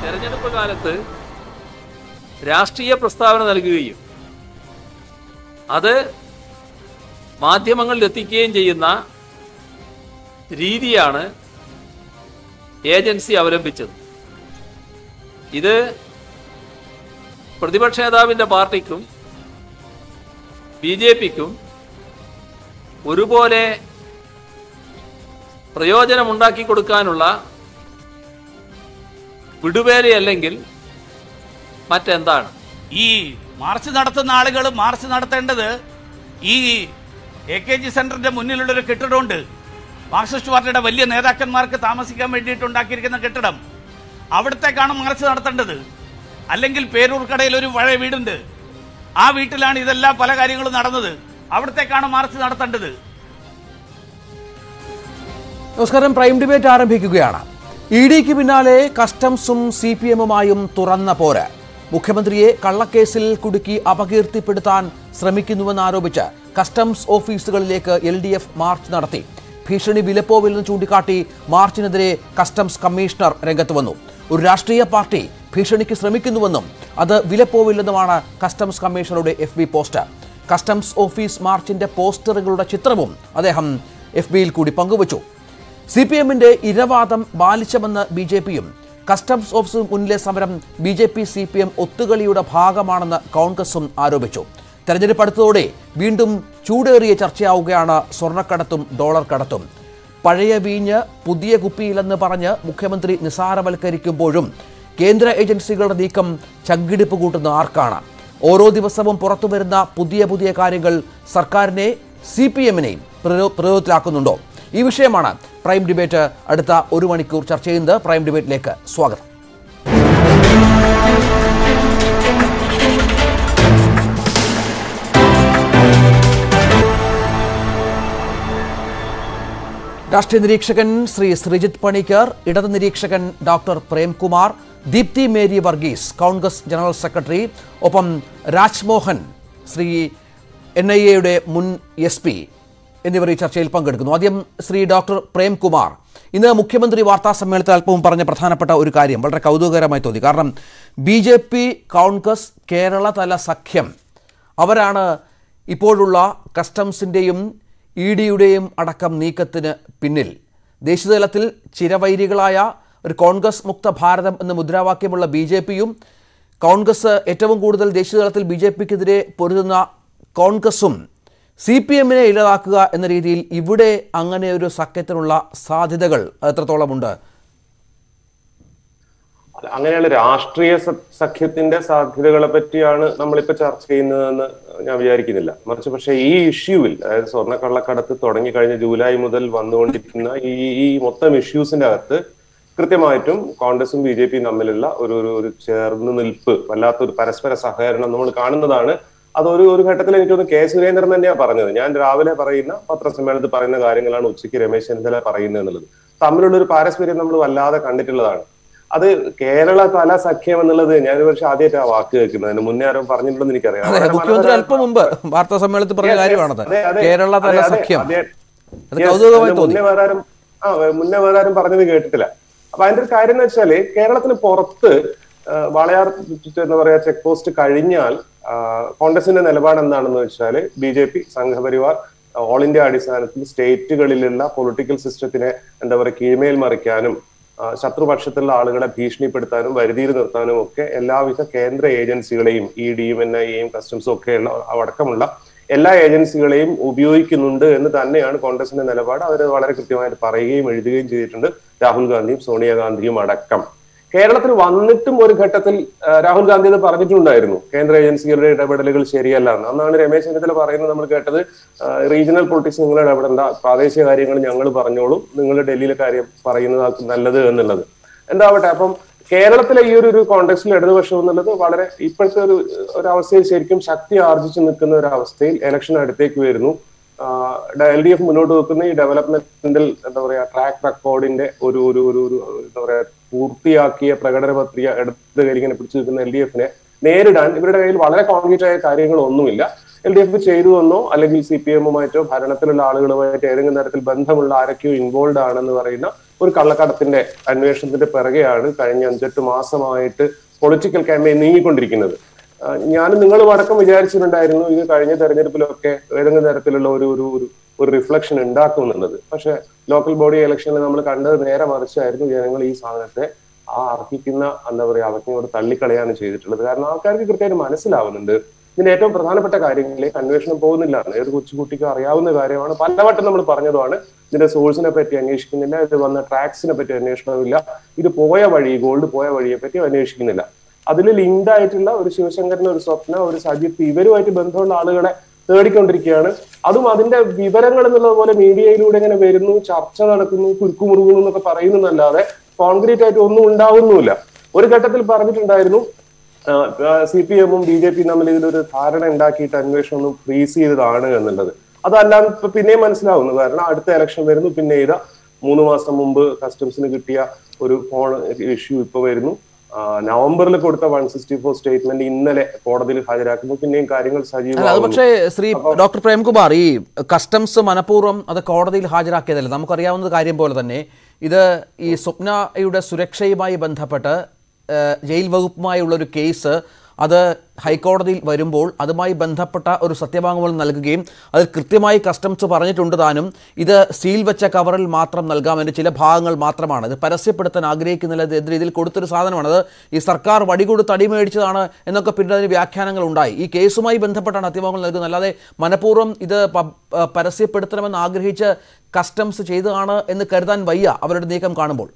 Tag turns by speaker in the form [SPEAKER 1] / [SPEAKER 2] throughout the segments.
[SPEAKER 1] തെരഞ്ഞെടുപ്പ് കാലത്ത് രാഷ്ട്രീയ പ്രസ്താവന നൽകുകയും അത് മാധ്യമങ്ങളിൽ എത്തിക്കുകയും ചെയ്യുന്ന രീതിയാണ് ഏജൻസി അവലംബിച്ചത് ഇത് പ്രതിപക്ഷ നേതാവിൻ്റെ പാർട്ടിക്കും ബി ജെ പിക്കും ഒരുപോലെ പ്രയോജനമുണ്ടാക്കി കൊടുക്കാനുള്ള വിടുവേലയല്ലെങ്കിൽ മറ്റെന്താണ്
[SPEAKER 2] ഈ മാർച്ച് നടത്തുന്ന ആളുകൾ മാർച്ച് നടത്തേണ്ടത് ഈ എ കെ ജി സെന്ററിന്റെ മുന്നിലുള്ള ഒരു കെട്ടിടമുണ്ട് മാർക്സിസ്റ്റ് പാർട്ടിയുടെ വലിയ നേതാക്കന്മാർക്ക് താമസിക്കാൻ വേണ്ടിയിട്ട് ഉണ്ടാക്കിയിരിക്കുന്ന കെട്ടിടം അവിടത്തേക്കാണ് മാർച്ച് നടത്തേണ്ടത് അല്ലെങ്കിൽ പേരൂർക്കടയിൽ ഒരു പഴയ വീടുണ്ട് ആ വീട്ടിലാണ് ഇതെല്ലാം പല കാര്യങ്ങളും നടന്നത് അവിടത്തേക്കാണ് മാർച്ച് നടത്തേണ്ടത്
[SPEAKER 3] നമസ്കാരം പ്രൈം ഡിബേറ്റ് ആരംഭിക്കുകയാണ് ഇ ഡിക്ക് പിന്നാലെ കസ്റ്റംസും സി പി എമ്മുമായും തുറന്ന പോര് മുഖ്യമന്ത്രിയെ കള്ളക്കേസിൽ കുടുക്കി അപകീർത്തിപ്പെടുത്താൻ ശ്രമിക്കുന്നുവെന്നാരോപിച്ച് കസ്റ്റംസ് ഓഫീസുകളിലേക്ക് എൽ ഡി എഫ് മാർച്ച് നടത്തി ഭീഷണി വിലപ്പോവില്ലെന്ന് ചൂണ്ടിക്കാട്ടി മാർച്ചിനെതിരെ കസ്റ്റംസ് കമ്മീഷണർ രംഗത്ത് വന്നു ഒരു രാഷ്ട്രീയ പാർട്ടി ഭീഷണിക്ക് ശ്രമിക്കുന്നുവെന്നും അത് വിലപ്പോവില്ലെന്നുമാണ് കസ്റ്റംസ് കമ്മീഷണറുടെ F B post customs office മാർച്ചിന്റെ പോസ്റ്ററുകളുടെ ചിത്രവും അദ്ദേഹം എഫ് ബിയിൽ കൂടി പങ്കുവച്ചു സി പി എമ്മിന്റെ ഇരവാദം ബാലിച്ചമെന്ന് ബി ജെ പിയും കസ്റ്റംസ് ഓഫീസിന് മുന്നിലെ സമരം B J P C P M ഒത്തുകളിയുടെ ഭാഗമാണെന്ന് കോൺഗ്രസും ആരോപിച്ചു തെരഞ്ഞെടുപ്പ് അടുത്തതോടെ വീണ്ടും ചൂടേറിയ ചർച്ചയാവുകയാണ് സ്വർണ്ണക്കടത്തും ഡോളർ കടത്തും പഴയ വീഞ്ഞ് പുതിയ കുപ്പിയിലെന്ന് പറഞ്ഞ് മുഖ്യമന്ത്രി നിസാരവൽക്കരിക്കുമ്പോഴും കേന്ദ്ര ഏജൻസികളുടെ നീക്കം ചങ്കിടിപ്പ് കൂട്ടുന്ന ആർക്കാണ് ഓരോ ദിവസവും പുറത്തു വരുന്ന പുതിയ പുതിയ കാര്യങ്ങൾ സർക്കാരിനെ സി പി എമ്മിനെയും പ്രയോജനത്തിലാക്കുന്നുണ്ടോ ഈ വിഷയമാണ് പ്രൈം ഡിബേറ്റ് അടുത്ത ഒരു മണിക്കൂർ ചർച്ച ചെയ്യുന്നത് പ്രൈം ഡിബേറ്റിലേക്ക് സ്വാഗതം രാഷ്ട്രീയ നിരീക്ഷകൻ ശ്രീ ശ്രീജിത്ത് പണിക്കർ ഇടത് നിരീക്ഷകൻ doctor Premkumar Deepthi Mary Varghese Congress general secretary ഒപ്പം രാജ്മോഹൻ ശ്രീ എൻ ഐ എയുടെ മുൻ എസ് പി എന്നിവർ ഈ ചർച്ചയിൽ പങ്കെടുക്കുന്നു ആദ്യം ശ്രീ ഡോക്ടർ പ്രേംകുമാർ ഇന്ന് മുഖ്യമന്ത്രി വാർത്താ സമ്മേളനത്തിൽ അല്പവും പറഞ്ഞ പ്രധാനപ്പെട്ട ഒരു കാര്യം വളരെ കൗതുകകരമായി തോന്നി കാരണം ബി ജെ പി കോൺഗ്രസ് കേരളതല സഖ്യം അവരാണ് ഇപ്പോഴുള്ള കസ്റ്റംസിൻ്റെയും ഇ ഡിയുടെയും അടക്കം നീക്കത്തിന് പിന്നിൽ ദേശീയതലത്തിൽ ചിരവൈരികളായ ഒരു കോൺഗ്രസ് മുക്ത ഭാരതം എന്ന മുദ്രാവാക്യമുള്ള ബി ജെ പിയും കോൺഗ്രസ് ഏറ്റവും കൂടുതൽ ദേശീയതലത്തിൽ ബി ജെ പിക്കെതിരെ പൊരുതുന്ന കോൺഗ്രസും സി പി എമ്മിനെ ഇല്ലാതാക്കുക എന്ന രീതിയിൽ ഇവിടെ അങ്ങനെ ഒരു സഖ്യത്തിനുള്ള സാധ്യതകൾ എത്രത്തോളമുണ്ട്
[SPEAKER 4] അങ്ങനെയുള്ള രാഷ്ട്രീയ സ- സഖ്യത്തിന്റെ സാധ്യതകളെ പറ്റിയാണ് നമ്മളിപ്പോ ചർച്ച ചെയ്യുന്നതെന്ന് ഞാൻ വിചാരിക്കുന്നില്ല മറിച്ച് പക്ഷേ ഈ ഇഷ്യൂവിൽ അതായത് സ്വർണ്ണക്കള്ളക്കടത്ത് തുടങ്ങി കഴിഞ്ഞ ജൂലൈ മുതൽ വന്നുകൊണ്ടിരിക്കുന്ന ഈ ഈ മൊത്തം ഇഷ്യൂസിന്റെ അകത്ത് കൃത്യമായിട്ടും കോൺഗ്രസും ബി ജെ പിയും തമ്മിലുള്ള ഒരു ഒരു ഒരു ചേർന്ന് നിൽപ്പ് വല്ലാത്തൊരു പരസ്പര സഹകരണം നമ്മൾ കാണുന്നതാണ് അതൊരു ഒരു ഘട്ടത്തിൽ എനിക്ക് തോന്നുന്നു കെ സുരേന്ദ്രൻ തന്നെയാണ് പറഞ്ഞത് ഞാൻ രാവിലെ പറയുന്ന പത്രസമ്മേളനത്തിൽ പറയുന്ന കാര്യങ്ങളാണ് ഉച്ചയ്ക്ക് രമേശ് ചെന്നിത്തല പറയുന്നത് എന്നുള്ളത് തമ്മിലുള്ള ഒരു പാരസ്പര്യം നമ്മൾ വല്ലാതെ കണ്ടിട്ടുള്ളതാണ് അത് കേരള തല സഖ്യം എന്നുള്ളത് ഞാൻ ഒരു പക്ഷെ ആദ്യമായിട്ട് ആ വാക്ക് കേൾക്കുന്നത് അതിന് മുന്നേ ആരോ പറഞ്ഞിട്ടുണ്ടെന്ന് എനിക്കറിയാം
[SPEAKER 3] അതെ
[SPEAKER 4] വളരെ
[SPEAKER 3] മുഖ്യമന്ത്രി
[SPEAKER 4] മനോഹരമായ-
[SPEAKER 3] അല്പം മുമ്പ് വാർത്താ സമ്മേളനത്തിൽ പറഞ്ഞ
[SPEAKER 4] Yes, yes.
[SPEAKER 3] കാര്യമാണത്
[SPEAKER 4] അതെ, അതെ.
[SPEAKER 3] കേരള തല
[SPEAKER 4] അതെ, അതെ,
[SPEAKER 3] സഖ്യം
[SPEAKER 4] അതെ.
[SPEAKER 3] അത്
[SPEAKER 4] Yes,
[SPEAKER 3] കൗതുകമായി
[SPEAKER 4] അതിന്
[SPEAKER 3] തോന്നി
[SPEAKER 4] മുന്നേ വേറെ ആരും ആ മുന്നേ വേറെ ആരും പറഞ്ഞത് കേട്ടിട്ടില്ല അപ്പൊ അതിന്റെ ഒരു കാര്യം എന്ന് വെച്ചാല് കേരളത്തിന് പുറത്ത് ആ, വാളയാർ എന്താ പറയാ ചെക്ക് പോസ്റ്റ് കഴിഞ്ഞാൽ ആ, കോൺഗ്രസിന്റെ നിലപാട് എന്താണെന്ന് വെച്ചാല് B J P Sangh Parivar all India അടിസ്ഥാനത്തിൽ സ്റ്റേറ്റുകളിലുള്ള പൊളിറ്റിക്കൽ സിസ്റ്റത്തിനെ എന്താ പറയുക കീഴ്മേൽ മറിക്കാനും ആ, ശത്രുപക്ഷത്തുള്ള ആളുകളെ ഭീഷണിപ്പെടുത്താനും വരുതിയിൽ നിർത്താനും ഒക്കെ എല്ലാവിധ കേന്ദ്ര ഏജൻസികളെയും ഇ ഡിയും എൻ ഐ എയും കസ്റ്റംസും ഒക്കെ ഉള്ള അടക്കമുള്ള എല്ലാ ഏജൻസികളെയും ഉപയോഗിക്കുന്നുണ്ട് എന്ന് തന്നെയാണ് കോൺഗ്രസിന്റെ നിലപാട് അവർ വളരെ കൃത്യമായിട്ട് പറയുകയും എഴുതുകയും ചെയ്തിട്ടുണ്ട് രാഹുൽ ഗാന്ധിയും സോണിയാഗാന്ധിയും അടക്കം കേരളത്തിൽ വന്നിട്ടും ഒരു ഘട്ടത്തിൽ ആ, രാഹുൽ ഗാന്ധി അത് പറഞ്ഞിട്ടുണ്ടായിരുന്നു കേന്ദ്ര ഏജൻസികളുടെ ഇടപെടലുകൾ ശരിയല്ല എന്ന് അന്നാണ് രമേശ് ചെന്നിത്തല പറയുന്നത് നമ്മൾ കേട്ടത് റീജിയണൽ പൊളിറ്റിക്സ് നിങ്ങൾ ഇടപെടേണ്ട പ്രാദേശിക കാര്യങ്ങൾ ഞങ്ങൾ പറഞ്ഞോളും നിങ്ങൾ ഡൽഹിയിലെ കാര്യം പറയുന്നത് നല്ലത് എന്നുള്ളത് എന്താവട്ടെ അപ്പം കേരളത്തിലെ ഈ ഒരു ഒരു കോണ്ടെക്സ്റ്റിൽ ഇടതുപക്ഷം എന്നുള്ളത് വളരെ ഇപ്പോഴത്തെ ഒരു ഒരു അവസ്ഥയിൽ ശരിക്കും ശക്തി ആർജിച്ചു നിൽക്കുന്ന ഒരു അവസ്ഥയിൽ ഇലക്ഷൻ അടുത്തേക്ക് വരുന്നു എൽ ഡി എഫ് മുന്നോട്ട് വെക്കുന്ന ഈ ഡെവലപ്മെന്റൽ എന്താ പറയാ ട്രാക്ക് റെക്കോർഡിന്റെ ഒരു ഒരു ഒരു ഒരു എന്താ പറയാ പൂർത്തിയാക്കിയ പ്രകടന പത്രിക ഇടത് കയ്യിൽ ഇങ്ങനെ പിടിച്ചു നിൽക്കുന്ന എൽ ഡി എഫിനെ നേരിടാൻ ഇവരുടെ കയ്യിൽ വളരെ കോൺക്രീറ്റ് ആയ കാര്യങ്ങളൊന്നുമില്ല എൽ ഡി എഫ് ചെയ്തു എന്നോ അല്ലെങ്കിൽ സി പി എമ്മുമായിട്ടോ ഭരണത്തിലുള്ള ആളുകളുമായിട്ടോ ഏതെങ്കിലും തരത്തിൽ ബന്ധമുള്ള ആരൊക്കെയോ ഇൻവോൾവ് ആണെന്ന് പറയുന്ന ഒരു കള്ളക്കടത്തിന്റെ അന്വേഷണത്തിന്റെ പിറകെയാണ് കഴിഞ്ഞ അഞ്ചെട്ട് മാസമായിട്ട് പൊളിറ്റിക്കൽ ക്യാമ്പയിൻ നീങ്ങിക്കൊണ്ടിരിക്കുന്നത് ആ, ഞാനും നിങ്ങളും അടക്കം വിചാരിച്ചിട്ടുണ്ടായിരുന്നു ഇത് കഴിഞ്ഞ തെരഞ്ഞെടുപ്പിലൊക്കെ ഏതെങ്കിലും തരത്തിലുള്ള ഒരു ഒരു ഒരു ഒരു റിഫ്ലക്ഷൻ ഉണ്ടാക്കും എന്നുള്ളത് പക്ഷെ ലോക്കൽ ബോഡി ഇലക്ഷനിൽ നമ്മൾ കണ്ടത് നേരെ മറിച്ചായിരുന്നു ജനങ്ങൾ ഈ സാധനത്തെ ആ അർഹിക്കുന്ന എന്താ പറയാ അവജ്ഞയോട് തള്ളിക്കളയാണ് ചെയ്തിട്ടുള്ളത് കാരണം ആൾക്കാർക്ക് കൃത്യമായിട്ട് മനസ്സിലാവുന്നുണ്ട് ഇതിന്റെ ഏറ്റവും പ്രധാനപ്പെട്ട കാര്യങ്ങളിലേക്ക് അന്വേഷണം പോകുന്നില്ല ഏത് കൊച്ചുകുട്ടിക്ക് അറിയാവുന്ന കാര്യമാണ് പലവട്ടം നമ്മൾ പറഞ്ഞതുമാണ് ഇതിന്റെ സോഴ്സിനെ പറ്റി അന്വേഷിക്കുന്നില്ല ഇത് വന്ന ട്രാക്സിനെ പറ്റി അന്വേഷണമില്ല ഇത് പോയ വഴി ഗോൾഡ് പോയ വഴിയെ പറ്റി അന്വേഷിക്കുന്നില്ല അതിൽ ലിങ്ക്ഡ് ആയിട്ടുള്ള ഒരു ശിവശങ്കരൻ ഒരു സ്വപ്ന ഒരു സജിത്ത് ഇവരുമായിട്ട് ബന്ധമുള്ള ആളുകളെ തേടിക്കൊണ്ടിരിക്കുകയാണ് അതും അതിന്റെ വിവരങ്ങൾ എന്നുള്ളത് പോലെ മീഡിയയിലൂടെ ഇങ്ങനെ വരുന്നു ചർച്ച നടക്കുന്നു കുരുക്കുമുറുകുന്നു എന്നൊക്കെ പറയുന്നതല്ലാതെ കോൺക്രീറ്റ് ആയിട്ട് ഒന്നും ഉണ്ടാവുന്നുമില്ല ഒരു ഘട്ടത്തിൽ പറഞ്ഞിട്ടുണ്ടായിരുന്നു സി പി എമ്മും ബി ജെ പിയും തമ്മിൽ ഇതിലൊരു ധാരണ ഉണ്ടാക്കിയിട്ട് അന്വേഷണം ഒന്ന് ഫ്രീസ് ചെയ്തതാണ് എന്നുള്ളത് അതല്ലാതെ ഇപ്പൊ പിന്നെയും മനസ്സിലാവുന്നു കാരണം അടുത്ത ഇലക്ഷൻ വരുന്നു പിന്നെ ഇതാ മൂന്ന് മാസം മുമ്പ് കസ്റ്റംസിന് കിട്ടിയ ഒരു ഫോൺ ഇഷ്യൂ ഇപ്പൊ വരുന്നു ആ, നവംബറിൽ കൊടുത്ത വൺ സിക്സ്റ്റി ഫോർ സ്റ്റേറ്റ്മെന്റ് ഇന്നലെ കോടതിയിൽ ഹാജരാക്കുന്നു പിന്നെയും കാര്യങ്ങൾ
[SPEAKER 3] അല്ല അത്
[SPEAKER 4] സജീവമാകുന്നു
[SPEAKER 3] പക്ഷേ ശ്രീ ഡോക്ടർ പ്രേംകുമാർ ഈ കസ്റ്റംസ് മനഃപൂർവ്വം അത് കോടതിയിൽ ഹാജരാക്കിയതല്ല നമുക്കറിയാവുന്ന കാര്യം പോലെ തന്നെ ഇത് ഈ സ്വപ്നയുടെ സുരക്ഷയുമായി ബന്ധപ്പെട്ട് ഏഹ്, ജയിൽ വകുപ്പുമായുള്ള ഒരു കേസ് അത് ഹൈക്കോടതിയിൽ വരുമ്പോൾ അതുമായി ബന്ധപ്പെട്ട ഒരു സത്യവാങ്മൂലം നൽകുകയും അതിൽ കൃത്യമായി കസ്റ്റംസ് പറഞ്ഞിട്ടുണ്ട് താനും ഇത് സീൽ വെച്ച കവറിൽ മാത്രം നൽകാം അതിൻ്റെ ചില ഭാഗങ്ങൾ മാത്രമാണ് ഇത് പരസ്യപ്പെടുത്താൻ ആഗ്രഹിക്കുന്നില്ല ഇത് എന്ന രീതിയിൽ കൊടുത്തൊരു സാധനമാണ് അത് ഈ സർക്കാർ വടികൊടുത്ത് അടിമേടിച്ചതാണ് എന്നൊക്കെ പിന്നീട് അതിന് വ്യാഖ്യാനങ്ങൾ ഉണ്ടായി ഈ കേസുമായി ബന്ധപ്പെട്ടാണ് സത്യവാങ്മൂലം നൽകുന്നത് അല്ലാതെ മനഃപൂർവ്വം ഇത് പ- പ- പരസ്യപ്പെടുത്തണമെന്ന് ആഗ്രഹിച്ച് കസ്റ്റംസ് ചെയ്തതാണ് എന്ന് കരുതാൻ വയ്യ അവരുടെ നീക്കം കാണുമ്പോൾ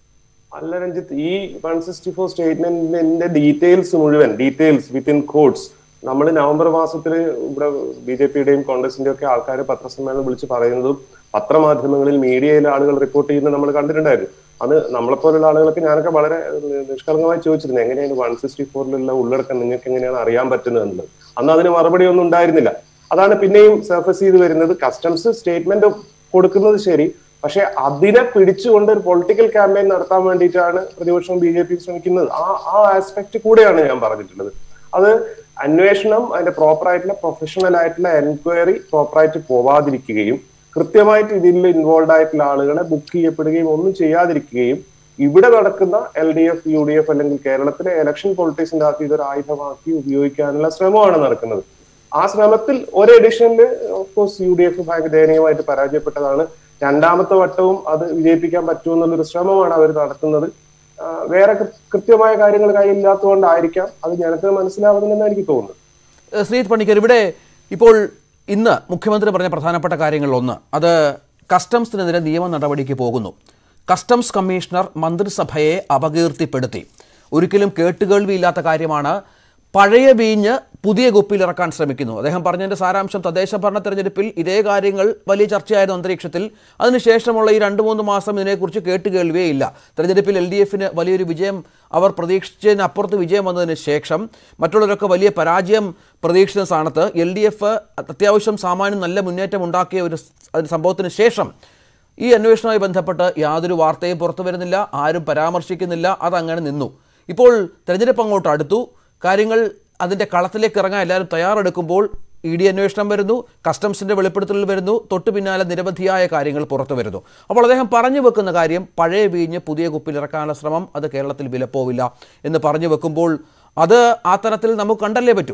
[SPEAKER 4] അല്ല രഞ്ജിത്ത് ഈ വൺ സിക്സ്റ്റി ഫോർ സ്റ്റേറ്റ്മെന്റിന്റെ ഡീറ്റെയിൽസ് മുഴുവൻ ഡീറ്റെയിൽസ് വിത്തിൻ കോഡ്സ് നമ്മൾ നവംബർ മാസത്തിൽ ഇവിടെ ബി ജെ പിയുടെയും കോൺഗ്രസിന്റെയും ഒക്കെ ആൾക്കാർ പത്രസമ്മേളനം വിളിച്ച് പറയുന്നതും പത്രമാധ്യമങ്ങളിൽ മീഡിയയിലെ ആളുകൾ റിപ്പോർട്ട് ചെയ്യുന്നത് നമ്മൾ കണ്ടിട്ടുണ്ടായിരുന്നു അത് നമ്മളെപ്പോലുള്ള ആളുകൾക്ക് ഞാനൊക്കെ വളരെ നിഷ്കളങ്കമായി ചോദിച്ചിരുന്നു എങ്ങനെയാണ് വൺ സിക്സ്റ്റി ഫോറിലുള്ള ഉള്ളടക്കം നിങ്ങൾക്ക് എങ്ങനെയാണ് അറിയാൻ പറ്റുന്നത് എന്നുള്ളത് അന്ന് അതിന് മറുപടി ഒന്നും ഉണ്ടായിരുന്നില്ല അതാണ് പിന്നെയും സർഫസ് ചെയ്ത് വരുന്നത് കസ്റ്റംസ് സ്റ്റേറ്റ്മെന്റ് കൊടുക്കുന്നത് ശരി പക്ഷെ അതിനെ പിടിച്ചുകൊണ്ട് ഒരു പൊളിറ്റിക്കൽ ക്യാമ്പയിൻ നടത്താൻ വേണ്ടിയിട്ടാണ് പ്രതിപക്ഷം ബി ജെ പി ശ്രമിക്കുന്നത് ആ ആ ആസ്പെക്ട് കൂടെയാണ് ഞാൻ പറഞ്ഞിട്ടുള്ളത് അത് അന്വേഷണം അതിന്റെ പ്രോപ്പർ ആയിട്ടുള്ള പ്രൊഫഷണൽ ആയിട്ടുള്ള എൻക്വയറി പ്രോപ്പറായിട്ട് പോവാതിരിക്കുകയും കൃത്യമായിട്ട് ഇതിൽ ഇൻവോൾവ് ആയിട്ടുള്ള ആളുകളെ ബുക്ക് ചെയ്യപ്പെടുകയും ഒന്നും ചെയ്യാതിരിക്കുകയും ഇവിടെ നടക്കുന്ന L D F U D F അല്ലെങ്കിൽ കേരളത്തിലെ ഇലക്ഷൻ പൊളിറ്റിക്സിന്റെ അകത്ത് ഇതൊരു ആയുധമാക്കി ഉപയോഗിക്കാനുള്ള ശ്രമമാണ് നടക്കുന്നത് ആ ശ്രമത്തിൽ ഒരു എഡിഷനിൽ ഓഫ്കോഴ്സ് യു ഡി എഫ് ഭയങ്കര ദയനീയമായിട്ട് പരാജയപ്പെട്ടതാണ് രണ്ടാമത്തെ വട്ടവും അത് വിജയിപ്പിക്കാൻ പറ്റുമെന്നുള്ളൊരു ശ്രമമാണ് അവർ നടത്തുന്നത് ആ, വേറെ കൃ- കൃത്യമായ കാര്യങ്ങൾ കയ്യിലില്ലാത്തതുകൊണ്ടായിരിക്കാം അത് ജനത്തിന് മനസ്സിലാവുന്നില്ലെന്ന് എനിക്ക് തോന്നുന്നു
[SPEAKER 3] ഏഹ് ശ്രീജിത്ത് പണിക്കർ ഇവിടെ ഇപ്പോൾ ഇന്ന് മുഖ്യമന്ത്രി പറഞ്ഞ പ്രധാനപ്പെട്ട കാര്യങ്ങളിലൊന്ന് അത് കസ്റ്റംസിനെതിരെ നിയമ നടപടിക്ക് പോകുന്നു കസ്റ്റംസ് കമ്മീഷണർ മന്ത്രിസഭയെ അപകീർത്തിപ്പെടുത്തി ഒരിക്കലും കേട്ടുകേൾവിയില്ലാത്ത കാര്യമാണ് പഴയ വീഞ്ഞ് പുതിയ കുപ്പിയിൽ ഇറക്കാൻ ശ്രമിക്കുന്നു അദ്ദേഹം പറഞ്ഞതിൻ്റെ സാരാംശം തദ്ദേശ ഭരണ തെരഞ്ഞെടുപ്പിൽ ഇതേ കാര്യങ്ങൾ വലിയ ചർച്ചയായിരുന്നു അന്തരീക്ഷത്തിൽ അതിനുശേഷമുള്ള ഈ രണ്ട് മൂന്ന് മാസം ഇതിനെക്കുറിച്ച് കേട്ടുകേൾവിയേ ഇല്ല തെരഞ്ഞെടുപ്പിൽ എൽ ഡി എഫിന് വലിയൊരു വിജയം അവർ പ്രതീക്ഷിച്ചതിനപ്പുറത്ത് വിജയം വന്നതിന് ശേഷം മറ്റുള്ളവരൊക്കെ വലിയ പരാജയം പ്രതീക്ഷിച്ച സ്ഥാനത്ത് എൽ ഡി എഫ് അത്യാവശ്യം സാമാന്യം നല്ല മുന്നേറ്റം ഉണ്ടാക്കിയ ഒരു സ്- ഒരു സംഭവത്തിന് ശേഷം ഈ അന്വേഷണവുമായി ബന്ധപ്പെട്ട് യാതൊരു വാർത്തയും പുറത്തു വരുന്നില്ല ആരും പരാമർശിക്കുന്നില്ല അതങ്ങനെ നിന്നു ഇപ്പോൾ തെരഞ്ഞെടുപ്പ് അങ്ങോട്ട് അടുത്തു കാര്യങ്ങൾ അതിൻ്റെ കളത്തിലേക്ക് ഇറങ്ങാൻ എല്ലാവരും തയ്യാറെടുക്കുമ്പോൾ ഇ ഡി അന്വേഷണം വരുന്നു കസ്റ്റംസിൻ്റെ വെളിപ്പെടുത്തൽ വരുന്നു തൊട്ടു പിന്നാലെ നിരവധിയായ കാര്യങ്ങൾ പുറത്തു വരുന്നു അപ്പോൾ അദ്ദേഹം പറഞ്ഞു വെക്കുന്ന കാര്യം പഴയ വീഞ്ഞ് പുതിയ കുപ്പിൽ ഇറക്കാനുള്ള ശ്രമം അത് കേരളത്തിൽ വിലപ്പോവില്ല എന്ന് പറഞ്ഞു വെക്കുമ്പോൾ അത് ആ തരത്തിൽ നമുക്ക് കണ്ടല്ലേ പറ്റൂ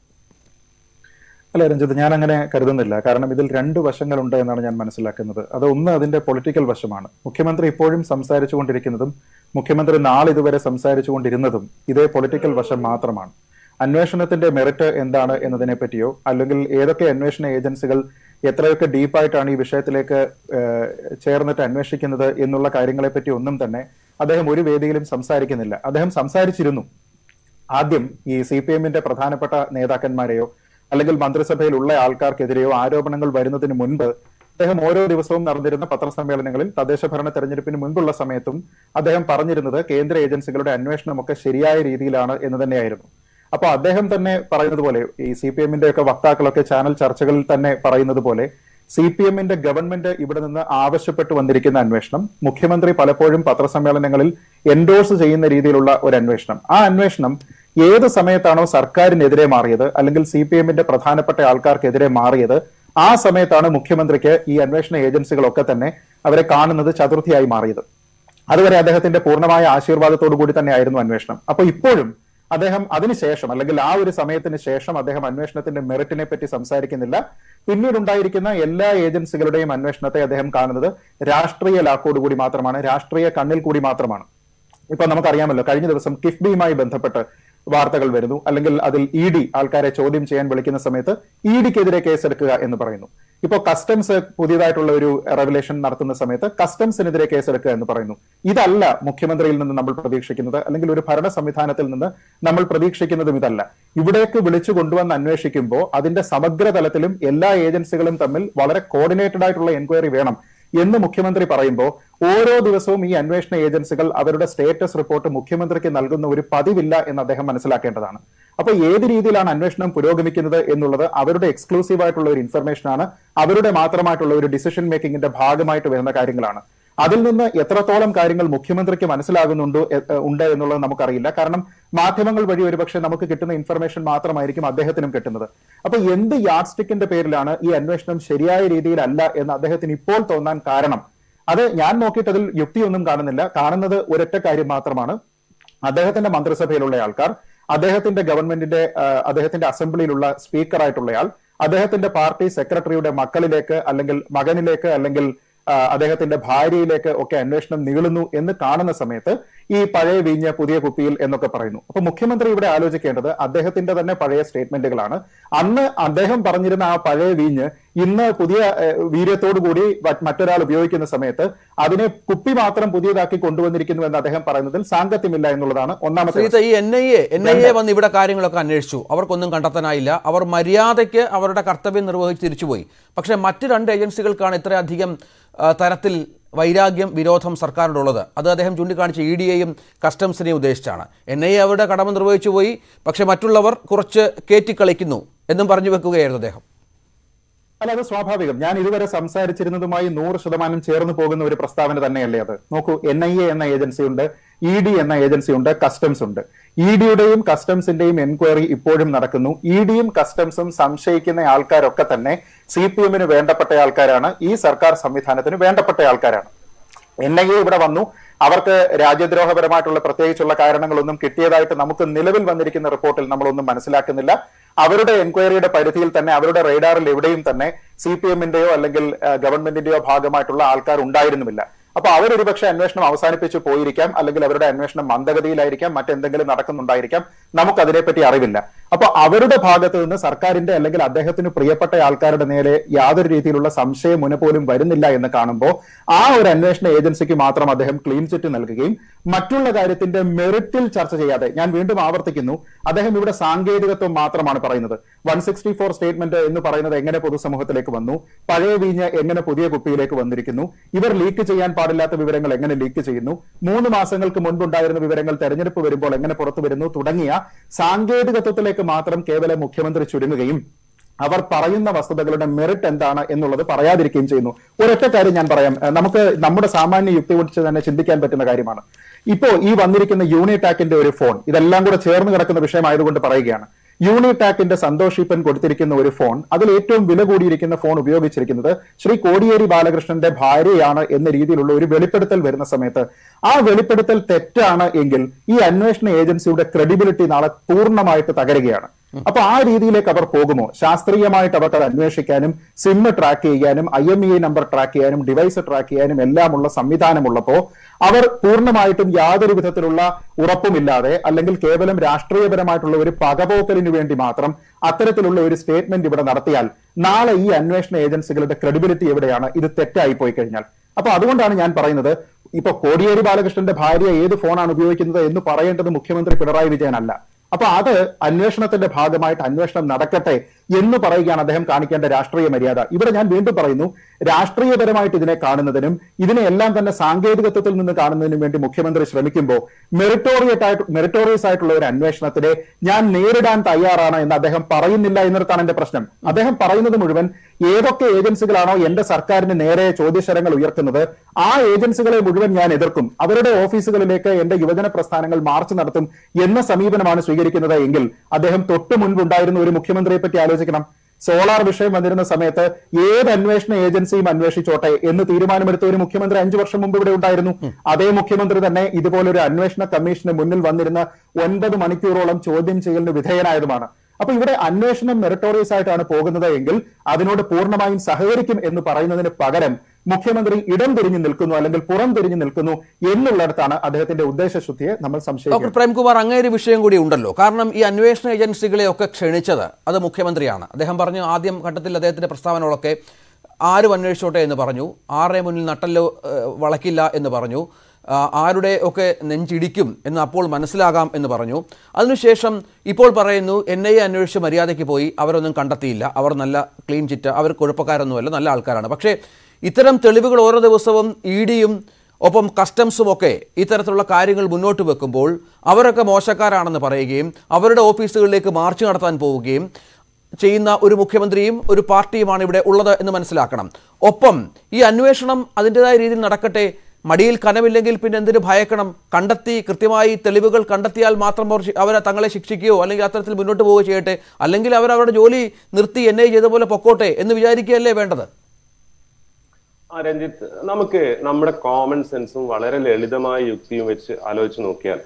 [SPEAKER 5] അല്ല രഞ്ജിത്ത് ഞാൻ അങ്ങനെ കരുതുന്നില്ല കാരണം ഇതിൽ രണ്ട് വശങ്ങളുണ്ട് എന്നാണ് ഞാൻ മനസ്സിലാക്കുന്നത് അത് ഒന്ന് അതിന്റെ പൊളിറ്റിക്കൽ വശമാണ് മുഖ്യമന്ത്രി ഇപ്പോഴും സംസാരിച്ചു കൊണ്ടിരിക്കുന്നതും മുഖ്യമന്ത്രി നാളെ ഇതുവരെ സംസാരിച്ചു കൊണ്ടിരുന്നതും ഇതേ പൊളിറ്റിക്കൽ വശം മാത്രമാണ് അന്വേഷണത്തിന്റെ മെറിറ്റ് എന്താണ് എന്നതിനെ പറ്റിയോ അല്ലെങ്കിൽ ഏതൊക്കെ അന്വേഷണ ഏജൻസികൾ എത്രയൊക്കെ ഡീപ്പായിട്ടാണ് ഈ വിഷയത്തിലേക്ക് ഏഹ്, ചേർന്നിട്ട് അന്വേഷിക്കുന്നത് എന്നുള്ള കാര്യങ്ങളെ പറ്റി ഒന്നും തന്നെ അദ്ദേഹം ഒരു വേദിയിലും സംസാരിക്കുന്നില്ല അദ്ദേഹം സംസാരിച്ചിരുന്നു ആദ്യം ഈ സി പി എമ്മിന്റെ പ്രധാനപ്പെട്ട നേതാക്കന്മാരെയോ അല്ലെങ്കിൽ മന്ത്രിസഭയിലുള്ള ആൾക്കാർക്കെതിരെയോ ആരോപണങ്ങൾ വരുന്നതിന് മുൻപ് അദ്ദേഹം ഓരോ ദിവസവും നടന്നിരുന്ന പത്രസമ്മേളനങ്ങളിൽ തദ്ദേശ ഭരണ തെരഞ്ഞെടുപ്പിന് മുൻപുള്ള സമയത്തും അദ്ദേഹം പറഞ്ഞിരുന്നത് കേന്ദ്ര ഏജൻസികളുടെ അന്വേഷണമൊക്കെ ശരിയായ രീതിയിലാണ് എന്ന് തന്നെയായിരുന്നു അപ്പൊ അദ്ദേഹം തന്നെ പറയുന്നത് പോലെ ഈ സി പി എമ്മിന്റെ ഒക്കെ വക്താക്കളൊക്കെ ചാനൽ ചർച്ചകളിൽ തന്നെ പറയുന്നത് പോലെ സി പി എമ്മിന്റെ ഗവൺമെന്റ് ഇവിടെ നിന്ന് ആവശ്യപ്പെട്ടു വന്നിരിക്കുന്ന അന്വേഷണം മുഖ്യമന്ത്രി പലപ്പോഴും പത്രസമ്മേളനങ്ങളിൽ എൻഡോഴ്സ് ചെയ്യുന്ന രീതിയിലുള്ള ഒരു അന്വേഷണം ആ അന്വേഷണം ഏത് സമയത്താണോ സർക്കാരിനെതിരെ മാറിയത് അല്ലെങ്കിൽ സി പി എമ്മിന്റെ പ്രധാനപ്പെട്ട ആൾക്കാർക്കെതിരെ മാറിയത് ആ സമയത്താണ് മുഖ്യമന്ത്രിക്ക് ഈ അന്വേഷണ ഏജൻസികളൊക്കെ തന്നെ അവരെ കാണുന്നത് ചതുർത്ഥിയായി മാറിയത് അതുവരെ അദ്ദേഹത്തിന്റെ പൂർണ്ണമായ ആശീർവാദത്തോടു കൂടി തന്നെയായിരുന്നു അന്വേഷണം അപ്പൊ ഇപ്പോഴും അദ്ദേഹം അതിനുശേഷം അല്ലെങ്കിൽ ആ ഒരു സമയത്തിന് ശേഷം അദ്ദേഹം അന്വേഷണത്തിന്റെ മെറിറ്റിനെ പറ്റി സംസാരിക്കുന്നില്ല പിന്നീട് ഉണ്ടായിരിക്കുന്ന എല്ലാ ഏജൻസികളുടെയും അന്വേഷണത്തെ അദ്ദേഹം കാണുന്നത് രാഷ്ട്രീയ ലാക്കോട് കൂടി മാത്രമാണ് രാഷ്ട്രീയ കണ്ണിൽ കൂടി മാത്രമാണ് ഇപ്പൊ നമുക്കറിയാമല്ലോ കഴിഞ്ഞ ദിവസം കിഫ്ബിയുമായി ബന്ധപ്പെട്ട് വാർത്തകൾ വരുന്നു അല്ലെങ്കിൽ അതിൽ ഇ ഡി ആൾക്കാരെ ചോദ്യം ചെയ്യാൻ വിളിക്കുന്ന സമയത്ത് ഇ ഡിക്കെതിരെ കേസെടുക്കുക എന്ന് പറയുന്നു ഇപ്പോ കസ്റ്റംസ് പുതിയതായിട്ടുള്ള ഒരു റെവലേഷൻ നടത്തുന്ന സമയത്ത് കസ്റ്റംസിനെതിരെ കേസെടുക്കുക എന്ന് പറയുന്നു ഇതല്ല മുഖ്യമന്ത്രിയിൽ നിന്ന് നമ്മൾ പ്രതീക്ഷിക്കുന്നത് അല്ലെങ്കിൽ ഒരു ഭരണ സംവിധാനത്തിൽ നിന്ന് നമ്മൾ പ്രതീക്ഷിക്കുന്നതും ഇതല്ല ഇവിടേക്ക് വിളിച്ചു കൊണ്ടുവന്ന് അന്വേഷിക്കുമ്പോൾ അതിന്റെ സമഗ്ര തലത്തിലും എല്ലാ ഏജൻസികളും തമ്മിൽ വളരെ കോർഡിനേറ്റഡ് ആയിട്ടുള്ള എൻക്വയറി വേണം എന്ന് മുഖ്യമന്ത്രി പറയുമ്പോൾ ഓരോ ദിവസവും ഈ അന്വേഷണ ഏജൻസികൾ അവരുടെ സ്റ്റേറ്റസ് റിപ്പോർട്ട് മുഖ്യമന്ത്രിക്ക് നൽകുന്ന ഒരു പതിവില്ല എന്ന് അദ്ദേഹം മനസ്സിലാക്കേണ്ടതാണ് അപ്പൊ ഏത് രീതിയിലാണ് അന്വേഷണം പുരോഗമിക്കുന്നത് എന്നുള്ളത് അവരുടെ എക്സ്ക്ലൂസീവ് ആയിട്ടുള്ള ഒരു ഇൻഫർമേഷൻ ആണ് അവരുടെ മാത്രമായിട്ടുള്ള ഒരു ഡിസിഷൻ മേക്കിംഗിന്റെ ഭാഗമായിട്ട് വരുന്ന കാര്യങ്ങളാണ് അതിൽ നിന്ന് എത്രത്തോളം കാര്യങ്ങൾ മുഖ്യമന്ത്രിക്ക് മനസ്സിലാകുന്നുണ്ടോ എ- എ- ഉണ്ട് എന്നുള്ളത് നമുക്കറിയില്ല കാരണം മാധ്യമങ്ങൾ വഴി ഒരുപക്ഷെ നമുക്ക് കിട്ടുന്ന ഇൻഫർമേഷൻ മാത്രമായിരിക്കും അദ്ദേഹത്തിനും കിട്ടുന്നത് അപ്പൊ എന്ത് യാഡ് സ്റ്റിക്കിന്റെ പേരിലാണ് ഈ അന്വേഷണം ശരിയായ രീതിയിലല്ല എന്ന് അദ്ദേഹത്തിന് ഇപ്പോൾ തോന്നാൻ കാരണം അത് ഞാൻ നോക്കിയിട്ട് അതിൽ യുക്തിയൊന്നും കാണുന്നില്ല കാണുന്നത് ഒരൊറ്റ കാര്യം മാത്രമാണ് അദ്ദേഹത്തിന്റെ മന്ത്രിസഭയിലുള്ള ആൾക്കാർ അദ്ദേഹത്തിന്റെ ഗവൺമെന്റിന്റെ ആ, അദ്ദേഹത്തിന്റെ അസംബ്ലിയിലുള്ള സ്പീക്കറായിട്ടുള്ളയാൾ അദ്ദേഹത്തിന്റെ പാർട്ടി സെക്രട്ടറിയുടെ മക്കളിലേക്ക് അല്ലെങ്കിൽ മകനിലേക്ക് അല്ലെങ്കിൽ ആ, അദ്ദേഹത്തിന്റെ ഭാര്യയിലേക്ക് ഒക്കെ അന്വേഷണം നീളുന്നു എന്ന് കാണുന്ന സമയത്ത് ഈ പഴയ വീഞ്ഞ് പുതിയ കുപ്പിയിൽ എന്നൊക്കെ പറയുന്നു അപ്പൊ മുഖ്യമന്ത്രി ഇവിടെ ആലോചിക്കേണ്ടത് അദ്ദേഹത്തിന്റെ തന്നെ പഴയ സ്റ്റേറ്റ്മെന്റുകളാണ് അന്ന് അദ്ദേഹം പറഞ്ഞിരുന്ന ആ പഴയ വീഞ്ഞ് ഇന്ന് പുതിയ ഏഹ്, വീര്യത്തോടു കൂടി വ- മറ്റൊരാൾ ഉപയോഗിക്കുന്ന സമയത്ത് അതിനെ കുപ്പി മാത്രം പുതിയതാക്കി കൊണ്ടുവന്നിരിക്കുന്നു എന്ന് അദ്ദേഹം പറയുന്നതിൽ സാങ്കത്യമില്ല എന്നുള്ളതാണ് ഒന്നാമത്തെ
[SPEAKER 3] ശ്രീജിത്ത് ഈ N I A N I A വന്ന് ഇവിടെ കാര്യങ്ങളൊക്കെ അന്വേഷിച്ചു അവർക്കൊന്നും കണ്ടെത്താനായില്ല അവർ മര്യാദയ്ക്ക് അവരുടെ കർത്തവ്യം നിർവഹിച്ച് തിരിച്ചുപോയി പക്ഷേ മറ്റ് രണ്ട് ഏജൻസികൾക്കാണ് ഇത്രയധികം ആ, തരത്തിൽ വൈരാഗ്യം വിരോധം സർക്കാരിനോടുള്ളത് അത് അദ്ദേഹം ചൂണ്ടിക്കാണിച്ച ഇ ഡിയെയും കസ്റ്റംസിനെയും ഉദ്ദേശിച്ചാണ് എൻ ഐ എ അവരുടെ കടമ നിർവഹിച്ചു പോയി പക്ഷേ മറ്റുള്ളവർ കുറച്ച് കയറ്റിക്കളിക്കുന്നു എന്നും പറഞ്ഞു വെക്കുകയായിരുന്നു അദ്ദേഹം
[SPEAKER 5] അല്ല അത് സ്വാഭാവികം ഞാൻ ഇതുവരെ സംസാരിച്ചിരുന്നതുമായി നൂറ് ശതമാനം ചേർന്ന് പോകുന്ന ഒരു പ്രസ്താവന തന്നെയല്ലേ അത് നോക്കൂ എൻ ഐ എ എന്ന ഏജൻസി ഉണ്ട് ഇ ഡി എന്ന ഏജൻസി ഉണ്ട് കസ്റ്റംസ് ഉണ്ട് ഇ ഡിയുടെയും കസ്റ്റംസിന്റെയും എൻക്വയറി ഇപ്പോഴും നടക്കുന്നു ഇ ഡിയും കസ്റ്റംസും സംശയിക്കുന്ന ആൾക്കാരൊക്കെ തന്നെ സി പി എമ്മിന് വേണ്ടപ്പെട്ട ആൾക്കാരാണ് ഈ സർക്കാർ സംവിധാനത്തിന് വേണ്ടപ്പെട്ട ആൾക്കാരാണ് എൻ ഐ എ ഇവിടെ വന്നു അവർക്ക് രാജ്യദ്രോഹപരമായിട്ടുള്ള പ്രത്യേകിച്ചുള്ള കാരണങ്ങളൊന്നും കിട്ടിയതായിട്ട് നമുക്ക് നിലവിൽ വന്നിരിക്കുന്ന റിപ്പോർട്ടിൽ നമ്മളൊന്നും മനസ്സിലാക്കുന്നില്ല അവരുടെ എൻക്വയറിയുടെ പരിധിയിൽ തന്നെ അവരുടെ റേഡാറിൽ എവിടെയും തന്നെ സി പി എമ്മിന്റെയോ അല്ലെങ്കിൽ ആ, ഗവൺമെന്റിന്റെയോ ഭാഗമായിട്ടുള്ള ആൾക്കാർ ഉണ്ടായിരുന്നുമില്ല അപ്പൊ അവരൊരു പക്ഷേ അന്വേഷണം അവസാനിപ്പിച്ചു പോയിരിക്കാം അല്ലെങ്കിൽ അവരുടെ അന്വേഷണം മന്ദഗതിയിലായിരിക്കാം മറ്റെന്തെങ്കിലും നടക്കുന്നുണ്ടായിരിക്കാം നമുക്ക് അതിനെപ്പറ്റി അറിവില്ല അപ്പൊ അവരുടെ ഭാഗത്ത് നിന്ന് സർക്കാരിന്റെ അല്ലെങ്കിൽ അദ്ദേഹത്തിന് പ്രിയപ്പെട്ട ആൾക്കാരുടെ നേരെ യാതൊരു രീതിയിലുള്ള സംശയം മുന പോലും വരുന്നില്ല എന്ന് കാണുമ്പോൾ ആ ഒരു അന്വേഷണ ഏജൻസിക്ക് മാത്രം അദ്ദേഹം ക്ലീൻ ചിറ്റ് നൽകുകയും മറ്റുള്ള കാര്യത്തിന്റെ മെറിറ്റിൽ ചർച്ച ചെയ്യാതെ ഞാൻ വീണ്ടും ആവർത്തിക്കുന്നു അദ്ദേഹം ഇവിടെ സാങ്കേതികത്വം മാത്രമാണ് പറയുന്നത് വൺ സിക്സ്റ്റി ഫോർ സ്റ്റേറ്റ്മെന്റ് എന്ന് പറയുന്നത് എങ്ങനെ പൊതുസമൂഹത്തിലേക്ക് വന്നു പഴയ വീഞ്ഞ് എങ്ങനെ പുതിയ കുപ്പിയിലേക്ക് വന്നിരിക്കുന്നു ഇവർ ലീക്ക് ചെയ്യാൻ പാടില്ലാത്ത വിവരങ്ങൾ എങ്ങനെ ലീക്ക് ചെയ്യുന്നു മൂന്ന് മാസങ്ങൾക്ക് മുൻപുണ്ടായിരുന്ന വിവരങ്ങൾ തെരഞ്ഞെടുപ്പ് വരുമ്പോൾ എങ്ങനെ പുറത്തു വരുന്നു തുടങ്ങിയ സാങ്കേതികത്വത്തിലേക്ക് മാത്രം കേവലം മുഖ്യമന്ത്രി ചുരുങ്ങുകയും അവർ പറയുന്ന വസ്തുതകളുടെ മെറിറ്റ് എന്താണ് എന്നുള്ളത് പറയാതിരിക്കുകയും ചെയ്യുന്നു ഒരൊറ്റ കാര്യം ഞാൻ പറയാം ഏഹ് നമുക്ക് നമ്മുടെ സാമാന്യ യുക്തി വെച്ച് തന്നെ ചിന്തിക്കാൻ പറ്റുന്ന കാര്യമാണ് ഇപ്പോ ഈ വന്നിരിക്കുന്ന യൂണിടാക്കിന്റെ ഒരു ഫോൺ ഇതെല്ലാം കൂടെ ചേർന്ന് കിടക്കുന്ന വിഷയമായതുകൊണ്ട് പറയുകയാണ് യൂണിടാക്കിന്റെ സന്തോഷ് ഈപ്പൻ കൊടുത്തിരിക്കുന്ന ഒരു ഫോൺ അതിൽ ഏറ്റവും വില കൂടിയിരിക്കുന്ന ഫോൺ ഉപയോഗിച്ചിരിക്കുന്നത് ശ്രീ കോടിയേരി ബാലകൃഷ്ണന്റെ ഭാര്യയാണ് എന്ന രീതിയിലുള്ള ഒരു വെളിപ്പെടുത്തൽ വരുന്ന സമയത്ത് ആ വെളിപ്പെടുത്തൽ തെറ്റാണ് എങ്കിൽ ഈ അന്വേഷണ ഏജൻസിയുടെ ക്രെഡിബിലിറ്റി നാളെ പൂർണ്ണമായിട്ട് തകരുകയാണ് അപ്പൊ ആ രീതിയിലേക്ക് അവർ പോകുമോ ശാസ്ത്രീയമായിട്ട് അവർക്ക് അത് അന്വേഷിക്കാനും സിം ട്രാക്ക് ചെയ്യാനും I M E number track ചെയ്യാനും ഡിവൈസ് ട്രാക്ക് ചെയ്യാനും എല്ലാമുള്ള സംവിധാനമുള്ളപ്പോ അവർ പൂർണ്ണമായിട്ടും യാതൊരു വിധത്തിലുള്ള ഉറപ്പുമില്ലാതെ അല്ലെങ്കിൽ കേവലം രാഷ്ട്രീയപരമായിട്ടുള്ള ഒരു പകപോക്കലിന് വേണ്ടി മാത്രം അത്തരത്തിലുള്ള ഒരു സ്റ്റേറ്റ്മെന്റ് ഇവിടെ നടത്തിയാൽ നാളെ ഈ അന്വേഷണ ഏജൻസികളുടെ ക്രെഡിബിലിറ്റി എവിടെയാണ് ഇത് തെറ്റായി പോയി കഴിഞ്ഞാൽ അപ്പൊ അതുകൊണ്ടാണ് ഞാൻ പറയുന്നത് ഇപ്പൊ കോടിയേരി ബാലകൃഷ്ണന്റെ ഭാര്യ ഏത് ഫോണാണ് ഉപയോഗിക്കുന്നത് എന്ന് പറയേണ്ടത് മുഖ്യമന്ത്രി പിണറായി വിജയനല്ല അപ്പൊ അത് അന്വേഷണത്തിന്റെ ഭാഗമായിട്ട് അന്വേഷണം നടക്കട്ടെ എന്ന് പറയുകയാണ് അദ്ദേഹം കാണിക്കേണ്ട രാഷ്ട്രീയ മര്യാദ ഇവിടെ ഞാൻ വീണ്ടും പറയുന്നു രാഷ്ട്രീയപരമായിട്ട് ഇതിനെ കാണുന്നതിനും ഇതിനെ എല്ലാം തന്നെ സാങ്കേതികത്വത്തിൽ നിന്ന് കാണുന്നതിനും വേണ്ടി മുഖ്യമന്ത്രി ശ്രമിക്കുമ്പോൾ മെറിറ്റോറിയറ്റ് ആയിട്ട് മെറിറ്റോറിയസ് ആയിട്ടുള്ള ഒരു അന്വേഷണത്തിനെ ഞാൻ നേരിടാൻ തയ്യാറാണ് എന്ന് അദ്ദേഹം പറയുന്നില്ല എന്നിടത്താണ് എന്റെ പ്രശ്നം അദ്ദേഹം പറയുന്നത് മുഴുവൻ ഏതൊക്കെ ഏജൻസികളാണോ എന്റെ സർക്കാരിന് നേരെ ചോദ്യശരങ്ങൾ ഉയർത്തുന്നത് ആ ഏജൻസികളെ മുഴുവൻ ഞാൻ എതിർക്കും അവരുടെ ഓഫീസുകളിലേക്ക് എന്റെ യുവജന പ്രസ്ഥാനങ്ങൾ മാർച്ച് നടത്തും എന്ന സമീപനമാണ് സ്വീകരിക്കുന്നത് എങ്കിൽ അദ്ദേഹം തൊട്ടു മുൻപുണ്ടായിരുന്ന ഒരു മുഖ്യമന്ത്രിയെ പറ്റി ആലോചിക്കണം സോളാർ വിഷയം വന്നിരുന്ന സമയത്ത് ഏത് അന്വേഷണ ഏജൻസിയും അന്വേഷിച്ചോട്ടെ എന്ന് തീരുമാനമെടുത്ത ഒരു മുഖ്യമന്ത്രി അഞ്ചു വർഷം മുമ്പ് ഇവിടെ ഉണ്ടായിരുന്നു അതേ മുഖ്യമന്ത്രി തന്നെ ഇതുപോലൊരു അന്വേഷണ കമ്മീഷന് മുന്നിൽ വന്നിരുന്ന ഒൻപത് മണിക്കൂറോളം ചോദ്യം ചെയ്യലിന് വിധേയനായതുമാണ് അപ്പൊ ഇവിടെ അന്വേഷണം മെറിറ്റോറിയസ് ആയിട്ടാണ് പോകുന്നത് എങ്കിൽ അതിനോട് പൂർണ്ണമായും സഹകരിക്കും എന്ന് പറയുന്നതിന് പകരം മുഖ്യമന്ത്രി ഇടം തിരിഞ്ഞു നിൽക്കുന്നു അല്ലെങ്കിൽ പുറം തിരിഞ്ഞു നിൽക്കുന്നു എന്നുള്ളിടത്താണ് അദ്ദേഹത്തിന്റെ ഉദ്ദേശശുദ്ധിയെ നമ്മൾ
[SPEAKER 3] ഡോക്ടർ
[SPEAKER 5] സംശയിക്കുന്നത്
[SPEAKER 3] പ്രേംകുമാർ അങ്ങേര് വിഷയം കൂടി ഉണ്ടല്ലോ കാരണം ഈ അന്വേഷണ ഏജൻസികളെ ഒക്കെ ക്ഷണിച്ചത് അത് മുഖ്യമന്ത്രിയാണ് അദ്ദേഹം പറഞ്ഞു ആദ്യം ഘട്ടത്തിൽ അദ്ദേഹത്തിന്റെ പ്രസ്താവനകളൊക്കെ ആരും അന്വേഷിച്ചോട്ടെ എന്ന് പറഞ്ഞു ആരുടെ മുന്നിൽ നട്ടല്ലോ ഏഹ്, വളക്കില്ല എന്ന് പറഞ്ഞു ആ, ആരുടെ ഒക്കെ നെഞ്ചിടിക്കും എന്ന് അപ്പോൾ മനസ്സിലാകാം എന്ന് പറഞ്ഞു അതിനുശേഷം ഇപ്പോൾ പറയുന്നു എൻ ഐ എ അന്വേഷിച്ച് മര്യാദയ്ക്ക് പോയി അവരൊന്നും കണ്ടെത്തിയില്ല അവർ നല്ല ക്ലീൻ ചിറ്റ് അവർ കുഴപ്പക്കാരൊന്നുമല്ല നല്ല ആൾക്കാരാണ് പക്ഷേ ഇത്തരം തെളിവുകൾ ഓരോ ദിവസവും ഇ ഡിയും ഒപ്പം കസ്റ്റംസും ഒക്കെ ഇത്തരത്തിലുള്ള കാര്യങ്ങൾ മുന്നോട്ട് വെക്കുമ്പോൾ അവരൊക്കെ മോശക്കാരാണെന്ന് പറയുകയും അവരുടെ ഓഫീസുകളിലേക്ക് മാർച്ച് നടത്താൻ പോവുകയും ചെയ്യുന്ന ഒരു മുഖ്യമന്ത്രിയും ഒരു പാർട്ടിയുമാണ് ഇവിടെ ഉള്ളത് എന്ന് മനസ്സിലാക്കണം ഒപ്പം ഈ അന്വേഷണം അതിൻ്റെതായ രീതിയിൽ നടക്കട്ടെ മടിയിൽ കനമില്ലെങ്കിൽ പിന്നെ എന്തിനു ഭയക്കണം കണ്ടെത്തി കൃത്യമായി തെളിവുകൾ കണ്ടെത്തിയാൽ മാത്രം അവർ ശി- അവരെ തങ്ങളെ ശിക്ഷിക്കുകയോ അല്ലെങ്കിൽ അത്തരത്തിൽ മുന്നോട്ട് പോവുകയോ ചെയ്യട്ടെ അല്ലെങ്കിൽ അവർ അവരുടെ ജോലി നിർത്തി എന്നെ ചെയ്ത പോലെ പൊക്കോട്ടെ എന്ന് വിചാരിക്കുകയല്ലേ വേണ്ടത്
[SPEAKER 4] ആ രഞ്ജിത്ത് നമുക്ക് നമ്മുടെ കോമൺ സെൻസും വളരെ ലളിതമായ യുക്തിയും വെച്ച് ആലോചിച്ച് നോക്കിയാൽ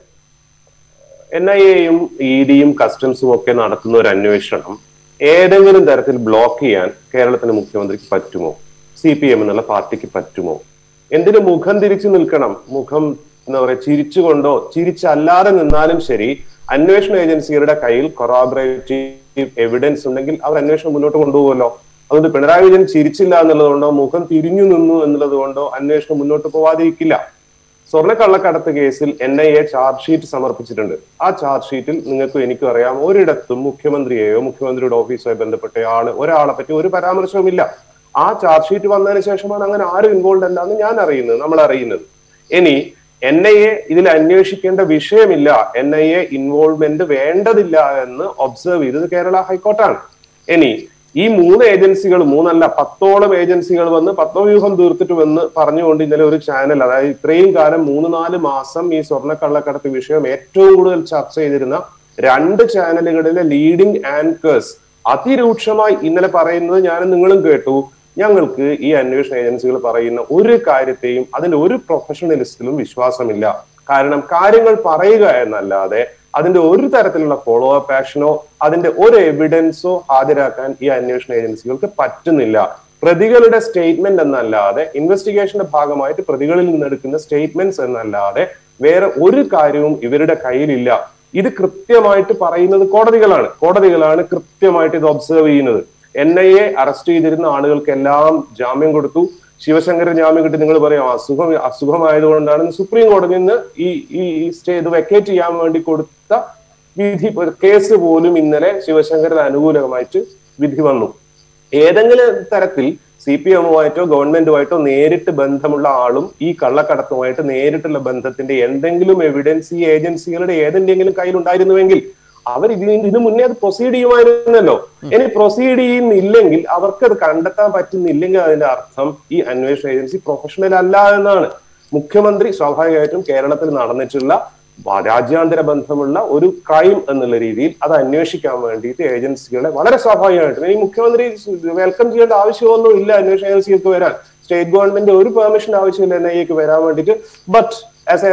[SPEAKER 4] എൻ ഐ എയും ഇ ഡിയും കസ്റ്റംസും ഒക്കെ നടത്തുന്ന ഒരു അന്വേഷണം ഏതെങ്കിലും തരത്തിൽ ബ്ലോക്ക് ചെയ്യാൻ കേരളത്തിന്റെ മുഖ്യമന്ത്രിക്ക് പറ്റുമോ സി പി എം എന്നുള്ള പാർട്ടിക്ക് പറ്റുമോ എന്തിനു മുഖം തിരിച്ചു നിൽക്കണം മുഖം എന്താ പറയാ ചിരിച്ചുകൊണ്ടോ ചിരിച്ചല്ലാതെ നിന്നാലും ശരി അന്വേഷണ ഏജൻസികളുടെ കയ്യിൽ കൊറാബറേറ്റീവ് എവിഡൻസ് ഉണ്ടെങ്കിൽ അവർ അന്വേഷണം മുന്നോട്ട് കൊണ്ടുപോകുമല്ലോ അതുകൊണ്ട് പിണറായി വിജയൻ ചിരിച്ചില്ല എന്നുള്ളത് കൊണ്ടോ മുഖം തിരിഞ്ഞു നിന്നു എന്നുള്ളത് കൊണ്ടോ അന്വേഷണം മുന്നോട്ട് പോവാതിരിക്കില്ല സ്വർണ്ണക്കള്ളക്കടത്ത് കേസിൽ N I A charge sheet സമർപ്പിച്ചിട്ടുണ്ട് ആ ചാർജ് ഷീറ്റിൽ നിങ്ങൾക്കും എനിക്കും അറിയാം ഒരിടത്തും മുഖ്യമന്ത്രിയെയോ മുഖ്യമന്ത്രിയുടെ ഓഫീസുമായി ബന്ധപ്പെട്ട ആള് ഒരാളെ പറ്റി ഒരു പരാമർശവുമില്ല ആ ചാർജ് ഷീറ്റ് വന്നതിന് ശേഷമാണ് അങ്ങനെ ആരും ഇൻവോൾവ് അല്ല എന്ന് ഞാൻ അറിയുന്നത് നമ്മൾ അറിയുന്നത് ഇനി എൻ ഐ എ ഇതിൽ അന്വേഷിക്കേണ്ട വിഷയമില്ല എൻ ഐ എ ഇൻവോൾവ്മെന്റ് വേണ്ടതില്ല എന്ന് ഒബ്സർവ് ചെയ്തത് കേരള ഹൈക്കോർട്ടാണ് ഇനി ഈ മൂന്ന് ഏജൻസികൾ മൂന്നല്ല പത്തോളം ഏജൻസികൾ വന്ന് പത്മവ്യൂഹം തീർത്തിട്ട് വന്ന് പറഞ്ഞുകൊണ്ട് ഇന്നലെ ഒരു ചാനൽ അതായത് ഇത്രയും കാലം മൂന്ന് നാല് മാസം ഈ സ്വർണ്ണക്കള്ളക്കടത്ത് വിഷയം ഏറ്റവും കൂടുതൽ ചർച്ച ചെയ്തിരുന്ന രണ്ട് ചാനലുകളിലെ ലീഡിംഗ് ആങ്കേഴ്സ് അതിരൂക്ഷമായി ഇന്നലെ പറയുന്നത് ഞാനും നിങ്ങളും കേട്ടു ഞങ്ങൾക്ക് ഈ അന്വേഷണ ഏജൻസികൾ പറയുന്ന ഒരു കാര്യത്തെയും അതിന്റെ ഒരു പ്രൊഫഷണലിസ്റ്റിലും വിശ്വാസമില്ല കാരണം കാര്യങ്ങൾ പറയുക എന്നല്ലാതെ അതിന്റെ ഒരു തരത്തിലുള്ള ഫോളോ അപ്പ് ആക്ഷനോ അതിന്റെ ഒരു എവിഡൻസോ ഹാജരാക്കാൻ ഈ അന്വേഷണ ഏജൻസികൾക്ക് പറ്റുന്നില്ല പ്രതികളുടെ സ്റ്റേറ്റ്മെന്റ് എന്നല്ലാതെ ഇൻവെസ്റ്റിഗേഷന്റെ ഭാഗമായിട്ട് പ്രതികളിൽ നിന്നെടുക്കുന്ന സ്റ്റേറ്റ്മെന്റ്സ് എന്നല്ലാതെ വേറെ ഒരു കാര്യവും ഇവരുടെ കയ്യിലില്ല ഇത് കൃത്യമായിട്ട് പറയുന്നത് കോടതികളാണ് കോടതികളാണ് കൃത്യമായിട്ട് ഇത് ഒബ്സർവ് ചെയ്യുന്നത് എൻ ഐ എ അറസ്റ്റ് ചെയ്തിരുന്ന ആളുകൾക്കെല്ലാം ജാമ്യം കൊടുത്തു ശിവശങ്കരൻ ജാമ്യം കിട്ടി നിങ്ങൾ പറയാം അസുഖം അസുഖമായതുകൊണ്ടാണ് സുപ്രീം കോടതിയിൽ നിന്ന് ഈ ഈ സ്റ്റേ ഇത് വെക്കേറ്റ് ചെയ്യാൻ വേണ്ടി കൊടുത്ത വിധി കേസ് പോലും ഇന്നലെ ശിവശങ്കരൻ അനുകൂലമായിട്ട് വിധി വന്നു ഏതെങ്കിലും തരത്തിൽ സി പി എമ്മുമായിട്ടോ ഗവൺമെന്റുമായിട്ടോ നേരിട്ട് ബന്ധമുള്ള ആളും ഈ കള്ളക്കടത്തുമായിട്ട് നേരിട്ടുള്ള ബന്ധത്തിന്റെ എന്തെങ്കിലും എവിഡൻസ് ഈ ഏജൻസികളുടെ ഏതെങ്കിലും കയ്യിൽ ഉണ്ടായിരുന്നുവെങ്കിൽ അവർ ഇതിന് ഇതിനു മുന്നേ അത് പ്രൊസീഡ് ചെയ്യുമായിരുന്നല്ലോ ഇനി പ്രൊസീഡ് ചെയ്യുന്നില്ലെങ്കിൽ അവർക്ക് അത് കണ്ടെത്താൻ പറ്റുന്നില്ലെങ്കിൽ അതിന്റെ അർത്ഥം ഈ അന്വേഷണ ഏജൻസി പ്രൊഫഷണൽ അല്ല എന്നാണ് മുഖ്യമന്ത്രി സ്വാഭാവികമായിട്ടും കേരളത്തിൽ നടന്നിട്ടുള്ള വ- രാജ്യാന്തര ബന്ധമുള്ള ഒരു ക്രൈം എന്നുള്ള രീതിയിൽ അത് അന്വേഷിക്കാൻ വേണ്ടിയിട്ട് ഏജൻസികളെ വളരെ സ്വാഭാവികമായിട്ടും ഈ മുഖ്യമന്ത്രി വെൽക്കം ചെയ്യേണ്ട ആവശ്യമൊന്നും ഇല്ല അന്വേഷണ ഏജൻസികൾക്ക് വരാൻ സ്റ്റേറ്റ് ഗവൺമെന്റ് ഒരു പെർമിഷൻ ആവശ്യമില്ല എൻ ഐ എക്ക് വരാൻ വേണ്ടിയിട്ട് but as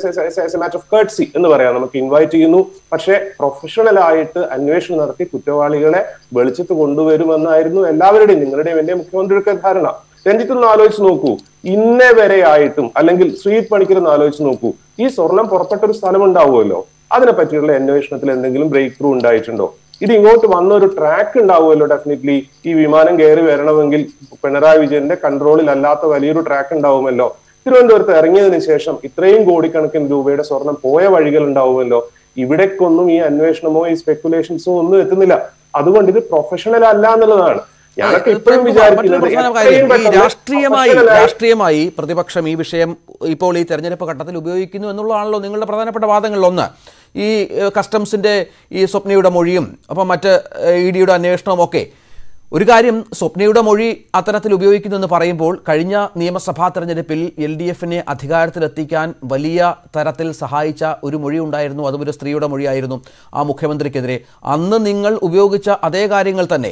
[SPEAKER 4] a matter of courtesy എന്ന് പറയാം നമുക്ക് ഇൻവൈറ്റ് ചെയ്യുന്നു പക്ഷേ പ്രൊഫഷണൽ ആയിട്ട് അന്വേഷണം നടത്തി കുറ്റവാളികളെ വെളിച്ചത്ത് കൊണ്ടുവരുമെന്നായിരുന്നു എല്ലാവരുടെയും നിങ്ങളുടെയും എന്റെ മുഖ്യമന്ത്രിയുടെ ധാരണ രഞ്ജിത്ത് ഒന്ന് ആലോചിച്ച് നോക്കൂ ഇന്നേ വരെ ആയിട്ടും അല്ലെങ്കിൽ ശ്രീത് പണിക്കർ ഒന്ന് ആലോചിച്ച് നോക്കൂ ഈ സ്വർണം പുറപ്പെട്ട ഒരു സ്ഥലം ഉണ്ടാവുമല്ലോ അതിനെ പറ്റിയുള്ള അന്വേഷണത്തിൽ എന്തെങ്കിലും ബ്രേക്ക് ത്രൂ ഉണ്ടായിട്ടുണ്ടോ ഇത് ഇങ്ങോട്ട് വന്ന ഒരു ട്രാക്ക് ഉണ്ടാവുമല്ലോ ഡെഫിനറ്റ്ലി ഈ വിമാനം കയറി വരണമെങ്കിൽ പിണറായി വിജയന്റെ കൺട്രോളിൽ അല്ലാത്ത വലിയൊരു ട്രാക്ക് ഉണ്ടാവുമല്ലോ തിരുവനന്തപുരത്ത് ഇറങ്ങിയതിനു ശേഷം ഇത്രയും കോടിക്കണക്കിന് രൂപയുടെ സ്വർണം പോയ വഴികൾ ഉണ്ടാവുമല്ലോ ഇവിടേക്കൊന്നും ഈ അന്വേഷണമോ ഈ സ്പെക്കുലേഷൻസോ ഒന്നും എത്തുന്നില്ല അതുകൊണ്ട് ഇത് പ്രൊഫഷണൽ അല്ല എന്നുള്ളതാണ് ഞാനൊക്കെ ഇപ്പോഴും
[SPEAKER 3] മറ്റൊരു
[SPEAKER 4] വിചാരിക്കുന്നത്
[SPEAKER 3] പ്രധാന
[SPEAKER 4] എത്രയും
[SPEAKER 3] കാര്യം ഈ
[SPEAKER 4] പെട്ടെന്ന്
[SPEAKER 3] രാഷ്ട്രീയമായി
[SPEAKER 4] professional ആയി
[SPEAKER 3] രാഷ്ട്രീയമായി പ്രതിപക്ഷം ഈ വിഷയം ഇപ്പോൾ ഈ തെരഞ്ഞെടുപ്പ് ഘട്ടത്തിൽ ഉപയോഗിക്കുന്നു എന്നുള്ളതാണല്ലോ നിങ്ങളുടെ പ്രധാനപ്പെട്ട വാദങ്ങളിൽ ഒന്ന് ഈ ഏഹ്, കസ്റ്റംസിന്റെ ഈ സ്വപ്നയുടെ മൊഴിയും അപ്പം മറ്റ് ഇ ഡിയുടെ അന്വേഷണവും ഒക്കെ ഒരു കാര്യം സ്വപ്നയുടെ മൊഴി അത്തരത്തിൽ ഉപയോഗിക്കുന്നു എന്ന് പറയുമ്പോൾ കഴിഞ്ഞ നിയമസഭാ തെരഞ്ഞെടുപ്പിൽ എൽ ഡി എഫിനെ അധികാരത്തിലെത്തിക്കാൻ വലിയ തരത്തിൽ സഹായിച്ച ഒരു മൊഴി ഉണ്ടായിരുന്നു അതും ഒരു സ്ത്രീയുടെ മൊഴിയായിരുന്നു ആ മുഖ്യമന്ത്രിക്കെതിരെ അന്ന് നിങ്ങൾ ഉപയോഗിച്ച അതേ കാര്യങ്ങൾ തന്നെ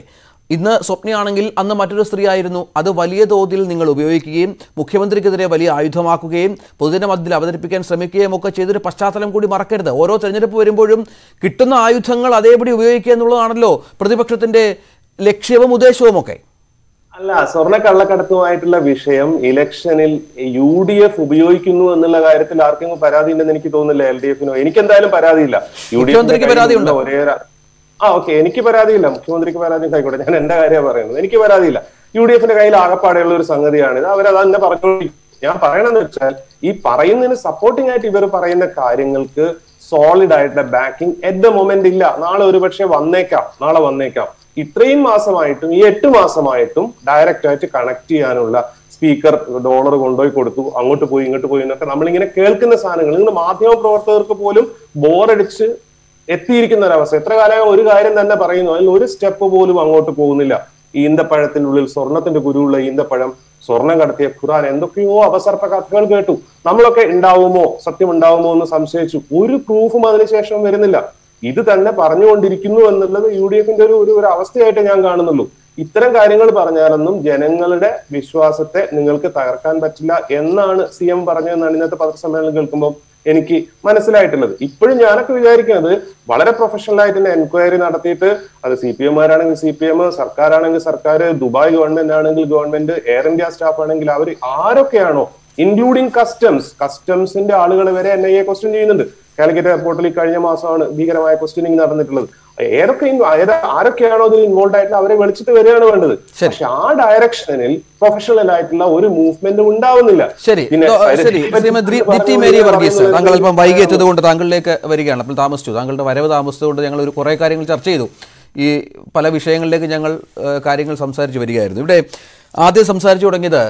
[SPEAKER 3] ഇന്ന് സ്വപ്നയാണെങ്കിൽ അന്ന് മറ്റൊരു സ്ത്രീ ആയിരുന്നു അത് വലിയ തോതിൽ നിങ്ങൾ ഉപയോഗിക്കുകയും മുഖ്യമന്ത്രിക്കെതിരെ വലിയ ആയുധമാക്കുകയും പൊതുജന മധ്യത്തിൽ അവതരിപ്പിക്കാൻ ശ്രമിക്കുകയും ഒക്കെ ചെയ്തൊരു പശ്ചാത്തലം കൂടി മറക്കരുത് ഓരോ തെരഞ്ഞെടുപ്പ് വരുമ്പോഴും കിട്ടുന്ന ആയുധങ്ങൾ അതേപടി ഉപയോഗിക്കുക എന്നുള്ളതാണല്ലോ പ്രതിപക്ഷത്തിന്റെ ലക്ഷ്യവും ഉദ്ദേശവും ഒക്കെ
[SPEAKER 4] അല്ല സ്വർണ്ണ കള്ളക്കടത്തുമായിട്ടുള്ള വിഷയം ഇലക്ഷനിൽ യു ഡി എഫ് ഉപയോഗിക്കുന്നു എന്നുള്ള കാര്യത്തിൽ ആർക്കെങ്കിലും പരാതി ഉണ്ടെന്ന് എനിക്ക് തോന്നുന്നില്ല എൽ ഡി എഫിനോ എനിക്ക് എന്തായാലും പരാതിയില്ല യു ഡി
[SPEAKER 3] മുഖ്യമന്ത്രിക്ക് പരാതിയുണ്ടോ?
[SPEAKER 4] ഒരേ ഒരു- ആ ഓക്കെ എനിക്ക് പരാതിയില്ല മുഖ്യമന്ത്രിക്ക് പരാതി ആയിക്കോട്ടെ ഞാൻ എന്റെ കാര്യമാണ് പറയുന്നത് എനിക്ക് പരാതിയില്ല യു ഡി എഫിന്റെ കയ്യിൽ ആകപ്പാടെയുള്ള ഒരു സംഗതിയാണിത് അവരത് തന്നെ പറഞ്ഞുകൊണ്ടിരിക്കും ഞാൻ പറയണെന്ന് വെച്ചാൽ ഈ പറയുന്നതിന് സപ്പോർട്ടിംഗ് ആയിട്ട് ഇവർ പറയുന്ന കാര്യങ്ങൾക്ക് സോളിഡ് ആയിട്ടുള്ള ബാക്കിംഗ് എറ്റ് ദ മൊമെന്റ് ഇല്ല നാളെ ഒരുപക്ഷെ വന്നേക്കാം നാളെ വന്നേക്കാം ഇത്രയും മാസമായിട്ടും ഈ എട്ട് മാസമായിട്ടും ഡയറക്റ്റ് ആയിട്ട് കണക്ട് ചെയ്യാനുള്ള സ്പീക്കർ ഡോളർ കൊണ്ടുപോയി കൊടുത്തു അങ്ങോട്ട് പോയി ഇങ്ങോട്ട് പോയി എന്നൊക്കെ നമ്മളിങ്ങനെ കേൾക്കുന്ന സാധനങ്ങൾ നിങ്ങൾ മാധ്യമ പ്രവർത്തകർക്ക് പോലും ബോറടിച്ച് എത്തിയിരിക്കുന്ന ഒരവസ്ഥ എത്ര കാലമായി ഒരു കാര്യം തന്നെ പറയുന്നു അതിൽ ഒരു സ്റ്റെപ്പ് പോലും അങ്ങോട്ട് പോകുന്നില്ല ഈന്തപ്പഴത്തിനുള്ളിൽ സ്വർണത്തിന്റെ കുരുവുള്ള ഈന്തപ്പഴം സ്വർണം കടത്തിയ ഖുറാൻ എന്തൊക്കെയോ അവസർപ്പ കഥകൾ കേട്ടു നമ്മളൊക്കെ ഉണ്ടാവുമോ സത്യം ഉണ്ടാവുമോ എന്ന് സംശയിച്ചു ഒരു പ്രൂഫും അതിനുശേഷം വരുന്നില്ല ഇത് തന്നെ പറഞ്ഞുകൊണ്ടിരിക്കുന്നു എന്നുള്ളത് യു ഡി എഫിന്റെ ഒരു ഒരു- ഒരു അവസ്ഥയായിട്ട് ഞാൻ കാണുന്നുള്ളൂ ഇത്തരം കാര്യങ്ങൾ പറഞ്ഞാലൊന്നും ജനങ്ങളുടെ വിശ്വാസത്തെ നിങ്ങൾക്ക് തകർക്കാൻ പറ്റില്ല എന്നാണ് സി എം പറഞ്ഞതെന്നാണ് ഇന്നത്തെ പത്രസമ്മേളനം കേൾക്കുമ്പോൾ എനിക്ക് മനസ്സിലായിട്ടുള്ളത് ഇപ്പോഴും ഞാനൊക്കെ വിചാരിക്കുന്നത് വളരെ പ്രൊഫഷണൽ ആയിട്ട് തന്നെ എൻക്വയറി നടത്തിയിട്ട് അത് സി പി എംമാരാണെങ്കിൽ സി പി എം സർക്കാരാണെങ്കിൽ സർക്കാർ ദുബായ് ഗവൺമെന്റ് ആണെങ്കിൽ ഗവൺമെന്റ് എയർ ഇന്ത്യ സ്റ്റാഫ് ആണെങ്കിൽ അവർ ആരൊക്കെയാണോ ഇൻക്ലൂഡിംഗ് കസ്റ്റംസ് കസ്റ്റംസിന്റെ ആളുകൾ വരെ എൻ ഐ എ ക്വസ്റ്റ്യൻ ചെയ്യുന്നുണ്ട് കാലിക്കറ്റ് എയർപോർട്ടിൽ ഈ കഴിഞ്ഞ മാസമാണ് ഭീകരമായ ക്വസ്റ്റ്യനിങ് നടന്നിട്ടുള്ളത് ഏതൊക്കെ ഇൻ- ഏത- ആരൊക്കെയാണോ ഇതിൽ ഇൻവോൾവ് ആയിട്ടുള്ള അവരെ വിളിച്ചിട്ട് വരികയാണ് വേണ്ടത്
[SPEAKER 3] ശരി.
[SPEAKER 4] പക്ഷെ ആ ഡയറക്ഷനിൽ പ്രൊഫഷണൽ ആയിട്ടുള്ള ഒരു മൂവ്മെന്റും ഉണ്ടാവുന്നില്ല
[SPEAKER 3] ശരി
[SPEAKER 4] പിന്നെ
[SPEAKER 3] ദോ-
[SPEAKER 4] അതിന്
[SPEAKER 3] ശരി
[SPEAKER 4] ദീപ-
[SPEAKER 3] ശ്രീമതി
[SPEAKER 4] ദീപ
[SPEAKER 3] ദിത്തി
[SPEAKER 4] പറഞ്ഞു
[SPEAKER 3] മേരി
[SPEAKER 4] എന്ന്
[SPEAKER 3] വർഗീസ്
[SPEAKER 4] പറയുന്നത്
[SPEAKER 3] താങ്കൾ അല്പം വൈകി എത്തിയത് കൊണ്ട് താങ്കളിലേക്ക് വരികയാണ് അപ്പോൾ താമസിച്ചു താങ്കളുടെ വരവ് താമസിച്ചതുകൊണ്ട് ഞങ്ങൾ ഒരു കുറേ കാര്യങ്ങൾ ചർച്ച ചെയ്തു ഈ പല വിഷയങ്ങളിലേക്ക് ഞങ്ങൾ ഏഹ്, കാര്യങ്ങൾ സംസാരിച്ച് വരികയായിരുന്നു ഇവിടെ ആദ്യം സംസാരിച്ചു തുടങ്ങിയത്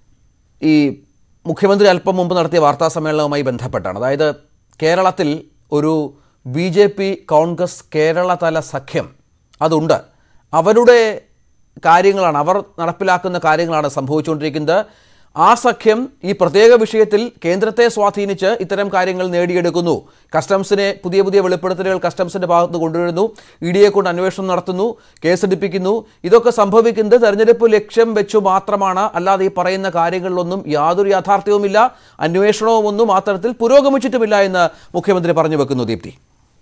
[SPEAKER 3] ഈ മുഖ്യമന്ത്രി അല്പം മുമ്പ് നടത്തിയ വാർത്താ സമ്മേളനവുമായി ബന്ധപ്പെട്ടാണ് അതായത് കേരളത്തിൽ ഒരു ബി ജെ പി കോൺഗ്രസ് കേരളതല സഖ്യം അതുണ്ട് അവരുടെ കാര്യങ്ങളാണ് അവർ നടപ്പിലാക്കുന്ന കാര്യങ്ങളാണ് സംഭവിച്ചുകൊണ്ടിരിക്കുന്നത് ആ സഖ്യം ഈ പ്രത്യേക വിഷയത്തിൽ കേന്ദ്രത്തെ സ്വാധീനിച്ച് ഇത്തരം കാര്യങ്ങൾ നേടിയെടുക്കുന്നു കസ്റ്റംസിനെ പുതിയ പുതിയ വെളിപ്പെടുത്തലുകൾ കസ്റ്റംസിന്റെ ഭാഗത്ത് കൊണ്ടുവരുന്നു ഇ ഡിയെ കൊണ്ട് അന്വേഷണം നടത്തുന്നു കേസെടുപ്പിക്കുന്നു ഇതൊക്കെ സംഭവിക്കുന്നത് തെരഞ്ഞെടുപ്പ് ലക്ഷ്യം വെച്ചു മാത്രമാണ് അല്ലാതെ ഈ പറയുന്ന കാര്യങ്ങളിലൊന്നും യാതൊരു യാഥാർത്ഥ്യവുമില്ല അന്വേഷണവും ഒന്നും ആ തരത്തിൽ പുരോഗമിച്ചിട്ടുമില്ല എന്ന് മുഖ്യമന്ത്രി പറഞ്ഞു വെക്കുന്നു ദീപ്തി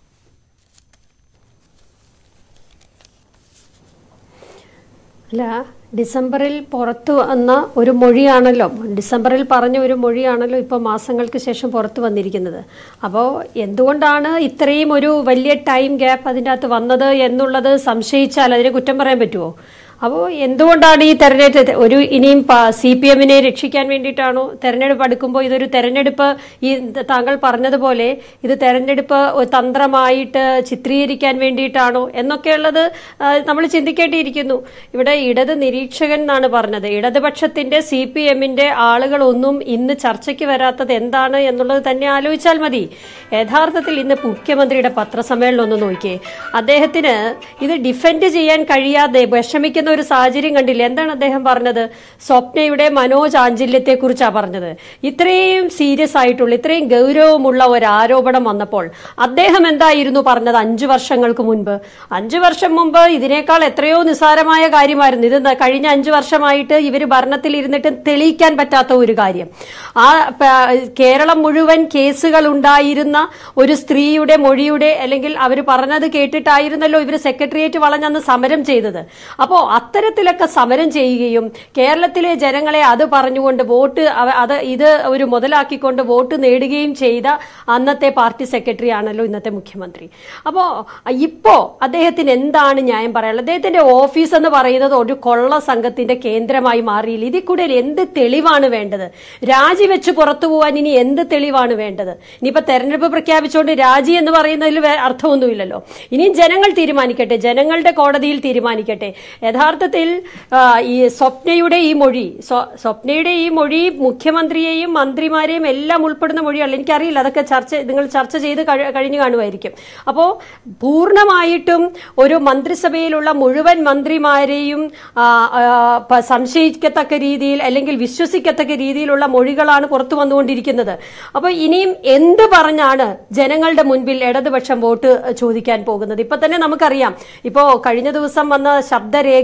[SPEAKER 6] അല്ല ഡിസംബറിൽ പുറത്തു വന്ന ഒരു മൊഴിയാണല്ലോ ഡിസംബറിൽ പറഞ്ഞ ഒരു മൊഴിയാണല്ലോ ഇപ്പോൾ മാസങ്ങൾക്ക് ശേഷം പുറത്തു വന്നിരിക്കുന്നത് അപ്പോൾ എന്തുകൊണ്ടാണ് ഇത്രയും ഒരു വലിയ ടൈം ഗ്യാപ്പ് അതിൻ്റെ അകത്ത് വന്നത് എന്നുള്ളത് സംശയിച്ചാൽ അതിനെ കുറ്റം പറയാൻ പറ്റുമോ അപ്പോൾ എന്തുകൊണ്ടാണ് ഈ തെരഞ്ഞെടുപ്പ് ഒരു ഇനിയും സി പി എമ്മിനെ രക്ഷിക്കാൻ വേണ്ടിയിട്ടാണോ തെരഞ്ഞെടുപ്പ് അടുക്കുമ്പോൾ ഇതൊരു തെരഞ്ഞെടുപ്പ് ഈ താങ്കൾ പറഞ്ഞതുപോലെ ഇത് തെരഞ്ഞെടുപ്പ് ഒരു തന്ത്രമായിട്ട് ചിത്രീകരിക്കാൻ വേണ്ടിയിട്ടാണോ എന്നൊക്കെയുള്ളത് നമ്മൾ ചിന്തിക്കേണ്ടിയിരിക്കുന്നു ഇവിടെ ഇടത് നിരീക്ഷകൻ എന്നാണ് പറഞ്ഞത് ഇടതുപക്ഷത്തിന്റെ സി പി എമ്മിന്റെ ആളുകളൊന്നും ഇന്ന് ചർച്ചയ്ക്ക് വരാത്തത് എന്താണ് എന്നുള്ളത് തന്നെ ആലോചിച്ചാൽ മതി യഥാർത്ഥത്തിൽ ഇന്ന് മുഖ്യമന്ത്രിയുടെ പത്രസമ്മേളനം ഒന്ന് നോക്കിയേ അദ്ദേഹത്തിന് ഇത് ഡിഫെൻഡ് ചെയ്യാൻ കഴിയാതെ വിഷമിക്കുന്ന ഒരു സാഹചര്യം കണ്ടില്ല എന്താണ് അദ്ദേഹം പറഞ്ഞത് സ്വപ്നയുടെ മനോചാഞ്ചല്യത്തെ കുറിച്ചാണ് പറഞ്ഞത് ഇത്രയും സീരിയസ് ആയിട്ടുള്ള ഇത്രയും ഗൗരവമുള്ള ഒരു ആരോപണം വന്നപ്പോൾ അദ്ദേഹം എന്തായിരുന്നു പറഞ്ഞത് അഞ്ചു വർഷങ്ങൾക്ക് മുൻപ് അഞ്ചു വർഷം മുമ്പ് ഇതിനേക്കാൾ എത്രയോ നിസ്സാരമായ കാര്യമായിരുന്നു ഇത് ന- കഴിഞ്ഞ അഞ്ചു വർഷമായിട്ട് ഇവർ ഭരണത്തിൽ ഇരുന്നിട്ട് തെളിയിക്കാൻ പറ്റാത്ത ഒരു കാര്യം ആ പ- കേരളം മുഴുവൻ കേസുകൾ ഉണ്ടായിരുന്ന ഒരു സ്ത്രീയുടെ മൊഴിയുടെ അല്ലെങ്കിൽ അവർ പറഞ്ഞത് കേട്ടിട്ടായിരുന്നല്ലോ ഇവർ സെക്രട്ടേറിയറ്റ് വളഞ്ഞന്ന് സമരം ചെയ്തത് അപ്പോൾ അത്തരത്തിലൊക്കെ സമരം ചെയ്യുകയും കേരളത്തിലെ ജനങ്ങളെ അത് പറഞ്ഞുകൊണ്ട് വോട്ട് അവ- അത് ഇത് ഒരു മുതലാക്കിക്കൊണ്ട് വോട്ട് നേടുകയും ചെയ്ത അന്നത്തെ പാർട്ടി സെക്രട്ടറി ആണല്ലോ ഇന്നത്തെ മുഖ്യമന്ത്രി അപ്പോൾ ഇപ്പോ അദ്ദേഹത്തിന് എന്താണ് ന്യായം പറയാനുള്ളത് അദ്ദേഹത്തിന്റെ ഓഫീസ് എന്ന് പറയുന്നത് ഒരു കൊള്ള സംഘത്തിന്റെ കേന്ദ്രമായി മാറിയില്ല ഇതിൽ കൂടെ എന്ത് തെളിവാണ് വേണ്ടത് രാജിവെച്ച് പുറത്തു പോകാൻ ഇനി എന്ത് തെളിവാണ് വേണ്ടത് ഇനിയിപ്പോ തെരഞ്ഞെടുപ്പ് പ്രഖ്യാപിച്ചുകൊണ്ട് രാജി എന്ന് പറയുന്നതിൽ വേ- അർത്ഥമൊന്നുമില്ലല്ലോ ഇനിയും ജനങ്ങൾ തീരുമാനിക്കട്ടെ ജനങ്ങളുടെ കോടതിയിൽ തീരുമാനിക്കട്ടെ യഥാർത്ഥത്തിൽ ആ, ഈ സ്വപ്നയുടെ ഈ മൊഴി സ്വ- സ്വപ്നയുടെ ഈ മൊഴി മുഖ്യമന്ത്രിയെയും മന്ത്രിമാരെയും എല്ലാം ഉൾപ്പെടുന്ന മൊഴിയല്ല എനിക്കറിയില്ല അതൊക്കെ ചർച്ച നിങ്ങൾ ചർച്ച ചെയ്ത് കഴി- കഴിഞ്ഞു കാണുമായിരിക്കും അപ്പോൾ പൂർണ്ണമായിട്ടും ഒരു മന്ത്രിസഭയിലുള്ള മുഴുവൻ മന്ത്രിമാരെയും ആ, ആ, പ- സംശയിക്കത്തക്ക രീതിയിൽ അല്ലെങ്കിൽ വിശ്വസിക്കത്തക്ക രീതിയിലുള്ള മൊഴികളാണ് പുറത്തു വന്നുകൊണ്ടിരിക്കുന്നത് അപ്പോൾ ഇനിയും എന്ത് പറഞ്ഞാണ് ജനങ്ങളുടെ മുൻപിൽ ഇടതുപക്ഷം വോട്ട് ചോദിക്കാൻ പോകുന്നത് ഇപ്പൊ തന്നെ നമുക്കറിയാം ഇപ്പോ കഴിഞ്ഞ ദിവസം വന്ന ശബ്ദരേഖ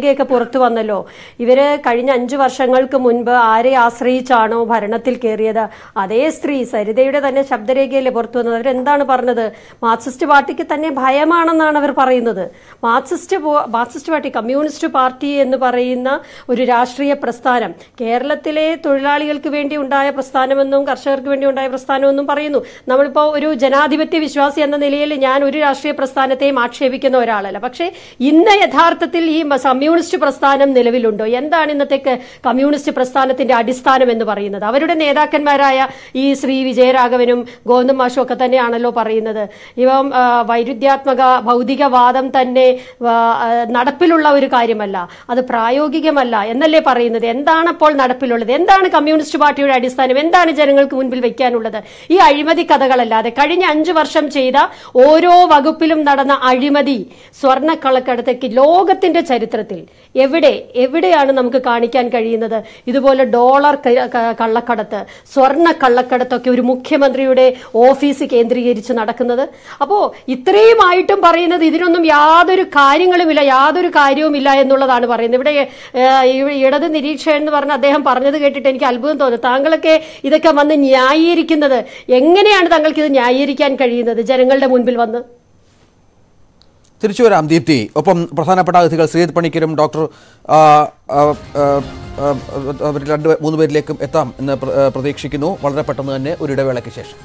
[SPEAKER 6] ശബ്ദരേഖയൊക്കെ പുറത്തു വന്നല്ലോ ഇവര് കഴിഞ്ഞ അഞ്ചു വർഷങ്ങൾക്ക് മുൻപ് ആരെ ആശ്രയിച്ചാണോ ഭരണത്തിൽ കയറിയത് അതേ സ്ത്രീ സരിതയുടെ തന്നെ ശബ്ദരേഖയല്ലേ പുറത്തു വന്നത് അവരെന്താണ് പറഞ്ഞത് മാർക്സിസ്റ്റ് പാർട്ടിക്ക് തന്നെ ഭയമാണെന്നാണ് അവർ പറയുന്നത് മാർക്സിസ്റ്റ് പോ- മാർക്സിസ്റ്റ് പാർട്ടി കമ്മ്യൂണിസ്റ്റ് പാർട്ടി എന്ന് പറയുന്ന ഒരു രാഷ്ട്രീയ പ്രസ്ഥാനം കേരളത്തിലെ തൊഴിലാളികൾക്ക് വേണ്ടി ഉണ്ടായ പ്രസ്ഥാനമെന്നും കർഷകർക്ക് വേണ്ടി ഉണ്ടായ പ്രസ്ഥാനമെന്നും പറയുന്നു നമ്മളിപ്പോൾ ഒരു ജനാധിപത്യ വിശ്വാസി എന്ന നിലയിൽ ഞാൻ ഒരു രാഷ്ട്രീയ പ്രസ്ഥാനത്തെയും ആക്ഷേപിക്കുന്ന ഒരാളല്ല പക്ഷേ ഇന്ന് യഥാർത്ഥത്തിൽ ഈ മ- കമ്മ്യൂണിസ്റ്റ് പ്രസ്ഥാനം നിലവിലുണ്ടോ എന്താണ് ഇന്നത്തെ ക- കമ്മ്യൂണിസ്റ്റ് പ്രസ്ഥാനത്തിന്റെ അടിസ്ഥാനം എന്ന് പറയുന്നത് അവരുടെ നേതാക്കന്മാരായ ഈ ശ്രീ വിജയരാഘവനും ഗോവിന്ദൻ മാഷും ഒക്കെ തന്നെയാണല്ലോ പറയുന്നത് ഇവം ആ, വൈരുദ്ധ്യാത്മക ഭൗതികവാദം തന്നെ ആ, ആ, നടപ്പിലുള്ള ഒരു കാര്യമല്ല അത് പ്രായോഗികമല്ല എന്നല്ലേ പറയുന്നത് എന്താണ് അപ്പോൾ നടപ്പിലുള്ളത് എന്താണ് കമ്മ്യൂണിസ്റ്റ് പാർട്ടിയുടെ അടിസ്ഥാനം എന്താണ് ജനങ്ങൾക്ക് മുൻപിൽ വെക്കാനുള്ളത് ഈ അഴിമതി കഥകളല്ലാതെ കഴിഞ്ഞ അഞ്ചു വർഷം ചെയ്ത ഓരോ വകുപ്പിലും നടന്ന അഴിമതി സ്വർണ്ണക്കള്ളക്കടത്തേക്ക് ലോകത്തിന്റെ ചരിത്രത്തിൽ എവിടെ എവിടെയാണ് നമുക്ക് കാണിക്കാൻ കഴിയുന്നത് ഇതുപോലെ ഡോളർ ക- ക- കള്ളക്കടത്ത് സ്വർണ്ണ കള്ളക്കടത്തൊക്കെ ഒരു മുഖ്യമന്ത്രിയുടെ ഓഫീസ് കേന്ദ്രീകരിച്ച് നടക്കുന്നത് അപ്പോ ഇത്രയുമായിട്ടും പറയുന്നത് ഇതിനൊന്നും യാതൊരു കാര്യങ്ങളുമില്ല യാതൊരു കാര്യവുമില്ല എന്നുള്ളതാണ് പറയുന്നത് ഇവിടെ ഏഹ്, ഈ ഇടത് നിരീക്ഷകൻ എന്ന് പറഞ്ഞ അദ്ദേഹം പറഞ്ഞത് കേട്ടിട്ട് എനിക്ക് അത്ഭുതം തോന്നുന്നു താങ്കളൊക്കെ ഇതൊക്കെ വന്ന് ന്യായീകരിക്കുന്നത് എങ്ങനെയാണ് താങ്കൾക്ക് ഇത് ന്യായീകരിക്കാൻ കഴിയുന്നത് ജനങ്ങളുടെ മുൻപിൽ വന്ന്
[SPEAKER 3] തിരിച്ചു വരാം ദീപ്തി ഒപ്പം പ്രധാനപ്പെട്ട അതിഥികൾ ശ്രീജിത് പണിക്കരും ഡോക്ടർ ആ, ആ, ആ, ആ, അവർ രണ്ട് മൂന്ന് പേരിലേക്കും എത്താം എന്ന് പ്ര- ആ, പ്രതീക്ഷിക്കുന്നു വളരെ പെട്ടെന്ന് തന്നെ ഒരു ഇടവേളയ്ക്ക് ശേഷം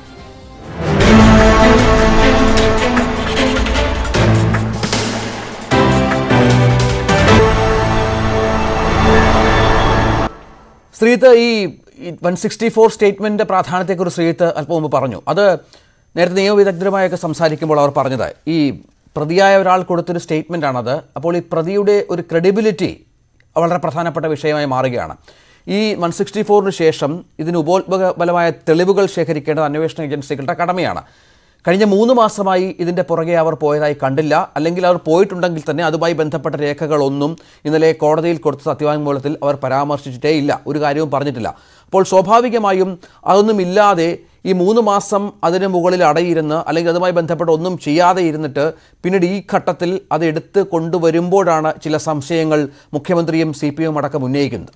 [SPEAKER 3] ശ്രീത്ത് ഈ വൺ സിക്സ്റ്റി ഫോർ സ്റ്റേറ്റ്മെൻറ്റിൻ്റെ പ്രാധാന്യത്തെക്കുറിച്ച് ശ്രീത്ത് അല്പം മുമ്പ് പറഞ്ഞു അത് നേരത്തെ നിയമവിദഗ്ധരുമായൊക്കെ സംസാരിക്കുമ്പോൾ അവർ പറഞ്ഞത് ഈ പ്രതിയായ ഒരാൾ കൊടുത്തൊരു സ്റ്റേറ്റ്മെൻ്റ് ആണത് അപ്പോൾ ഈ പ്രതിയുടെ ഒരു ക്രെഡിബിലിറ്റി വളരെ പ്രധാനപ്പെട്ട വിഷയമായി മാറുകയാണ് ഈ വൺ സിക്സ്റ്റി ഫോറിന് ശേഷം ഇതിന് ഉപോത്ബലമായ തെളിവുകൾ ശേഖരിക്കേണ്ടത് അന്വേഷണ ഏജൻസികളുടെ കടമയാണ് കഴിഞ്ഞ മൂന്ന് മാസമായി ഇതിൻ്റെ പുറകെ അവർ പോയതായി കണ്ടില്ല അല്ലെങ്കിൽ അവർ പോയിട്ടുണ്ടെങ്കിൽ തന്നെ അതുമായി ബന്ധപ്പെട്ട രേഖകളൊന്നും ഇന്നലെ കോടതിയിൽ കൊടുത്ത സത്യവാങ്മൂലത്തിൽ അവർ പരാമർശിച്ചിട്ടേ ഇല്ല ഒരു കാര്യവും പറഞ്ഞിട്ടില്ല അപ്പോൾ സ്വാഭാവികമായും അതൊന്നും ഇല്ലാതെ ഈ മൂന്ന് മാസം അതിന് മുകളിൽ അടയിരുന്ന് അല്ലെങ്കിൽ അതുമായി ബന്ധപ്പെട്ട് ഒന്നും ചെയ്യാതെ ഇരുന്നിട്ട് പിന്നീട് ഈ ഘട്ടത്തിൽ അത് എടുത്ത് കൊണ്ടുവരുമ്പോഴാണ് ചില സംശയങ്ങൾ മുഖ്യമന്ത്രിയും സി പി എം അടക്കം ഉന്നയിക്കുന്നത്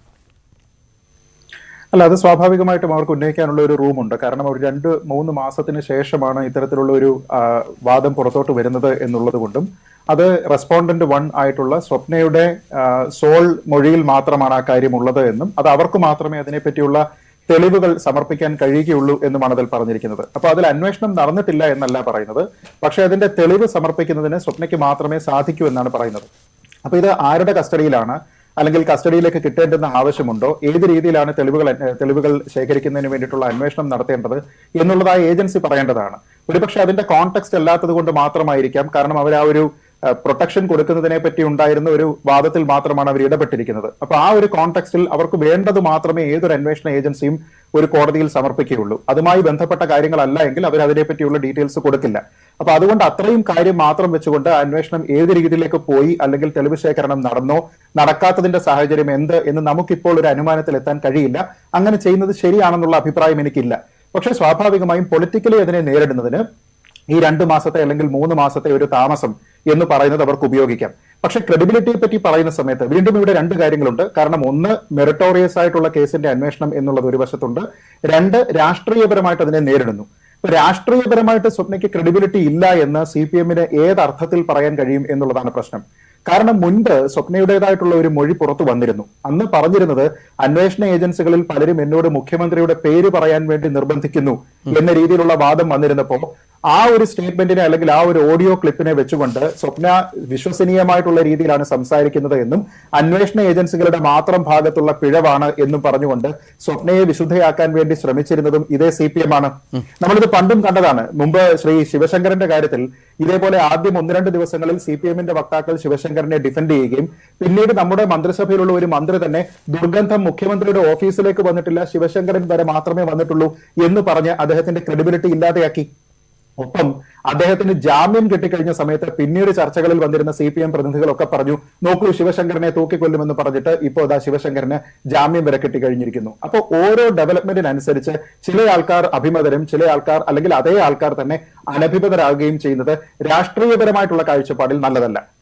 [SPEAKER 5] അല്ല അത് സ്വാഭാവികമായിട്ടും അവർക്ക് ഉന്നയിക്കാനുള്ള ഒരു റൂമുണ്ട് കാരണം ഒരു രണ്ട് മൂന്ന് മാസത്തിന് ശേഷമാണ് ഇത്തരത്തിലുള്ള ഒരു ആ, വാദം പുറത്തോട്ട് വരുന്നത് എന്നുള്ളത് കൊണ്ടും അത് റെസ്പോണ്ടന്റ് വൺ ആയിട്ടുള്ള സ്വപ്നയുടെ ആ, സോൾ മൊഴിയിൽ മാത്രമാണ് ആ കാര്യം ഉള്ളത് എന്നും അത് അവർക്ക് മാത്രമേ അതിനെപ്പറ്റിയുള്ള തെളിവുകൾ സമർപ്പിക്കാൻ കഴിയുകയുള്ളൂ എന്നുമാണ് അതിൽ പറഞ്ഞിരിക്കുന്നത് അപ്പൊ അതിൽ അന്വേഷണം നടന്നിട്ടില്ല എന്നല്ല പറയുന്നത് പക്ഷെ അതിന്റെ തെളിവ് സമർപ്പിക്കുന്നതിന് സ്വപ്നയ്ക്ക് മാത്രമേ സാധിക്കൂ എന്നാണ് പറയുന്നത് അപ്പൊ ഇത് ആരുടെ കസ്റ്റഡിയിലാണ് അല്ലെങ്കിൽ കസ്റ്റഡിയിലേക്ക് കിട്ടേണ്ടുന്ന ആവശ്യമുണ്ടോ ഏത് രീതിയിലാണ് തെളിവുകൾ അന്വേ- തെളിവുകൾ ശേഖരിക്കുന്നതിന് വേണ്ടിയിട്ടുള്ള അന്വേഷണം നടത്തേണ്ടത് എന്നുള്ളത് ആ ഏജൻസി പറയേണ്ടതാണ് ഒരുപക്ഷെ അതിന്റെ കോൺടെക്സ്റ്റ് അല്ലാത്തത് കൊണ്ട് മാത്രമായിരിക്കാം കാരണം അവർ ആ ഒരു പ്രൊട്ടക്ഷൻ കൊടുക്കുന്നതിനെ പറ്റി ഉണ്ടായിരുന്ന ഒരു വാദത്തിൽ മാത്രമാണ് അവർ ഇടപെട്ടിരിക്കുന്നത് അപ്പൊ ആ ഒരു കോൺടെക്സ്റ്റിൽ അവർക്ക് വേണ്ടത് മാത്രമേ ഏതൊരു അന്വേഷണ ഏജൻസിയും ഒരു കോടതിയിൽ സമർപ്പിക്കുകയുള്ളൂ അതുമായി ബന്ധപ്പെട്ട കാര്യങ്ങളല്ല എങ്കിൽ അവർ അതിനെപ്പറ്റിയുള്ള ഡീറ്റെയിൽസ് കൊടുക്കില്ല അപ്പൊ അതുകൊണ്ട് അത്രയും കാര്യം മാത്രം വെച്ചുകൊണ്ട് അന്വേഷണം ഏത് രീതിയിലേക്ക് പോയി അല്ലെങ്കിൽ തെളിവ് ശേഖരണം നടന്നോ നടക്കാത്തതിന്റെ സാഹചര്യം എന്ത് എന്ന് നമുക്കിപ്പോൾ ഒരു അനുമാനത്തിൽ എത്താൻ കഴിയില്ല അങ്ങനെ ചെയ്യുന്നത് ശരിയാണെന്നുള്ള അഭിപ്രായം എനിക്കില്ല പക്ഷെ സ്വാഭാവികമായും പൊളിറ്റിക്കലി അതിനെ നേരിടുന്നതിന് ഈ രണ്ട് മാസത്തെ അല്ലെങ്കിൽ മൂന്ന് മാസത്തെ ഒരു താമസം എന്ന് പറയുന്നത് അവർക്ക് ഉപയോഗിക്കാം പക്ഷെ ക്രെഡിബിലിറ്റിയെ പറ്റി പറയുന്ന സമയത്ത് വീണ്ടും ഇവിടെ രണ്ട് കാര്യങ്ങളുണ്ട് കാരണം ഒന്ന് മെറിറ്റോറിയസ് ആയിട്ടുള്ള കേസിന്റെ അന്വേഷണം എന്നുള്ളത് ഒരു വശത്തുണ്ട് രണ്ട് രാഷ്ട്രീയപരമായിട്ട് അതിനെ നേരിടുന്നു ഇപ്പൊ രാഷ്ട്രീയപരമായിട്ട് സ്വപ്നയ്ക്ക് ക്രെഡിബിലിറ്റി ഇല്ല എന്ന് സി പി എമ്മിന് ഏത് അർത്ഥത്തിൽ പറയാൻ കഴിയും എന്നുള്ളതാണ് പ്രശ്നം കാരണം മുൻപ് സ്വപ്നയുടേതായിട്ടുള്ള ഒരു മൊഴി പുറത്തു വന്നിരുന്നു അന്ന് പറഞ്ഞിരുന്നത് അന്വേഷണ ഏജൻസികളിൽ പലരും എന്നോട് മുഖ്യമന്ത്രിയുടെ പേര് പറയാൻ വേണ്ടി നിർബന്ധിക്കുന്നു എന്ന രീതിയിലുള്ള വാദം വന്നിരുന്നപ്പോ ആ ഒരു സ്റ്റേറ്റ്മെന്റിനെ അല്ലെങ്കിൽ ആ ഒരു ഓഡിയോ ക്ലിപ്പിനെ വെച്ചുകൊണ്ട് സ്വപ്ന വിശ്വസനീയമായിട്ടുള്ള രീതിയിലാണ് സംസാരിക്കുന്നത് എന്നും അന്വേഷണ ഏജൻസികളുടെ മാത്രം ഭാഗത്തുള്ള പിഴവാണ് എന്നും പറഞ്ഞുകൊണ്ട് സ്വപ്നയെ വിശുദ്ധയാക്കാൻ വേണ്ടി ശ്രമിച്ചിരുന്നതും ഇതേ സി പി എം ആണ് നമ്മളിത് പണ്ടും കണ്ടതാണ് മുമ്പ് ശ്രീ ശിവശങ്കരന്റെ കാര്യത്തിൽ ഇതേപോലെ ആദ്യം ഒന്ന് രണ്ട് ദിവസങ്ങളിൽ സി പി എമ്മിന്റെ വക്താക്കൾ ശിവശങ്കരനെ ഡിഫെൻഡ് ചെയ്യുകയും പിന്നീട് നമ്മുടെ മന്ത്രിസഭയിലുള്ള ഒരു മന്ത്രി തന്നെ ദുർഗന്ധം മുഖ്യമന്ത്രിയുടെ ഓഫീസിലേക്ക് വന്നിട്ടില്ല ശിവശങ്കരൻ വരെ മാത്രമേ വന്നിട്ടുള്ളൂ എന്ന് പറഞ്ഞ് അദ്ദേഹത്തിന്റെ ക്രെഡിബിലിറ്റി ഇല്ലാതെയാക്കി ഒപ്പം അദ്ദേഹത്തിന് ജാമ്യം കിട്ടിക്കഴിഞ്ഞ സമയത്ത് പിന്നീട് ചർച്ചകളിൽ വന്നിരുന്ന സി പി എം പ്രതിനിധികളൊക്കെ പറഞ്ഞു നോക്കൂ ശിവശങ്കരനെ തൂക്കിക്കൊല്ലുമെന്ന് പറഞ്ഞിട്ട് ഇപ്പോൾ ഇതാ ശിവശങ്കരന് ജാമ്യം വരെ കിട്ടിക്കഴിഞ്ഞിരിക്കുന്നു അപ്പോൾ ഓരോ ഡെവലപ്മെന്റിനനുസരിച്ച് ചില ആൾക്കാർ അഭിമതരും ചില ആൾക്കാർ അല്ലെങ്കിൽ അതേ ആൾക്കാർ തന്നെ അനഭിമതരാകുകയും ചെയ്യുന്നത് രാഷ്ട്രീയപരമായിട്ടുള്ള കാഴ്ചപ്പാടിൽ നല്ലതല്ല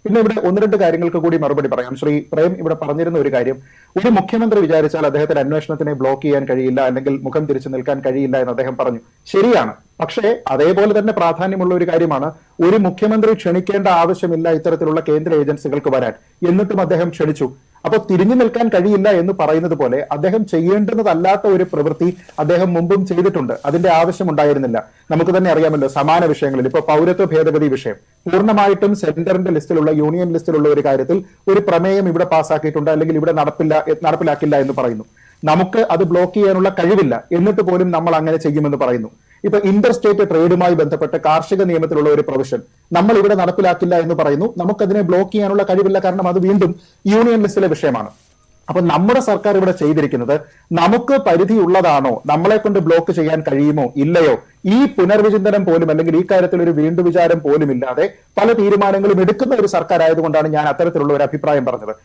[SPEAKER 5] പിന്നെ ഇവിടെ ഒന്ന് രണ്ട് കാര്യങ്ങൾക്ക് കൂടി മറുപടി പറയാം ശ്രീ പ്രേം ഇവിടെ പറഞ്ഞിരുന്ന ഒരു കാര്യം ഒരു മുഖ്യമന്ത്രി വിചാരിച്ചാൽ അദ്ദേഹത്തിന് അന്വേഷണത്തിനെ ബ്ലോക്ക് ചെയ്യാൻ കഴിയില്ല അല്ലെങ്കിൽ മുഖം തിരിച്ചു നിൽക്കാൻ കഴിയില്ല എന്ന് അദ്ദേഹം പറഞ്ഞു ശരിയാണ് പക്ഷേ അതേപോലെ തന്നെ പ്രാധാന്യമുള്ള ഒരു കാര്യമാണ് ഒരു മുഖ്യമന്ത്രി ക്ഷണിക്കേണ്ട ആവശ്യമില്ല ഇത്തരത്തിലുള്ള കേന്ദ്ര ഏജൻസികൾക്ക് വരാൻ എന്നിട്ടും അദ്ദേഹം ക്ഷണിച്ചു അപ്പൊ തിരിഞ്ഞു നിൽക്കാൻ കഴിയില്ല എന്ന് പറയുന്നത് പോലെ അദ്ദേഹം ചെയ്യേണ്ടുന്നതല്ലാത്ത ഒരു പ്രവൃത്തി അദ്ദേഹം മുമ്പും ചെയ്തിട്ടുണ്ട് അതിന്റെ ആവശ്യമുണ്ടായിരുന്നില്ല നമുക്ക് തന്നെ അറിയാമല്ലോ സമാന വിഷയങ്ങളിൽ ഇപ്പൊ പൗരത്വ ഭേദഗതി വിഷയം പൂർണ്ണമായിട്ടും സെന്ററിന്റെ ലിസ്റ്റിലുള്ള യൂണിയൻ ലിസ്റ്റിലുള്ള ഒരു കാര്യത്തിൽ ഒരു പ്രമേയം ഇവിടെ പാസ്സാക്കിയിട്ടുണ്ട് അല്ലെങ്കിൽ ഇവിടെ നടപ്പില്ല നടപ്പിലാക്കില്ല എന്ന് പറയുന്നു നമുക്ക് അത് ബ്ലോക്ക് ചെയ്യാനുള്ള കഴിവില്ല എന്നിട്ട് പോലും നമ്മൾ അങ്ങനെ ചെയ്യുമെന്ന് പറയുന്നു ഇപ്പൊ ഇന്റർ സ്റ്റേറ്റ് ട്രേഡുമായി ബന്ധപ്പെട്ട് കാർഷിക നിയമത്തിലുള്ള ഒരു പ്രൊവിഷൻ നമ്മൾ ഇവിടെ നടപ്പിലാക്കില്ല എന്ന് പറയുന്നു നമുക്കതിനെ ബ്ലോക്ക് ചെയ്യാനുള്ള കഴിവില്ല കാരണം അത് വീണ്ടും യൂണിയൻ ലിസ്റ്റിലെ വിഷയമാണ് അപ്പൊ നമ്മുടെ സർക്കാർ ഇവിടെ ചെയ്തിരിക്കുന്നത് നമുക്ക് പരിധി ഉള്ളതാണോ നമ്മളെ കൊണ്ട് ബ്ലോക്ക് ചെയ്യാൻ കഴിയുമോ ഇല്ലയോ ഈ പുനർവിചിന്തനം പോലും അല്ലെങ്കിൽ ഈ കാര്യത്തിൽ ഒരു വീണ്ടും വിചാരം പോലും ഇല്ലാതെ പല തീരുമാനങ്ങളും എടുക്കുന്ന ഒരു സർക്കാർ ആയതുകൊണ്ടാണ് ഞാൻ അത്തരത്തിലുള്ള ഒരു അഭിപ്രായം പറഞ്ഞത്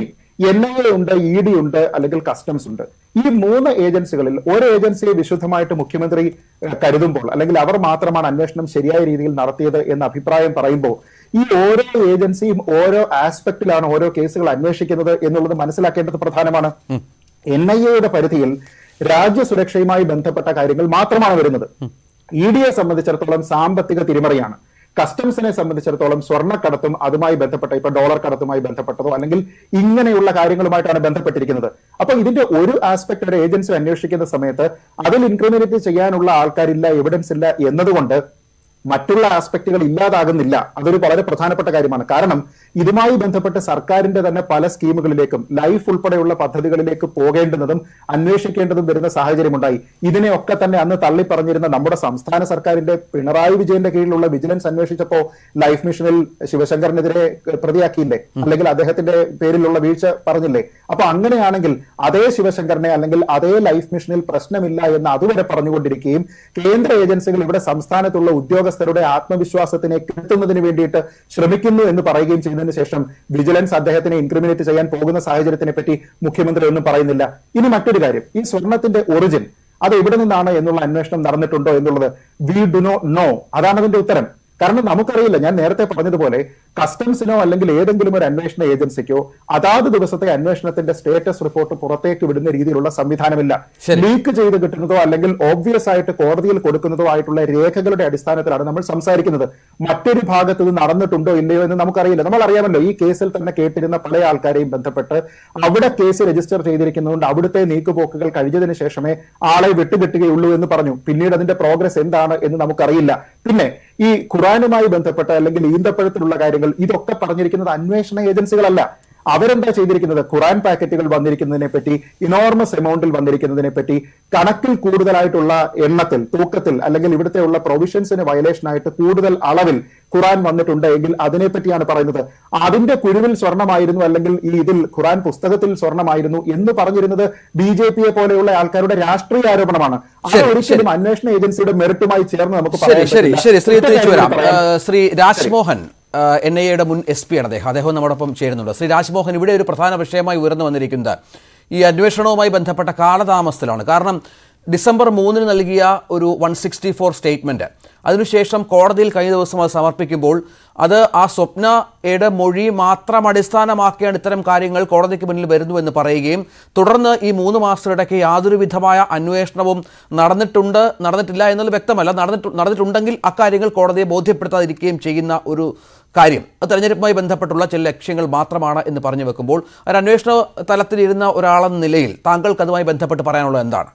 [SPEAKER 5] എൻ ഐ എ ഉണ്ട് ഇ ഡി ഉണ്ട് അല്ലെങ്കിൽ കസ്റ്റംസ് ഉണ്ട് ഈ മൂന്ന് ഏജൻസികളിൽ ഒരു ഏജൻസിയെ വിശുദ്ധമായിട്ട് മുഖ്യമന്ത്രി ഏഹ്, കരുതുമ്പോൾ അല്ലെങ്കിൽ അവർ മാത്രമാണ് അന്വേഷണം ശരിയായ രീതിയിൽ നടത്തിയത് എന്ന അഭിപ്രായം പറയുമ്പോൾ ഈ ഓരോ ഏജൻസിയും ഓരോ ആസ്പെക്റ്റിലാണ് ഓരോ കേസുകൾ അന്വേഷിക്കുന്നത് എന്നുള്ളത് മനസ്സിലാക്കേണ്ടത് പ്രധാനമാണ് എൻ ഐ എയുടെ പരിധിയിൽ രാജ്യസുരക്ഷയുമായി ബന്ധപ്പെട്ട കാര്യങ്ങൾ മാത്രമാണ് വരുന്നത് ഇ ഡിയെ സംബന്ധിച്ചിടത്തോളം സാമ്പത്തിക തിരിമറിയാണ് കസ്റ്റംസിനെ സംബന്ധിച്ചിടത്തോളം സ്വർണ്ണക്കടത്തും അതുമായി ബന്ധപ്പെട്ട ഇപ്പൊ ഡോളർ കടത്തുമായി ബന്ധപ്പെട്ടതോ അല്ലെങ്കിൽ ഇങ്ങനെയുള്ള കാര്യങ്ങളുമായിട്ടാണ് ബന്ധപ്പെട്ടിരിക്കുന്നത് അപ്പൊ ഇതിന്റെ ഒരു ആസ്പെക്ട് ഒരു ഏജൻസി അന്വേഷിക്കുന്ന സമയത്ത് അതിൽ ഇൻക്രിമിനേറ്റ് ചെയ്യാനുള്ള ആൾക്കാരില്ല എവിഡൻസ് ഇല്ല എന്നതുകൊണ്ട് മറ്റുള്ള ആസ്പെക്ടുകൾ ഇല്ലാതാകുന്നില്ല അതൊരു വളരെ പ്രധാനപ്പെട്ട കാര്യമാണ് കാരണം ഇതുമായി ബന്ധപ്പെട്ട് സർക്കാരിന്റെ തന്നെ പല സ്കീമുകളിലേക്കും ലൈഫ് ഉൾപ്പെടെയുള്ള പദ്ധതികളിലേക്ക് പോകേണ്ടുന്നതും അന്വേഷിക്കേണ്ടതും വരുന്ന സാഹചര്യമുണ്ടായി ഇതിനെയൊക്കെ തന്നെ അന്ന് തള്ളി പറഞ്ഞിരുന്ന നമ്മുടെ സംസ്ഥാന സർക്കാരിന്റെ പിണറായി വിജയന്റെ കീഴിലുള്ള വിജിലൻസ് അന്വേഷിച്ചപ്പോ ലൈഫ് മിഷനിൽ ശിവശങ്കറിനെതിരെ പ്രതിയാക്കിയില്ലേ അല്ലെങ്കിൽ അദ്ദേഹത്തിന്റെ പേരിലുള്ള വീഴ്ച പറഞ്ഞില്ലേ അപ്പൊ അങ്ങനെയാണെങ്കിൽ അതേ ശിവശങ്കറിനെ അല്ലെങ്കിൽ അതേ ലൈഫ് മിഷനിൽ പ്രശ്നമില്ല എന്ന് അതുവരെ പറഞ്ഞുകൊണ്ടിരിക്കുകയും കേന്ദ്ര ഏജൻസികൾ ഇവിടെ സംസ്ഥാനത്തുള്ള ഉദ്യോഗസ്ഥരുടെ ആത്മവിശ്വാസത്തിനെ കെട്ടുന്നതിന് വേണ്ടിയിട്ട് ശ്രമിക്കുന്നു എന്ന് പറയുകയും ചെയ്തതിനു ശേഷം വിജിലൻസ് അദ്ദേഹത്തിനെ ഇൻക്രിമിനേറ്റ് ചെയ്യാൻ പോകുന്ന സാഹചര്യത്തിനെ പറ്റി മുഖ്യമന്ത്രി ഒന്നും പറയുന്നില്ല ഇനി മറ്റൊരു കാര്യം ഈ സ്വർണത്തിന്റെ ഒറിജിൻ അത് എവിടെ നിന്നാണ് എന്നുള്ള അന്വേഷണം നടന്നിട്ടുണ്ടോ എന്നുള്ളത് വി ഡു നോ നോ അതാണ് അതിന്റെ ഉത്തരം കാരണം നമുക്കറിയില്ല ഞാൻ നേരത്തെ പറഞ്ഞതുപോലെ കസ്റ്റംസിനോ അല്ലെങ്കിൽ ഏതെങ്കിലും ഒരു അന്വേഷണ ഏജൻസിക്കോ അതാത് ദിവസത്തെ അന്വേഷണത്തിന്റെ സ്റ്റേറ്റസ് റിപ്പോർട്ട് പുറത്തേക്ക് വിടുന്ന രീതിയിലുള്ള സംവിധാനമില്ല
[SPEAKER 3] ശരി.
[SPEAKER 5] ലീക്ക് ചെയ്ത് കിട്ടുന്നതോ അല്ലെങ്കിൽ ഓബ്വിയസ് ആയിട്ട് കോടതിയിൽ കൊടുക്കുന്നതോ ആയിട്ടുള്ള രേഖകളുടെ അടിസ്ഥാനത്തിലാണ് നമ്മൾ സംസാരിക്കുന്നത് മറ്റൊരു ഭാഗത്ത് ഇത് നടന്നിട്ടുണ്ടോ ഇല്ലയോ എന്ന് നമുക്കറിയില്ല നമ്മൾ അറിയാമല്ലോ ഈ കേസിൽ തന്നെ കേട്ടിരുന്ന പല ആൾക്കാരെയും ബന്ധപ്പെട്ട് അവിടെ കേസ് രജിസ്റ്റർ ചെയ്തിരിക്കുന്നതുകൊണ്ട് അവിടുത്തെ നീക്കുപോക്കുകൾ കഴിഞ്ഞതിന് ശേഷമേ ആളെ വിട്ടുകിട്ടുകയുള്ളൂ എന്ന് പറഞ്ഞു പിന്നീട് അതിന്റെ പ്രോഗ്രസ് എന്താണ് എന്ന് നമുക്കറിയില്ല പിന്നെ ഈ ഖുറാനുമായി ബന്ധപ്പെട്ട അല്ലെങ്കിൽ ഈന്തപ്പഴത്തിലുള്ള കാര്യങ്ങൾ ഇതൊക്കെ പറഞ്ഞിരിക്കുന്നത് അന്വേഷണ ഏജൻസികളല്ല അവരെന്താ ചെയ്തിരിക്കുന്നത് ഖുറാൻ പാക്കറ്റുകൾ വന്നിരിക്കുന്നതിനെ പറ്റി ഇനോർമസ് എമൗണ്ടിൽ വന്നിരിക്കുന്നതിനെ പറ്റി കണക്കിൽ കൂടുതലായിട്ടുള്ള എണ്ണത്തിൽ തൂക്കത്തിൽ അല്ലെങ്കിൽ ഇവിടുത്തെ ഉള്ള പ്രൊവിഷൻസിന് വയലേഷൻ ആയിട്ട് കൂടുതൽ അളവിൽ ഖുറാൻ വന്നിട്ടുണ്ട് എങ്കിൽ അതിനെപ്പറ്റിയാണ് പറയുന്നത് അതിന്റെ കുരുവിൽ സ്വർണമായിരുന്നു അല്ലെങ്കിൽ ഈ ഇതിൽ ഖുറാൻ പുസ്തകത്തിൽ സ്വർണമായിരുന്നു എന്ന് പറഞ്ഞിരുന്നത് ബി ജെ പിയെ പോലെയുള്ള ആൾക്കാരുടെ രാഷ്ട്രീയ ആരോപണമാണ് അത്
[SPEAKER 3] ശരി,
[SPEAKER 5] ഒരിക്കലും അന്വേഷണ ഏജൻസിയുടെ മെറിറ്റുമായി ചേർന്ന് നമുക്ക്
[SPEAKER 3] ശരി
[SPEAKER 5] പറയാൻ
[SPEAKER 3] ശരി
[SPEAKER 5] പറ്റില്ല.
[SPEAKER 3] ശരി ശ്രീ
[SPEAKER 5] ഒറ്റ
[SPEAKER 3] തിരിച്ചു
[SPEAKER 5] കാര്യം
[SPEAKER 3] വരാം
[SPEAKER 5] കൂടി പറയാം.
[SPEAKER 3] ആ, ശ്രീ രാജ്മോഹൻ എൻ ഐ എയുടെ മുൻ എസ് പി ആണ് അദ്ദേഹം അദ്ദേഹം നമ്മോടൊപ്പം ചേരുന്നുണ്ട് ശ്രീ രാജ്മോഹൻ ഇവിടെ ഒരു പ്രധാന വിഷയമായി ഉയർന്നു വന്നിരിക്കുന്നത് ഈ അന്വേഷണവുമായി ബന്ധപ്പെട്ട കാലതാമസത്തിലാണ് കാരണം ഡിസംബർ മൂന്നിന് നൽകിയ ഒരു വൺ സിക്സ്റ്റി ഫോർ സ്റ്റേറ്റ്മെന്റ് അതിനുശേഷം കോടതിയിൽ കഴിഞ്ഞ ദിവസം അത് സമർപ്പിക്കുമ്പോൾ അത് ആ സ്വപ്നയുടെ മൊഴി മാത്രം അടിസ്ഥാനമാക്കിയാണ് ഇത്തരം കാര്യങ്ങൾ കോടതിക്ക് മുന്നിൽ വരുന്നുവെന്ന് പറയുകയും തുടർന്ന് ഈ മൂന്ന് മാസത്തിനിടയ്ക്ക് യാതൊരു വിധമായ അന്വേഷണവും നടന്നിട്ടുണ്ട് നടന്നിട്ടില്ല എന്നുള്ളത് വ്യക്തമല്ല നടന്നിട്ട് നടന്നിട്ടുണ്ടെങ്കിൽ അക്കാര്യങ്ങൾ കോടതിയെ ബോധ്യപ്പെടുത്താതിരിക്കുകയും ചെയ്യുന്ന ഒരു കാര്യം അത് തെരഞ്ഞെടുപ്പുമായി ബന്ധപ്പെട്ടുള്ള ചില ലക്ഷ്യങ്ങൾ മാത്രമാണ് എന്ന് പറഞ്ഞു വെക്കുമ്പോൾ ഒരു അന്വേഷണ തലത്തിലിരുന്ന ഒരാളെന്ന നിലയിൽ താങ്കൾക്ക് അതുമായി ബന്ധപ്പെട്ട് പറയാനുള്ളത് എന്താണ്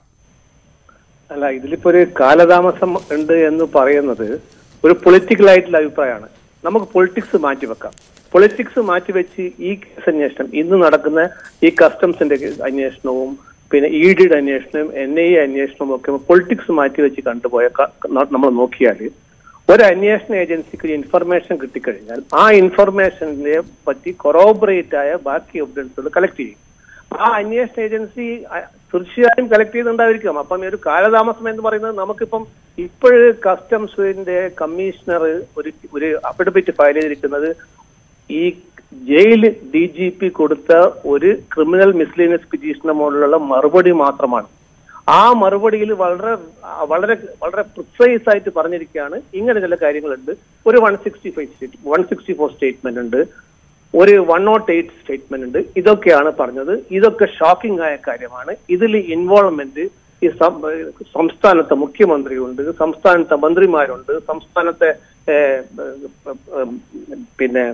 [SPEAKER 1] അല്ല ഇതിലിപ്പോ ഒരു കാലതാമസം ഉണ്ട് എന്ന് പറയുന്നത് ഒരു പൊളിറ്റിക്കൽ ആയിട്ടുള്ള അഭിപ്രായമാണ് നമുക്ക് പൊളിറ്റിക്സ് മാറ്റിവെക്കാം പൊളിറ്റിക്സ് മാറ്റിവെച്ച് ഈ കേസ് അന്വേഷണം ഇന്ന് നടക്കുന്ന ഈ കസ്റ്റംസിന്റെ കേസ് അന്വേഷണവും പിന്നെ ഇ ഡിയുടെ അന്വേഷണവും എൻ ഐ എ അന്വേഷണവും ഒക്കെ പൊളിറ്റിക്സ് മാറ്റിവെച്ച് കണ്ടുപോയ നമ്മൾ നോക്കിയാൽ ഒരു അന്വേഷണ ഏജൻസിക്ക് ഒരു ഇൻഫർമേഷൻ കിട്ടിക്കഴിഞ്ഞാൽ ആ ഇൻഫർമേഷനെ പറ്റി കൊറോബറേറ്റ് ആയ ബാക്കി എവിഡൻസുകൾ കളക്ട് ചെയ്യും ആ അന്വേഷണ ഏജൻസി അ- തീർച്ചയായും കളക്ട് ചെയ്തിട്ടുണ്ടായിരിക്കും അപ്പം ഈ ഒരു കാലതാമസം എന്ന് പറയുന്നത് നമുക്കിപ്പം ഇപ്പോഴ് കസ്റ്റംസിന്റെ കമ്മീഷണർ ഒരു ഒരു അഫിഡവിറ്റ് ഫയൽ ചെയ്തിരിക്കുന്നത് ഈ ജയിൽ ഡി ജി പി കൊടുത്ത ഒരു ക്രിമിനൽ മിസ്ലീനിയസ് പിറ്റീഷന്റെ മുകളിലുള്ള മറുപടി മാത്രമാണ് ആ മറുപടിയിൽ വളരെ വളരെ വളരെ പ്രിസൈസ് ആയിട്ട് പറഞ്ഞിരിക്കുകയാണ് ഇങ്ങനെ ചില കാര്യങ്ങളുണ്ട് ഒരു one sixty five state one sixty four statement ഉണ്ട് ഒരു വൺ നോട്ട് എയ്റ്റ് സ്റ്റേറ്റ്മെന്റ് ഉണ്ട് ഇതൊക്കെയാണ് പറഞ്ഞത് ഇതൊക്കെ ഷോക്കിംഗ് ആയ കാര്യമാണ് ഇതിൽ ഇൻവോൾവ്മെന്റ് ഈ സം- സംസ്ഥാനത്തെ മുഖ്യമന്ത്രിയുണ്ട് സംസ്ഥാനത്തെ മന്ത്രിമാരുണ്ട് സംസ്ഥാനത്തെ ഏഹ്, ഏഹ്, പിന്നെ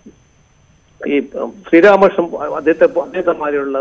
[SPEAKER 1] ഈ ശ്രീരാമകൃഷ്ണൻ അദ്ദേഹത്തെ അദ്ദേഹത്തെമാരെയുള്ള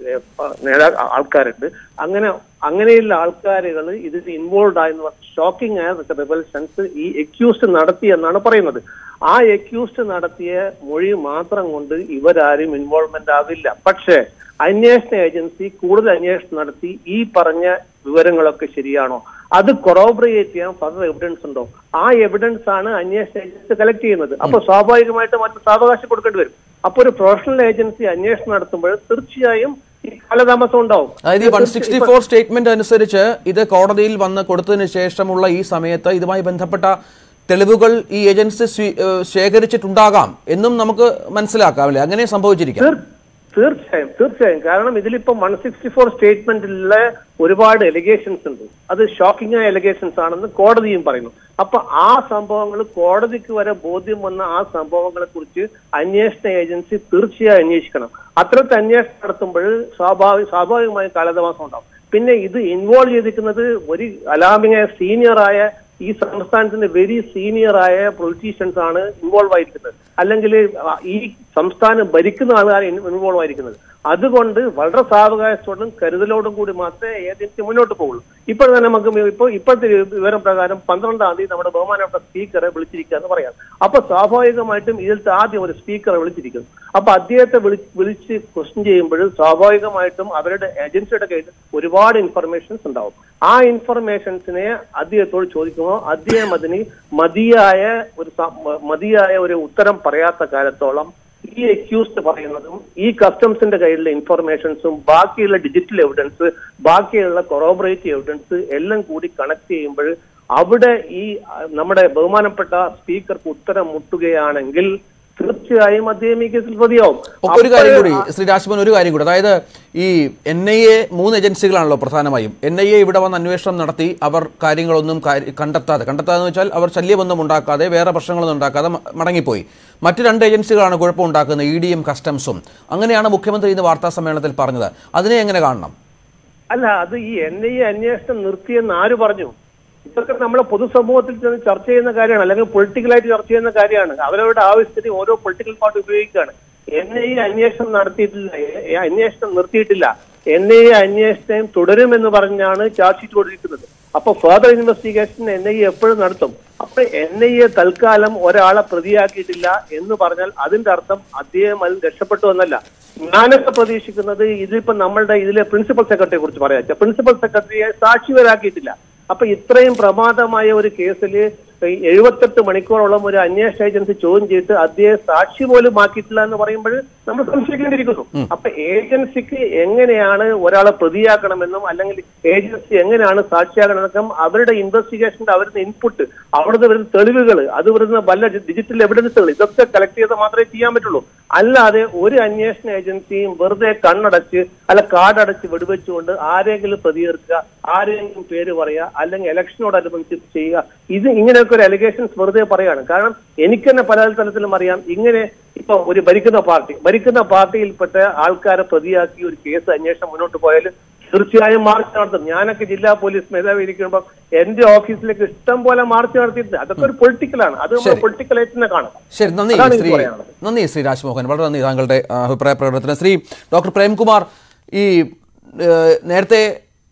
[SPEAKER 1] നേതാ ആൾക്കാരുണ്ട് അങ്ങനെ അങ്ങനെയുള്ള ആൾക്കാരുകൾ ഇതിൽ ഇൻവോൾവ് ആയെന്ന് ഷോക്കിംഗ് ആയ റിവൽഷൻസ് ഈ എക്യൂസ്ഡ് നടത്തി എന്നാണ് പറയുന്നത് ആ എക്യൂസ്ഡ് നടത്തിയ മൊഴി മാത്രം കൊണ്ട് ഇവരാരും ഇൻവോൾവ്മെന്റ് ആവില്ല പക്ഷേ അന്വേഷണ ഏജൻസി കൂടുതൽ അന്വേഷണം നടത്തി ഈ പറഞ്ഞ വിവരങ്ങളൊക്കെ ശരിയാണോ അത് കൊറോബറേറ്റ് ചെയ്യാൻ ഫർദർ എവിഡൻസ് ഉണ്ടോ ആ എവിഡൻസ് ആണ് അന്വേഷണ ഏജൻസി കളക്ട് ചെയ്യുന്നത് അപ്പൊ സ്വാഭാവികമായിട്ട് മറ്റു സാവകാശം കൊടുക്കേണ്ടി വരും അപ്പൊ ഒരു പ്രൊഫഷണൽ ഏജൻസി അന്വേഷണം നടത്തുമ്പോൾ തീർച്ചയായും ഈ കാലതാമസം ഉണ്ടാവും
[SPEAKER 3] അതായത് ഈ വൺ സിക്സ്റ്റി ഫോർ സ്റ്റേറ്റ്മെന്റ് അനുസരിച്ച് ഇത് കോടതിയിൽ വന്ന് കൊടുത്തതിന് ശേഷമുള്ള ഈ സമയത്ത് ഇതുമായി ബന്ധപ്പെട്ട തെളിവുകൾ ഈ ഏജൻസി സ്വീ- ഏഹ് ശേഖരിച്ചിട്ടുണ്ടാകാം എന്നും നമുക്ക് മനസ്സിലാക്കാം അല്ലേ അങ്ങനെ സംഭവിച്ചിരിക്കാം
[SPEAKER 1] തീർ- തീർച്ചയായും തീർച്ചയായും കാരണം ഇതിലിപ്പോ വൺ സിക്സ്റ്റി ഫോർ സ്റ്റേറ്റ്മെന്റിലെ ഒരുപാട് എലിഗേഷൻസ് ഉണ്ട് അത് ഷോക്കിംഗ് ആയ എലിഗേഷൻസ് ആണെന്ന് കോടതിയും പറയുന്നു അപ്പൊ ആ സംഭവങ്ങൾ കോടതിക്ക് വരെ ബോധ്യം വന്ന ആ സംഭവങ്ങളെ കുറിച്ച് അന്വേഷണ ഏജൻസി തീർച്ചയായും അന്വേഷിക്കണം അത്തരത്തിൽ അന്വേഷണം നടത്തുമ്പോൾ സ്വാഭാവിക സ്വാഭാവികമായ കാലതാമസം ഉണ്ടാവും പിന്നെ ഇത് ഇൻവോൾവ് ചെയ്തിരിക്കുന്നത് ഒരു അലാമിങ് സീനിയറായ ഈ സംസ്ഥാനത്തിന്റെ വെരി സീനിയർ ആയ പൊളിറ്റീഷ്യൻസ് ആണ് ഇൻവോൾവ് ആയിരിക്കുന്നത് അല്ലെങ്കിൽ ആ, ഈ സംസ്ഥാനം ഭരിക്കുന്ന ആളുകാരെ ഇൻവോൾവ് ആയിരിക്കുന്നത് അതുകൊണ്ട് വളരെ സാവകാശത്തോടും കരുതലോടും കൂടി മാത്രമേ ഏജൻസി മുന്നോട്ട് പോകുള്ളൂ ഇപ്പോൾ തന്നെ നമുക്ക് ഇപ്പോൾ ഇപ്പോഴത്തെ വിവരം പ്രകാരം പന്ത്രണ്ടാം തീയതി നമ്മുടെ ബഹുമാനപ്പെട്ട സ്പീക്കറെ വിളിച്ചിരിക്കുക എന്ന് പറയാം അപ്പൊ സ്വാഭാവികമായിട്ടും ഇതിലത്തെ ആദ്യം ഒരു സ്പീക്കറെ വിളിച്ചിരിക്കുന്നു അപ്പൊ അദ്ദേഹത്തെ വിളി വിളിച്ച് ക്വസ്റ്റ്യൻ ചെയ്യുമ്പോൾ സ്വാഭാവികമായിട്ടും അവരുടെ ഏജൻസിയുടെ കയ്യിൽ ഒരുപാട് ഇൻഫർമേഷൻസ് ഉണ്ടാവും ആ ഇൻഫർമേഷൻസിനെ അദ്ദേഹത്തോട് ചോദിക്കുമ്പോൾ അദ്ദേഹം അതിന് മതിയായ ഒരു സ- മതിയായ ഒരു ഉത്തരം പറയാത്ത കാലത്തോളം ഈ അക്യൂസ്ഡ് പറയുന്നതും ഈ കസ്റ്റംസിന്റെ കയ്യിലുള്ള ഇൻഫർമേഷൻസും ബാക്കിയുള്ള ഡിജിറ്റൽ എവിഡൻസ് ബാക്കിയുള്ള കൊറോബറേറ്റീവ് എവിഡൻസ് എല്ലാം കൂടി കണക്ട് ചെയ്യുമ്പോൾ അവിടെ ഈ അഹ്, നമ്മുടെ ബഹുമാനപ്പെട്ട സ്പീക്കർക്ക് ഉത്തരം മുട്ടുകയാണെങ്കിൽ തീർച്ചയായും അദ്ദേഹം ഈ കേസിൽ പ്രതിയാവും
[SPEAKER 3] ഒപ്പം ഒരു കാര്യം കൂടി
[SPEAKER 1] അപ്പോൾ
[SPEAKER 3] ശ്രീ രാജ്മോഹൻ ഒരു കാര്യം കൂടി അതായത് ഈ എൻ ഐ എ മൂന്ന് ഏജൻസികളാണല്ലോ പ്രധാനമായും എൻ ഐ എ ഇവിടെ വന്ന് അന്വേഷണം നടത്തി അവർ കാര്യങ്ങളൊന്നും കാര്യ- കണ്ടെത്താതെ കണ്ടെത്താതെ എന്ന് വെച്ചാൽ അവർ ശല്യമൊന്നും ഉണ്ടാക്കാതെ വേറെ പ്രശ്നങ്ങളൊന്നും ഉണ്ടാക്കാതെ മ- മടങ്ങിപ്പോയി മറ്റു രണ്ട് ഏജൻസികളാണ് കുഴപ്പമുണ്ടാക്കുന്നത് ഇ ഡിയും കസ്റ്റംസും അങ്ങനെയാണ് മുഖ്യമന്ത്രി ഇന്ന് വാർത്താ സമ്മേളനത്തിൽ പറഞ്ഞത് അതിനെ എങ്ങനെ കാണണം
[SPEAKER 1] അല്ല അത് ഈ എൻ ഐ എ അന്വേഷണം നിർത്തിയെന്ന് ആര് പറഞ്ഞു ഇതൊക്കെ നമ്മുടെ പൊതുസമൂഹത്തിൽ ചെന്ന് ചർച്ച ചെയ്യുന്ന കാര്യമാണ് അല്ലെങ്കിൽ പൊളിറ്റിക്കലായിട്ട് ചർച്ച ചെയ്യുന്ന കാര്യമാണ് അവരവരുടെ ആവശ്യത്തിന് ഓരോ പൊളിറ്റിക്കൽ പാർട്ടി ഉപയോഗിക്കുകയാണ് എൻ ഐ എ അന്വേഷണം നടത്തിയിട്ടില്ല എ- എ അന്വേഷണം നിർത്തിയിട്ടില്ല എൻ ഐ എ അന്വേഷണം തുടരുമെന്ന് പറഞ്ഞാണ് ചാർജ് ഷീറ്റ് കൊടുത്തിരിക്കുന്നത് അപ്പൊ further investigation N I A എപ്പോഴും നടത്തും അപ്പൊ എൻ ഐ എ തൽക്കാലം ഒരാളെ പ്രതിയാക്കിയിട്ടില്ല എന്ന് പറഞ്ഞാൽ അതിന്റെ അർത്ഥം അദ്ദേഹം അതിൽ രക്ഷപ്പെട്ടു എന്നല്ല ഞാനൊക്കെ പ്രതീക്ഷിക്കുന്നത് ഇതിപ്പോ നമ്മളുടെ ഇതിലെ പ്രിൻസിപ്പൽ സെക്രട്ടറിയെ കുറിച്ച് പറയാം പ്രിൻസിപ്പൽ സെക്രട്ടറിയെ സാക്ഷിവരാക്കിയിട്ടില്ല അപ്പൊ ഇത്രയും പ്രമാദമായ ഒരു കേസിൽ എഴുപത്തെട്ട് മണിക്കൂറോളം ഒരു അന്വേഷണ ഏജൻസി ചോദ്യം ചെയ്തിട്ട് അദ്ദേഹം സാക്ഷി പോലും ആക്കിയിട്ടില്ല എന്ന് പറയുമ്പോൾ നമ്മൾ സംശയിക്കേണ്ടിയിരിക്കുന്നു അപ്പൊ ഏജൻസിക്ക് എങ്ങനെയാണ് ഒരാളെ പ്രതിയാക്കണമെന്നും അല്ലെങ്കിൽ ഏജൻസി എങ്ങനെയാണ് സാക്ഷിയാക്കണമെന്നൊക്കെ അവരുടെ ഇൻവെസ്റ്റിഗേഷന്റെ അവരുടെ ഇൻപുട്ട് അവിടുന്ന് വരുന്ന തെളിവുകൾ അത് വരുന്ന വല്ല ഡിജിറ്റൽ എവിഡൻസുകൾ ഇതൊക്കെ കളക്ട് ചെയ്താൽ മാത്രമേ ചെയ്യാൻ പറ്റുള്ളൂ അല്ലാതെ ഒരു അന്വേഷണ ഏജൻസിയും വെറുതെ കണ്ണടച്ച് അല്ല കാർഡടച്ച് വെടിവെച്ചുകൊണ്ട് ആരെങ്കിലും പ്രതികർക്കുക ആരെങ്കിലും പേര് പറയുക അല്ലെങ്കിൽ ഇലക്ഷനോടനുബന്ധിച്ച് ചെയ്യുക ഇത് ഇങ്ങനെയൊക്കെ ഒരു അലിഗേഷൻസ് വെറുതെ പറയാണ് കാരണം എനിക്ക് തന്നെ പല തലത്തിലും അറിയാം ഇങ്ങനെ ഇപ്പൊ ഒരു ഭരിക്കുന്ന പാർട്ടി ഭരിക്കുന്ന പാർട്ടിയിൽപ്പെട്ട ആൾക്കാരെ പ്രതിയാക്കി ഒരു കേസ് അന്വേഷണം മുന്നോട്ട് പോയാൽ തീർച്ചയായും മാർച്ച് നടത്തും ഞാനൊക്കെ ജില്ലാ പോലീസ് മേധാവി ഇരിക്കുമ്പോൾ എന്റെ ഓഫീസിലേക്ക് ഇഷ്ടം പോലെ മാർച്ച് നടത്തിയിട്ടുണ്ട് അതൊക്കെ ഒരു പൊളിറ്റിക്കലാണ് അത് നമ്മൾ പൊളിറ്റിക്കലായിട്ട് തന്നെ കാണും
[SPEAKER 3] ശരി നന്ദി
[SPEAKER 1] അതാണ് എനിക്ക്
[SPEAKER 3] ശ്രീ
[SPEAKER 1] പറയാനുള്ളത്.
[SPEAKER 3] നന്ദി ശ്രീ രാജ്മോഹൻ വളരെ നന്ദി താങ്കളുടെ ആ, അഭിപ്രായ പ്രകടനത്തിന് ശ്രീ ഡോക്ടർ പ്രേംകുമാർ ഈ ഏഹ്, നേരത്തെ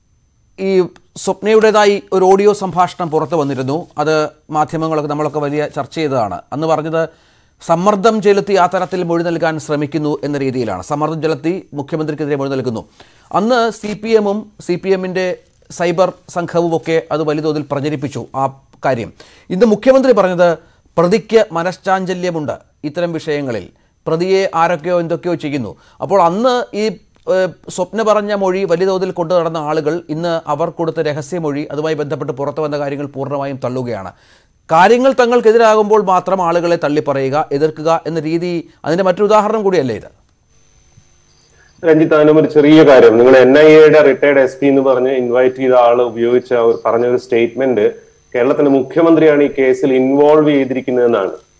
[SPEAKER 3] ഈ സ്വപ്നയുടേതായി ഒരു ഓഡിയോ സംഭാഷണം പുറത്തു വന്നിരുന്നു അത് മാധ്യമങ്ങളൊക്കെ നമ്മളൊക്കെ വലിയ ചർച്ച ചെയ്തതാണ് അന്ന് പറഞ്ഞത് സമ്മർദ്ദം ചെലുത്തി ആ തരത്തിൽ മൊഴി നൽകാൻ ശ്രമിക്കുന്നു എന്ന രീതിയിലാണ് സമ്മർദ്ദം ചെലുത്തി മുഖ്യമന്ത്രിക്കെതിരെ മൊഴി നൽകുന്നു അന്ന് സി പി എമ്മും സി പി എമ്മിൻ്റെ സൈബർ സംഘവും ഒക്കെ അത് വലിയതോതിൽ പ്രചരിപ്പിച്ചു ആ കാര്യം ഇന്ന് മുഖ്യമന്ത്രി പറഞ്ഞത് പ്രതിക്ക് മനഃശാഞ്ചല്യമുണ്ട് ഇത്തരം വിഷയങ്ങളിൽ പ്രതിയെ ആരൊക്കെയോ എന്തൊക്കെയോ ചെയ്യുന്നു അപ്പോൾ അന്ന് ഈ ഏഹ്, സ്വപ്ന പറഞ്ഞ മൊഴി വലിയ തോതിൽ കൊണ്ടു നടന്ന ആളുകൾ ഇന്ന് അവർ കൊടുത്ത രഹസ്യമൊഴി അതുമായി ബന്ധപ്പെട്ട് പുറത്തു വന്ന കാര്യങ്ങൾ പൂർണ്ണമായും തള്ളുകയാണ് കാര്യങ്ങൾ തങ്ങൾക്കെതിരാകുമ്പോൾ മാത്രം ആളുകളെ തള്ളിപ്പറയുക എതിർക്കുക എന്ന രീതി അതിന്റെ മറ്റൊരു ഉദാഹരണം കൂടിയല്ലേ ഇത്
[SPEAKER 4] രഞ്ജിത്ത് അതിനും ഒരു ചെറിയ കാര്യം നിങ്ങൾ എൻ ഐ എയുടെ റിട്ടയർഡ് എസ് പി എന്ന് പറഞ്ഞ് ഇൻവൈറ്റ് ചെയ്ത ആള് ഉപയോഗിച്ച ഒരു പറഞ്ഞ ഒരു സ്റ്റേറ്റ്മെന്റ് കേരളത്തിന്റെ മുഖ്യമന്ത്രിയാണ് ഈ കേസിൽ ഇൻവോൾവ് ചെയ്തിരിക്കുന്നതെന്നാണ്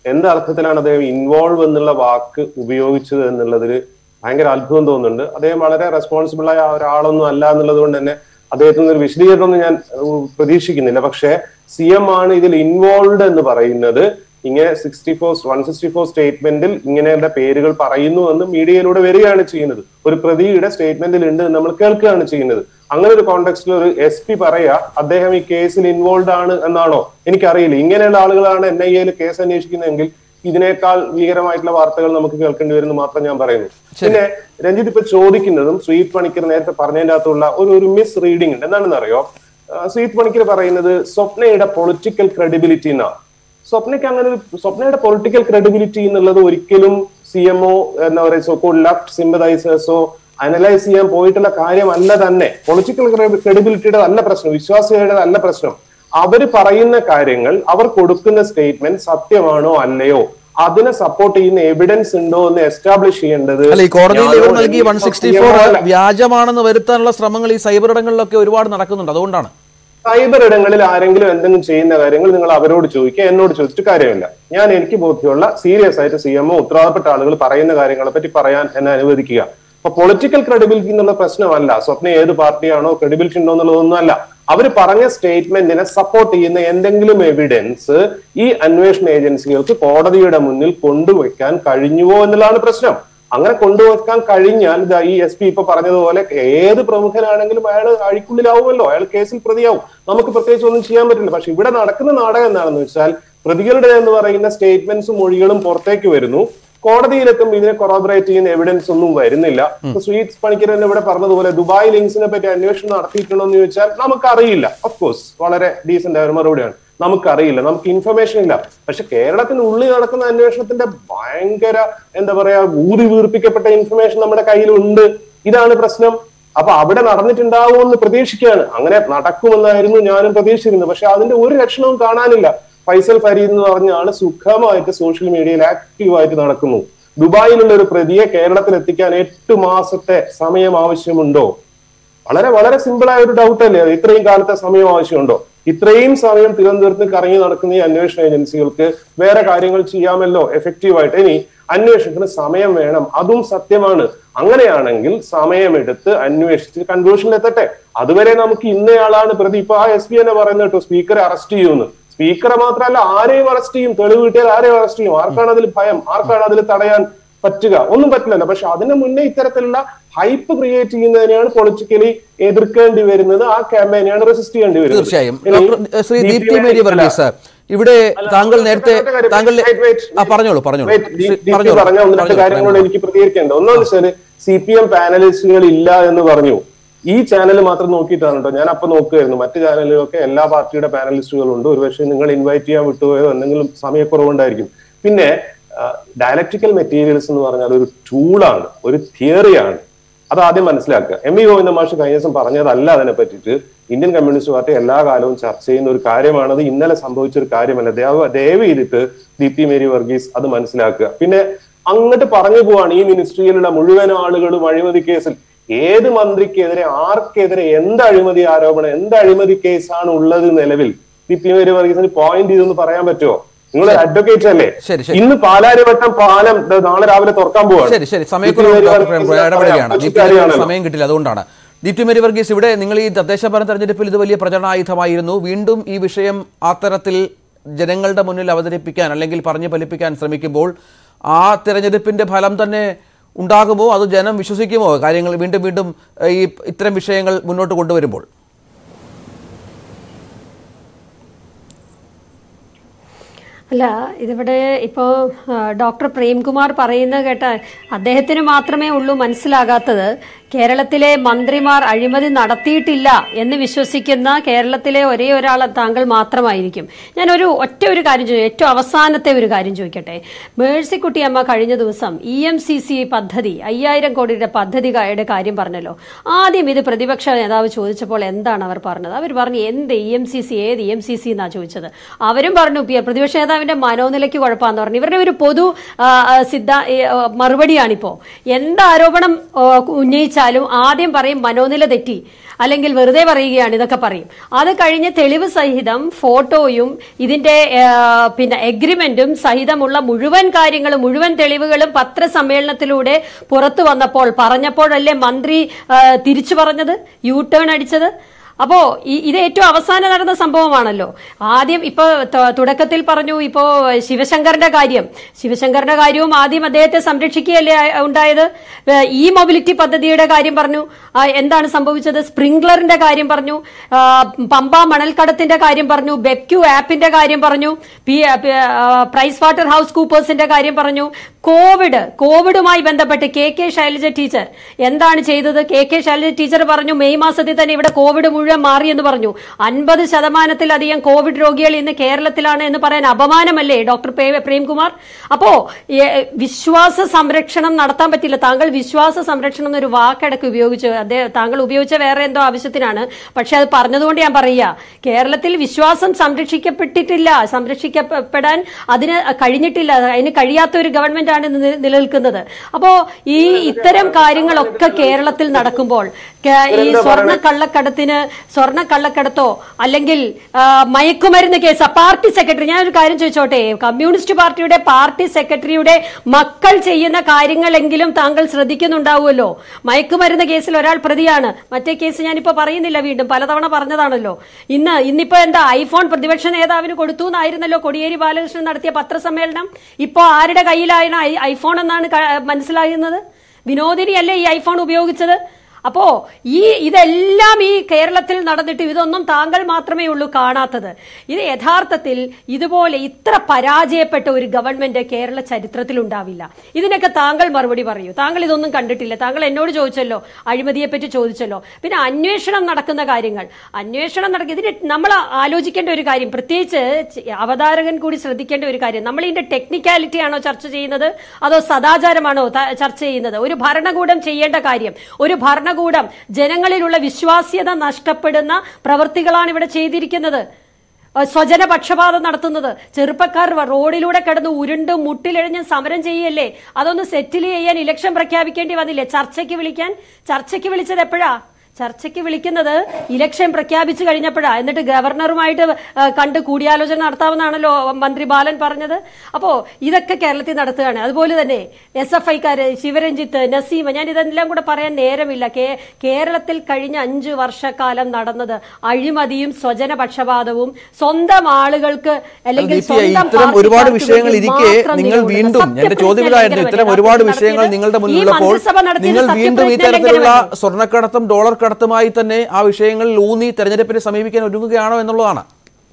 [SPEAKER 4] എന്ത് അർത്ഥത്തിലാണ് അദ്ദേഹം ഇൻവോൾവ് എന്നുള്ള വാക്ക് ഉപയോഗിച്ചത് എന്നുള്ളതിൽ ഭയങ്കര അത്ഭുതം തോന്നുന്നുണ്ട് അദ്ദേഹം വളരെ റെസ്പോൺസിബിൾ ആയ ഒരാളൊന്നും അല്ല എന്നുള്ളത് കൊണ്ട് തന്നെ അദ്ദേഹത്തിന് ഒരു വിശദീകരണമൊന്നും ഞാൻ ഉം, പ്രതീക്ഷിക്കുന്നില്ല പക്ഷേ സി എം ആണ് ഇതിൽ ഇൻവോൾവ് എന്ന് പറയുന്നത് ഇങ്ങനെ sixty four one sixty four സ്റ്റേറ്റ്മെന്റിൽ ഇങ്ങനെയുള്ള പേരുകൾ പറയുന്നു എന്ന് മീഡിയയിലൂടെ വരികയാണ് ചെയ്യുന്നത് ഒരു പ്രതിയുടെ സ്റ്റേറ്റ്മെന്റിൽ ഉണ്ട് എന്ന് നമ്മൾ കേൾക്കുകയാണ് ചെയ്യുന്നത് അങ്ങനെ ഒരു കോണ്ടെക്സ്റ്റിൽ ഒരു എസ് പി പറയാ അദ്ദേഹം ഈ കേസിൽ ഇൻവോൾവ് ആണ് എന്നാണോ എനിക്കറിയില്ല ഇങ്ങനെയുള്ള ആളുകളാണ് എൻ ഐ എയിൽ കേസ് അന്വേഷിക്കുന്നതെങ്കിൽ ഇതിനേക്കാൾ ഭീകരമായിട്ടുള്ള വാർത്തകൾ നമുക്ക് കേൾക്കേണ്ടി വരുന്നു മാത്രം ഞാൻ പറയുന്നു പിന്നെ രഞ്ജിത്ത് ഇപ്പൊ ചോദിക്കുന്നതും ശ്രീത് പണിക്കർ നേരത്തെ പറഞ്ഞതിന്റെ അകത്തുള്ള ഒരു ഒരു മിസ് റീഡിംഗ് ഉണ്ട് എന്താണെന്ന് അറിയോ ശ്രീത് പണിക്കർ പറയുന്നത് സ്വപ്നയുടെ പൊളിറ്റിക്കൽ ക്രെഡിബിലിറ്റി എന്നാണ് സ്വപ്നയ്ക്ക് അങ്ങനെ ഒരു സ്വപ്നയുടെ പൊളിറ്റിക്കൽ ക്രെഡിബിലിറ്റി എന്നുള്ളത് ഒരിക്കലും സി എം ഒ എന്താ പറയുക സോ കോൾ ലെഫ്റ്റ് സിമ്പതൈസേഴ്സോ അനലൈസ് ചെയ്യാൻ പോയിട്ടുള്ള കാര്യമല്ല തന്നെ പൊളിറ്റിക്കൽ ക്രെഡിബിലിറ്റിയുടെ നല്ല പ്രശ്നം വിശ്വാസികളുടെ നല്ല പ്രശ്നം അവർ പറയുന്ന കാര്യങ്ങൾ അവർ കൊടുക്കുന്ന സ്റ്റേറ്റ്മെന്റ് സത്യമാണോ അല്ലയോ അതിനെ സപ്പോർട്ട് ചെയ്യുന്ന എവിഡൻസ് ഉണ്ടോ എന്ന് എസ്റ്റാബ്ലിഷ് ചെയ്യേണ്ടത്
[SPEAKER 3] അല്ല ഈ കോടതിയിൽ ഇവർ
[SPEAKER 4] ഞാനോ
[SPEAKER 3] നൽകി വൺ സിക്സ്റ്റി
[SPEAKER 4] CMO
[SPEAKER 3] ഫോർ
[SPEAKER 4] അല്ല.
[SPEAKER 3] വ്യാജമാണെന്ന് വരുത്താനുള്ള ശ്രമങ്ങൾ ഈ സൈബർ ഇടങ്ങളിലൊക്കെ ഒരുപാട് നടക്കുന്നുണ്ട് അതുകൊണ്ടാണ്
[SPEAKER 4] സൈബർ ഇടങ്ങളിൽ ആരെങ്കിലും എന്തെങ്കിലും ചെയ്യുന്ന കാര്യങ്ങൾ നിങ്ങൾ അവരോട് ചോദിക്കുക എന്നോട് ചോദിച്ചിട്ട് കാര്യമില്ല ഞാൻ എനിക്ക് ബോധ്യമുള്ള സീരിയസ് ആയിട്ട് സി എംഒ ഉത്തരവാദപ്പെട്ട ആളുകൾ പറയുന്ന കാര്യങ്ങളെ പറ്റി പറയാൻ എന്നെ അനുവദിക്കുക അപ്പൊ പൊളിറ്റിക്കൽ ക്രെഡിബിലിറ്റി എന്നുള്ള പ്രശ്നമല്ല സ്വപ്ന ഏത് പാർട്ടിയാണോ ക്രെഡിബിലിറ്റി ഉണ്ടോ എന്നുള്ളതൊന്നും അല്ല അവർ പറഞ്ഞ സ്റ്റേറ്റ്മെന്റിനെ സപ്പോർട്ട് ചെയ്യുന്ന എന്തെങ്കിലും എവിഡൻസ് ഈ അന്വേഷണ ഏജൻസികൾക്ക് കോടതിയുടെ മുന്നിൽ കൊണ്ടുവയ്ക്കാൻ കഴിഞ്ഞുവോ എന്നുള്ളതാണ് പ്രശ്നം അങ്ങനെ കൊണ്ടുവെക്കാൻ കഴിഞ്ഞാൽ ദാ ഈ എസ് പി ഇപ്പൊ പറഞ്ഞതുപോലെ ഏത് പ്രമുഖനാണെങ്കിലും അയാൾ അഴിക്കുള്ളിലാവുമല്ലോ അയാൾ കേസിൽ പ്രതിയാവും നമുക്ക് പ്രത്യേകിച്ച് ഒന്നും ചെയ്യാൻ പറ്റില്ല പക്ഷെ ഇവിടെ നടക്കുന്ന നാടകം എന്താണെന്ന് വെച്ചാൽ പ്രതികളുടെ എന്ന് പറയുന്ന സ്റ്റേറ്റ്മെന്റ്സും മൊഴികളും പുറത്തേക്ക് വരുന്നു കോടതിയിലെത്തും ഇതിനെ കൊറോബറേറ്റ് ചെയ്യുന്ന എവിഡൻസ് ഒന്നും വരുന്നില്ല ഇപ്പൊ സ്വീറ്റ്സ് പണിക്കർ തന്നെ ഇവിടെ പറഞ്ഞതുപോലെ ദുബായ് ലിങ്സിനെ പറ്റി അന്വേഷണം നടത്തിയിട്ടുണ്ടോ എന്ന് ചോദിച്ചാൽ നമുക്കറിയില്ല ഓഫ് കോഴ്സ് വളരെ ഡീസന്റ് ആയ ഒരു മറുപടിയാണ് നമുക്കറിയില്ല നമുക്ക് ഇൻഫർമേഷൻ ഇല്ല പക്ഷെ കേരളത്തിനുള്ളിൽ നടക്കുന്ന അന്വേഷണത്തിന്റെ ഭയങ്കര എന്താ പറയാ ഊതി വീർപ്പിക്കപ്പെട്ട ഇൻഫർമേഷൻ നമ്മുടെ കയ്യിലുണ്ട് ഇതാണ് പ്രശ്നം അപ്പൊ അവിടെ നടന്നിട്ടുണ്ടാവുമെന്ന് പ്രതീക്ഷിക്കുകയാണ് അങ്ങനെ നടക്കുമെന്നായിരുന്നു ഞാനും പ്രതീക്ഷിച്ചിരുന്നത് പക്ഷെ അതിന്റെ ഒരു ലക്ഷണവും കാണാനില്ല ഫൈസൽ ഫരീദ് എന്ന് പറഞ്ഞ ആള് സുഖമായിട്ട് സോഷ്യൽ മീഡിയയിൽ ആക്റ്റീവായിട്ട് നടക്കുന്നു ദുബായിലുള്ള ഒരു പ്രതിയെ കേരളത്തിൽ എത്തിക്കാൻ എട്ട് മാസത്തെ സമയം ആവശ്യമുണ്ടോ വളരെ വളരെ സിമ്പിൾ ആയ ഒരു ഡൗട്ട് അല്ലേ അത് ഇത്രയും കാലത്തെ സമയം ആവശ്യമുണ്ടോ ഇത്രയും സമയം തിരുവനന്തപുരത്ത് കറങ്ങി നടക്കുന്ന ഈ അന്വേഷണ ഏജൻസികൾക്ക് വേറെ കാര്യങ്ങൾ ചെയ്യാമല്ലോ എഫക്റ്റീവായിട്ട് ഇനി അന്വേഷണത്തിന് സമയം വേണം അതും സത്യമാണ് അങ്ങനെയാണെങ്കിൽ സമയമെടുത്ത് അന്വേഷിച്ച് കൺക്ലൂഷനിൽ എത്തട്ടെ അതുവരെ നമുക്ക് ഇന്നയാളാണ് പ്രതി ഇപ്പൊ ആ എസ് പി തന്നെ പറയുന്നത് കേട്ടോ സ്പീക്കറെ അറസ്റ്റ് ചെയ്യുമെന്ന് സ്പീക്കറെ മാത്രമല്ല ആരെയും അറസ്റ്റ് ചെയ്യും തെളിവ് കിട്ടിയാൽ ആരെയും അറസ്റ്റ് ചെയ്യും ആർക്കാണ് അതിൽ ഭയം ആർക്കാണ് അതിൽ തടയാൻ പറ്റുക ഒന്നും പറ്റില്ലല്ലോ പക്ഷെ അതിന് മുന്നേ ഇത്തരത്തിലുള്ള ഹൈപ്പ് ക്രിയേറ്റ് ചെയ്യുന്നതിനെയാണ് പൊളിറ്റിക്കലി എതിർക്കേണ്ടി വരുന്നത് ആ ക്യാമ്പയിനെയാണ് റെസിസ്റ്റ് ചെയ്യേണ്ടി വരുന്നത്
[SPEAKER 3] തീർച്ചയായും
[SPEAKER 4] ഇനി
[SPEAKER 3] ഡോക്ടർ ശ്രീ
[SPEAKER 4] DP
[SPEAKER 3] ദീപ്തി മേരി വർഗീസ് ഇവിടെ
[SPEAKER 4] അല്ല,
[SPEAKER 3] താങ്കൾ
[SPEAKER 4] ഒറ്റ
[SPEAKER 3] നേരത്തെ
[SPEAKER 4] ഒറ്റ കാര്യം,
[SPEAKER 3] താങ്കൾ
[SPEAKER 4] wait, wait,
[SPEAKER 3] ആ പറഞ്ഞോളൂ പറഞ്ഞോളൂ
[SPEAKER 4] wait,
[SPEAKER 3] ശ്രീ-
[SPEAKER 4] ദീ- ദീപ്തി
[SPEAKER 3] പറഞ്ഞോളൂ,
[SPEAKER 4] പറഞ്ഞ ഒന്ന് രണ്ട്
[SPEAKER 3] പറഞ്ഞോളൂ,
[SPEAKER 4] കാര്യങ്ങളോട്
[SPEAKER 3] പറഞ്ഞോളൂ.
[SPEAKER 4] എനിക്ക് പ്രതികരിക്കേണ്ടത് ഒന്നാമത് വെച്ചാല് സി പി എം പാനലിസ്റ്റുകൾ ഇല്ല എന്ന് പറഞ്ഞു ഈ ചാനൽ മാത്രം നോക്കിയിട്ടാണ് കേട്ടോ ഞാൻ അപ്പൊ നോക്കുകയായിരുന്നു മറ്റു ചാനലിലൊക്കെ എല്ലാ പാർട്ടിയുടെ പാനലിസ്റ്റുകളും ഉണ്ട് ഒരുപക്ഷെ നിങ്ങൾ ഇൻവൈറ്റ് ചെയ്യാൻ വിട്ടുപോയോ എന്തെങ്കിലും സമയക്കുറവുണ്ടായിരിക്കും പിന്നെ ഡയലക്ട്രിക്കൽ മെറ്റീരിയൽസ് എന്ന് പറഞ്ഞാൽ ഒരു ടൂളാണ് ഒരു തിയറിയാണ് അത് ആദ്യം മനസ്സിലാക്കുക എം വി ഗോവിന്ദ മാഷ് കഴിഞ്ഞ ദിവസം പറഞ്ഞതല്ല അതിനെ പറ്റിയിട്ട് ഇന്ത്യൻ കമ്മ്യൂണിസ്റ്റ് പാർട്ടി എല്ലാ കാലവും ചർച്ച ചെയ്യുന്ന ഒരു കാര്യമാണത് ഇന്നലെ സംഭവിച്ച ഒരു കാര്യമല്ല ദയവ് ദയവ് ചെയ്തിട്ട് ദീപ്തി മേരി വർഗീസ് അത് മനസ്സിലാക്കുക പിന്നെ അങ്ങോട്ട് പറഞ്ഞു പോവാണ് ഈ മിനിസ്ട്രിയിലുള്ള മുഴുവൻ ആളുകളും അഴിമതി കേസിൽ ഏത് മന്ത്രിക്കെതിരെ ആർക്കെതിരെ എന്ത് അഴിമതി ആരോപണം എന്ത് അഴിമതി കേസാണ് ഉള്ളത് നിലവിൽ ദീപ്തി മേരി വർഗീസിന് പോയിന്റ് ചെയ്തൊന്ന് പറയാൻ പറ്റുമോ നിങ്ങൾ അഡ്വക്കേറ്റ് അല്ലേ
[SPEAKER 3] ശരി, ശരി.
[SPEAKER 4] ഇന്ന് പാലാരിവട്ടം പാലം ദാ നാളെ രാവിലെ തുറക്കാൻ പോവാണ്
[SPEAKER 3] ശരി ശരി സമയക്കുറവ്
[SPEAKER 4] ദീപ്തി മേരി
[SPEAKER 3] ഡോക്ടർ
[SPEAKER 4] വർഗീസ്
[SPEAKER 3] പ്രേം ഇടപെടുകയാണ്
[SPEAKER 4] പറയാം.
[SPEAKER 3] ദീപ്തി മേരി
[SPEAKER 4] കാര്യമാണല്ലോ.
[SPEAKER 3] സമയം കിട്ടില്ല അതുകൊണ്ടാണ് ദീപ്തി മേരി വർഗീസ് ഇവിടെ നിങ്ങൾ ഈ തദ്ദേശ ഭരണ തെരഞ്ഞെടുപ്പിൽ ഇത് വലിയ പ്രചരണായുധമായിരുന്നു വീണ്ടും ഈ വിഷയം ആ തരത്തിൽ ജനങ്ങളുടെ മുന്നിൽ അവതരിപ്പിക്കാൻ അല്ലെങ്കിൽ പറഞ്ഞു ഫലിപ്പിക്കാൻ ശ്രമിക്കുമ്പോൾ ആ തിരഞ്ഞെടുപ്പിന്റെ ഫലം തന്നെ ഉണ്ടാകുമോ അത് ജനം വിശ്വസിക്കുമോ കാര്യങ്ങൾ വീണ്ടും വീണ്ടും ഏഹ്, ഈ ഇത്തരം വിഷയങ്ങൾ മുന്നോട്ട് കൊണ്ടുവരുമ്പോൾ
[SPEAKER 6] അല്ല ഇതിവിടെ ഇപ്പോൾ ഡോക്ടർ പ്രേംകുമാർ പറയുന്നത് കേട്ട അദ്ദേഹത്തിന് മാത്രമേ ഉള്ളൂ മനസ്സിലാകാത്തത് കേരളത്തിലെ മന്ത്രിമാർ അഴിമതി നടത്തിയിട്ടില്ല എന്ന് വിശ്വസിക്കുന്ന കേരളത്തിലെ ഒരേ ഒരാൾ താങ്കൾ മാത്രമായിരിക്കും ഞാനൊരു ഒറ്റ ഒരു കാര്യം ചോദിക്കും ഏറ്റവും അവസാനത്തെ ഒരു കാര്യം ചോദിക്കട്ടെ മേഴ്സിക്കുട്ടി അമ്മ കഴിഞ്ഞ ദിവസം ഇ എം സി സി പദ്ധതി അയ്യായിരം കോടിയുടെ പദ്ധതിയുടെ കാര്യം പറഞ്ഞല്ലോ ആദ്യം ഇത് പ്രതിപക്ഷ നേതാവ് ചോദിച്ചപ്പോൾ എന്താണ് അവർ പറഞ്ഞത് അവർ പറഞ്ഞു എന്ത് ഇ എം സി സി ഏത് ഇ എം സി സി എന്നാ ചോദിച്ചത് അവരും പറഞ്ഞു പി- പ്രതിപക്ഷ നേതാവിന്റെ മനോനിലയ്ക്ക് കുഴപ്പമാന്ന് പറഞ്ഞു ഇവരുടെ ഒരു പൊതു ആ, ആ, സിദ്ധ ഏ, ആ, മറുപടിയാണിപ്പോ എന്ത് ആരോപണം ആ, ഉന്നയിച്ചാലും ചോദിച്ചാലും ആദ്യം പറയും മനോനില തെറ്റി അല്ലെങ്കിൽ വെറുതെ പറയുകയാണ് ഇതൊക്കെ പറയും അത് കഴിഞ്ഞ് തെളിവ് സഹിതം ഫോട്ടോയും ഇതിന്റെ ആ, പിന്നെ എഗ്രിമെന്റും സഹിതമുള്ള മുഴുവൻ കാര്യങ്ങളും മുഴുവൻ തെളിവുകളും പത്രസമ്മേളനത്തിലൂടെ പുറത്തു വന്നപ്പോൾ പറഞ്ഞപ്പോഴല്ലേ മന്ത്രി ആ, തിരിച്ചു പറഞ്ഞത് യു ടേൺ അടിച്ചത് അപ്പോ ഈ- ഇത് ഏറ്റവും അവസാനം നടന്ന സംഭവമാണല്ലോ ആദ്യം ഇപ്പൊ ത- തുടക്കത്തിൽ പറഞ്ഞു ഇപ്പോ ശിവശങ്കറിന്റെ കാര്യം ശിവശങ്കറിന്റെ കാര്യവും ആദ്യം അദ്ദേഹത്തെ സംരക്ഷിക്കുകയല്ലേ ആ- ഉണ്ടായത് ഏ, ഈ മൊബിലിറ്റി പദ്ധതിയുടെ കാര്യം പറഞ്ഞു ആ, എന്താണ് സംഭവിച്ചത് സ്പ്രിംഗ്ലറിന്റെ കാര്യം പറഞ്ഞു ആ, പമ്പ മണൽക്കടത്തിന്റെ കാര്യം പറഞ്ഞു ബെക്യു ആപ്പിന്റെ കാര്യം പറഞ്ഞു പി പി- ആ, പ്രൈസ് വാട്ടർ ഹൗസ് കൂപ്പേഴ്സിന്റെ കാര്യം പറഞ്ഞു കോവിഡ് കോവിഡുമായി ബന്ധപ്പെട്ട് കെ കെ ശൈലജ ടീച്ചർ എന്താണ് ചെയ്തത് കെ കെ ശൈലജ ടീച്ചർ പറഞ്ഞു മെയ് മാസത്തിൽ തന്നെ ഇവിടെ കോവിഡ് മുഴുവൻ മാറി എന്ന് പറഞ്ഞു അൻപത് ശതമാനത്തിലധികം കോവിഡ് രോഗികൾ ഇന്ന് കേരളത്തിലാണ് എന്ന് പറയാൻ അപമാനമല്ലേ ഡോക്ടർ പേ- പ്രേംകുമാർ അപ്പോ ഏ, വിശ്വാസ സംരക്ഷണം നടത്താൻ പറ്റില്ല താങ്കൾ വിശ്വാസ സംരക്ഷണം എന്നൊരു വാക്കിടക്ക് ഉപയോഗിച്ചു അദ്ദേഹം താങ്കൾ ഉപയോഗിച്ച വേറെ എന്തോ ആവശ്യത്തിനാണ് പക്ഷെ അത് പറഞ്ഞതുകൊണ്ട് ഞാൻ പറയുക കേരളത്തിൽ വിശ്വാസം സംരക്ഷിക്കപ്പെട്ടിട്ടില്ല സംരക്ഷിക്കപ്പെടാൻ അതിന് കഴിഞ്ഞിട്ടില്ല അതിന് കഴിയാത്ത ഒരു ഗവൺമെന്റ് ആണ് ഇന്ന് നില- നിലനിൽക്കുന്നത് അപ്പോ ഈ ഇത്തരം കാര്യങ്ങളൊക്കെ കേരളത്തിൽ നടക്കുമ്പോൾ കേ- ഈ സ്വർണ്ണ കള്ളക്കടത്തിന് സ്വർണ്ണ കള്ളക്കടത്തോ അല്ലെങ്കിൽ ആ, മയക്കുമരുന്ന് കേസ് പാർട്ടി സെക്രട്ടറി ഞാനൊരു കാര്യം ചോദിച്ചോട്ടെ കമ്മ്യൂണിസ്റ്റ് പാർട്ടിയുടെ പാർട്ടി സെക്രട്ടറിയുടെ മക്കൾ ചെയ്യുന്ന കാര്യങ്ങളെങ്കിലും താങ്കൾ ശ്രദ്ധിക്കുന്നുണ്ടാവുമല്ലോ മയക്കുമരുന്ന് കേസിൽ ഒരാൾ പ്രതിയാണ് മറ്റേ കേസ് ഞാനിപ്പോ പറയുന്നില്ല വീണ്ടും പലതവണ പറഞ്ഞതാണല്ലോ ഇന്ന് ഇന്നിപ്പോ എന്താ ഐഫോൺ പ്രതിപക്ഷ നേതാവിന് കൊടുത്തു എന്നായിരുന്നല്ലോ കോടിയേരി ബാലകൃഷ്ണൻ നടത്തിയ പത്രസമ്മേളനം ഇപ്പോ ആരുടെ കയ്യിലായാണ് ഐ- ഐഫോൺ എന്നാണ് ക- മനസ്സിലാകുന്നത് വിനോദിനിയല്ലേ ഈ ഐഫോൺ ഉപയോഗിച്ചത് അപ്പോ ഈ ഇതെല്ലാം ഈ കേരളത്തിൽ നടന്നിട്ട് ഇതൊന്നും താങ്കൾ മാത്രമേ ഉള്ളൂ കാണാത്തത് ഇത് യഥാർത്ഥത്തിൽ ഇതുപോലെ ഇത്ര പരാജയപ്പെട്ട ഒരു ഗവൺമെന്റ് കേരള ചരിത്രത്തിൽ ഉണ്ടാവില്ല ഇതിനൊക്കെ താങ്കൾ മറുപടി പറയൂ താങ്കൾ ഇതൊന്നും കണ്ടിട്ടില്ല താങ്കൾ എന്നോട് ചോദിച്ചല്ലോ അഴിമതിയെ പറ്റി ചോദിച്ചല്ലോ പിന്നെ അന്വേഷണം നടക്കുന്ന കാര്യങ്ങൾ അന്വേഷണം നടക്കുക ഇതിന് നമ്മൾ ആലോചിക്കേണ്ട ഒരു കാര്യം പ്രത്യേകിച്ച് ച- അവതാരകൻ കൂടി ശ്രദ്ധിക്കേണ്ട ഒരു കാര്യം നമ്മൾ ഇതിന്റെ ടെക്നിക്കാലിറ്റി ആണോ ചർച്ച ചെയ്യുന്നത് അതോ സദാചാരമാണോ ത- ചർച്ച ചെയ്യുന്നത് ഒരു ഭരണകൂടം ചെയ്യേണ്ട കാര്യം ഒരു ഭരണകൂടം ജനങ്ങളിലുള്ള വിശ്വാസ്യത നഷ്ടപ്പെടുന്ന പ്രവൃത്തികളാണ് ഇവിടെ ചെയ്തിരിക്കുന്നത് അഹ് സ്വജന പക്ഷപാതം നടത്തുന്നത് ചെറുപ്പക്കാർ വ- റോഡിലൂടെ കിടന്ന് ഉരുണ്ട് മുട്ടിലെഴിഞ്ഞ് സമരം ചെയ്യല്ലേ അതൊന്ന് സെറ്റിൽ ചെയ്യാൻ ഇലക്ഷൻ പ്രഖ്യാപിക്കേണ്ടി വന്നില്ലേ ചർച്ചയ്ക്ക് വിളിക്കാൻ ചർച്ചയ്ക്ക് വിളിച്ചത് എപ്പോഴാ ചർച്ചയ്ക്ക് വിളിക്കുന്നത് ഇലക്ഷൻ പ്രഖ്യാപിച്ചു കഴിഞ്ഞപ്പോഴാ എന്നിട്ട് ഗവർണറുമായിട്ട് ആ, കണ്ട് കൂടിയാലോചന നടത്താമെന്നാണല്ലോ മന്ത്രി ബാലൻ പറഞ്ഞത് അപ്പോ ഇതൊക്കെ കേരളത്തിൽ നടത്തുകയാണ് അതുപോലെ തന്നെ എസ് എഫ് ഐക്കാര് ശിവരഞ്ജിത്ത് നസീമ ഞാൻ ഇതെല്ലാം കൂടെ പറയാൻ നേരമില്ല കേ- കേരളത്തിൽ കഴിഞ്ഞ അഞ്ചു വർഷക്കാലം നടന്നത് അഴിമതിയും സ്വജനപക്ഷപാതവും സ്വന്തം ആളുകൾക്ക് അല്ലെങ്കിൽ
[SPEAKER 3] ദീപ്തി,
[SPEAKER 6] സ്വന്തം
[SPEAKER 3] ഇത്തരം ഒരുപാട്
[SPEAKER 6] പാർട്ടിക്കാർക്ക്
[SPEAKER 3] വിഷയങ്ങൾ
[SPEAKER 6] വേണ്ടി
[SPEAKER 3] ഇരിക്കെ
[SPEAKER 6] മാത്രം
[SPEAKER 3] നിങ്ങൾ
[SPEAKER 6] നിലകൊള്ളുന്ന
[SPEAKER 3] വീണ്ടും എന്റെ
[SPEAKER 6] സത്യപ്രതിജ്ഞ
[SPEAKER 3] ചോദ്യം ഇതായിരുന്നു ഇത്തരം
[SPEAKER 6] ലംഘനമല്ലേ
[SPEAKER 3] ഒരുപാട്
[SPEAKER 6] നടത്തിയത്?
[SPEAKER 3] വിഷയങ്ങൾ നിങ്ങളുടെ
[SPEAKER 6] ഈ
[SPEAKER 3] മുന്നിലുള്ളപ്പോൾ
[SPEAKER 6] മന്ത്രിസഭ നടത്തിയത്
[SPEAKER 3] നിങ്ങൾ വീണ്ടും ഈ
[SPEAKER 6] സത്യപ്രതിജ്ഞ
[SPEAKER 3] തരത്തിലുള്ള
[SPEAKER 6] ലംഘനമല്ലേ?
[SPEAKER 3] സ്വർണ്ണക്കടത്തും ഡോളർ കടത്തുമായി തന്നെ ആ വിഷയങ്ങളിൽ ഊന്നി തെരഞ്ഞെടുപ്പിനെ സമീപിക്കാൻ ഒരുങ്ങുകയാണോ എന്നുള്ളതാണ്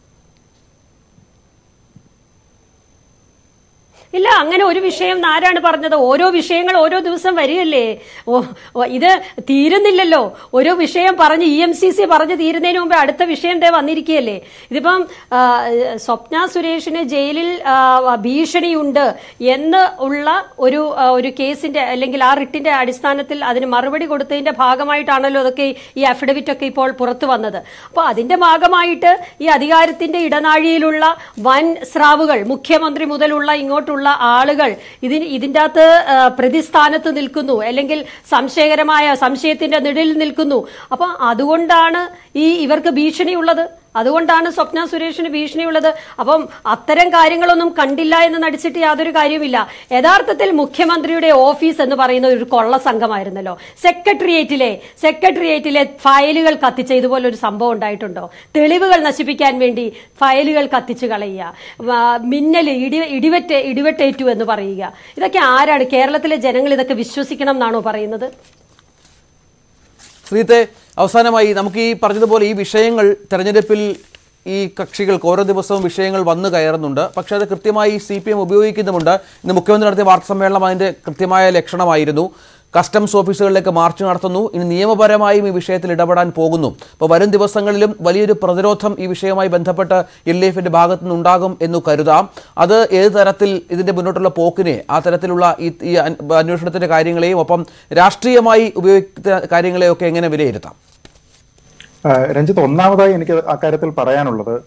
[SPEAKER 6] ഇല്ല അങ്ങനെ ഒരു വിഷയം ആരാണ് പറഞ്ഞത് ഓരോ വിഷയങ്ങൾ ഓരോ ദിവസം വരികയല്ലേ ഓ ഓ, ഇത് തീരുന്നില്ലല്ലോ ഓരോ വിഷയം പറഞ്ഞ് ഇ എം സി സി പറഞ്ഞ് തീരുന്നതിന് മുമ്പ് അടുത്ത വിഷയം ദേ വന്നിരിക്കുകയല്ലേ ഇതിപ്പം ആ, സ്വപ്ന സുരേഷിന് ജയിലിൽ ആ, ഭീഷണിയുണ്ട് എന്ന് ഉള്ള ഒരു ആ, ഒരു കേസിന്റെ അല്ലെങ്കിൽ ആ റിട്ടിന്റെ അടിസ്ഥാനത്തിൽ അതിന് മറുപടി കൊടുത്തതിന്റെ ഭാഗമായിട്ടാണല്ലോ അതൊക്കെ ഈ അഫിഡവിറ്റ് ഒക്കെ ഇപ്പോൾ പുറത്തു വന്നത് അപ്പോൾ അതിന്റെ ഭാഗമായിട്ട് ഈ അധികാരത്തിന്റെ ഇടനാഴിയിലുള്ള വൻ സ്രാവുകൾ മുഖ്യമന്ത്രി മുതലുള്ള ഇങ്ങോട്ടുള്ള ആളുകൾ ഇതിന് ഇതിൻ്റെ അകത്ത് ആ, പ്രതിസ്ഥാനത്ത് നിൽക്കുന്നു അല്ലെങ്കിൽ സംശയകരമായ സംശയത്തിന്റെ നിഴലിൽ നിൽക്കുന്നു അപ്പൊ അതുകൊണ്ടാണ് ഈ ഇവർക്ക് ഭീഷണിയുള്ളത് അതുകൊണ്ടാണ് സ്വപ്ന സുരേഷിന് ഭീഷണിയുള്ളത് അപ്പം അത്തരം കാര്യങ്ങളൊന്നും കണ്ടില്ല എന്ന് നടിച്ചിട്ട് യാതൊരു കാര്യവുമില്ല യഥാർത്ഥത്തിൽ മുഖ്യമന്ത്രിയുടെ ഓഫീസ് എന്ന് പറയുന്ന ഒരു കൊള്ള സംഘമായിരുന്നല്ലോ സെക്രട്ടേറിയറ്റിലെ സെക്രട്ടേറിയറ്റിലെ ഫയലുകൾ കത്തിച്ച ഇതുപോലെ ഒരു സംഭവം ഉണ്ടായിട്ടുണ്ടോ തെളിവുകൾ നശിപ്പിക്കാൻ വേണ്ടി ഫയലുകൾ കത്തിച്ചു കളയുക ആ, മിന്നൽ ഇടി ഇടിവെറ്റ് ഇടിവെട്ടേറ്റു എന്ന് പറയുക ഇതൊക്കെ ആരാണ് കേരളത്തിലെ ജനങ്ങൾ ഇതൊക്കെ വിശ്വസിക്കണം എന്നാണോ പറയുന്നത്
[SPEAKER 3] ശ്രീത്തെ അവസാനമായി നമുക്ക് ഈ പറഞ്ഞതുപോലെ ഈ വിഷയങ്ങൾ തെരഞ്ഞെടുപ്പിൽ ഈ കക്ഷികൾക്ക് ഓരോ ദിവസവും വിഷയങ്ങൾ വന്നു കയറുന്നുണ്ട് പക്ഷേ അത് കൃത്യമായി സി പി എം ഉപയോഗിക്കുന്നുമുണ്ട് ഇന്ന് മുഖ്യമന്ത്രി നടത്തിയ വാർത്താ സമ്മേളനം അതിൻ്റെ കൃത്യമായ ലക്ഷണമായിരുന്നു കസ്റ്റംസ് ഓഫീസുകളിലേക്ക് മാർച്ച് നടത്തുന്നു ഇനി നിയമപരമായും ഈ വിഷയത്തിൽ ഇടപെടാൻ പോകുന്നു അപ്പോൾ വരും ദിവസങ്ങളിലും വലിയൊരു പ്രതിരോധം ഈ വിഷയവുമായി ബന്ധപ്പെട്ട് എൽ ഡി എഫിൻ്റെ ഭാഗത്തു നിന്നുണ്ടാകും എന്ന് കരുതാം അത് ഏത് തരത്തിൽ ഇതിൻ്റെ മുന്നോട്ടുള്ള പോക്കിനെ ആ തരത്തിലുള്ള ഈ ഈ അൻ- അന്വേഷണത്തിൻ്റെ കാര്യങ്ങളെയും ഒപ്പം രാഷ്ട്രീയമായി ഉപയോഗിക്കുന്ന കാര്യങ്ങളെയൊക്കെ എങ്ങനെ വിലയിരുത്താം
[SPEAKER 5] ആ, രഞ്ജിത്ത് ഒന്നാമതായി എനിക്ക് അക്കാര്യത്തിൽ പറയാനുള്ളത്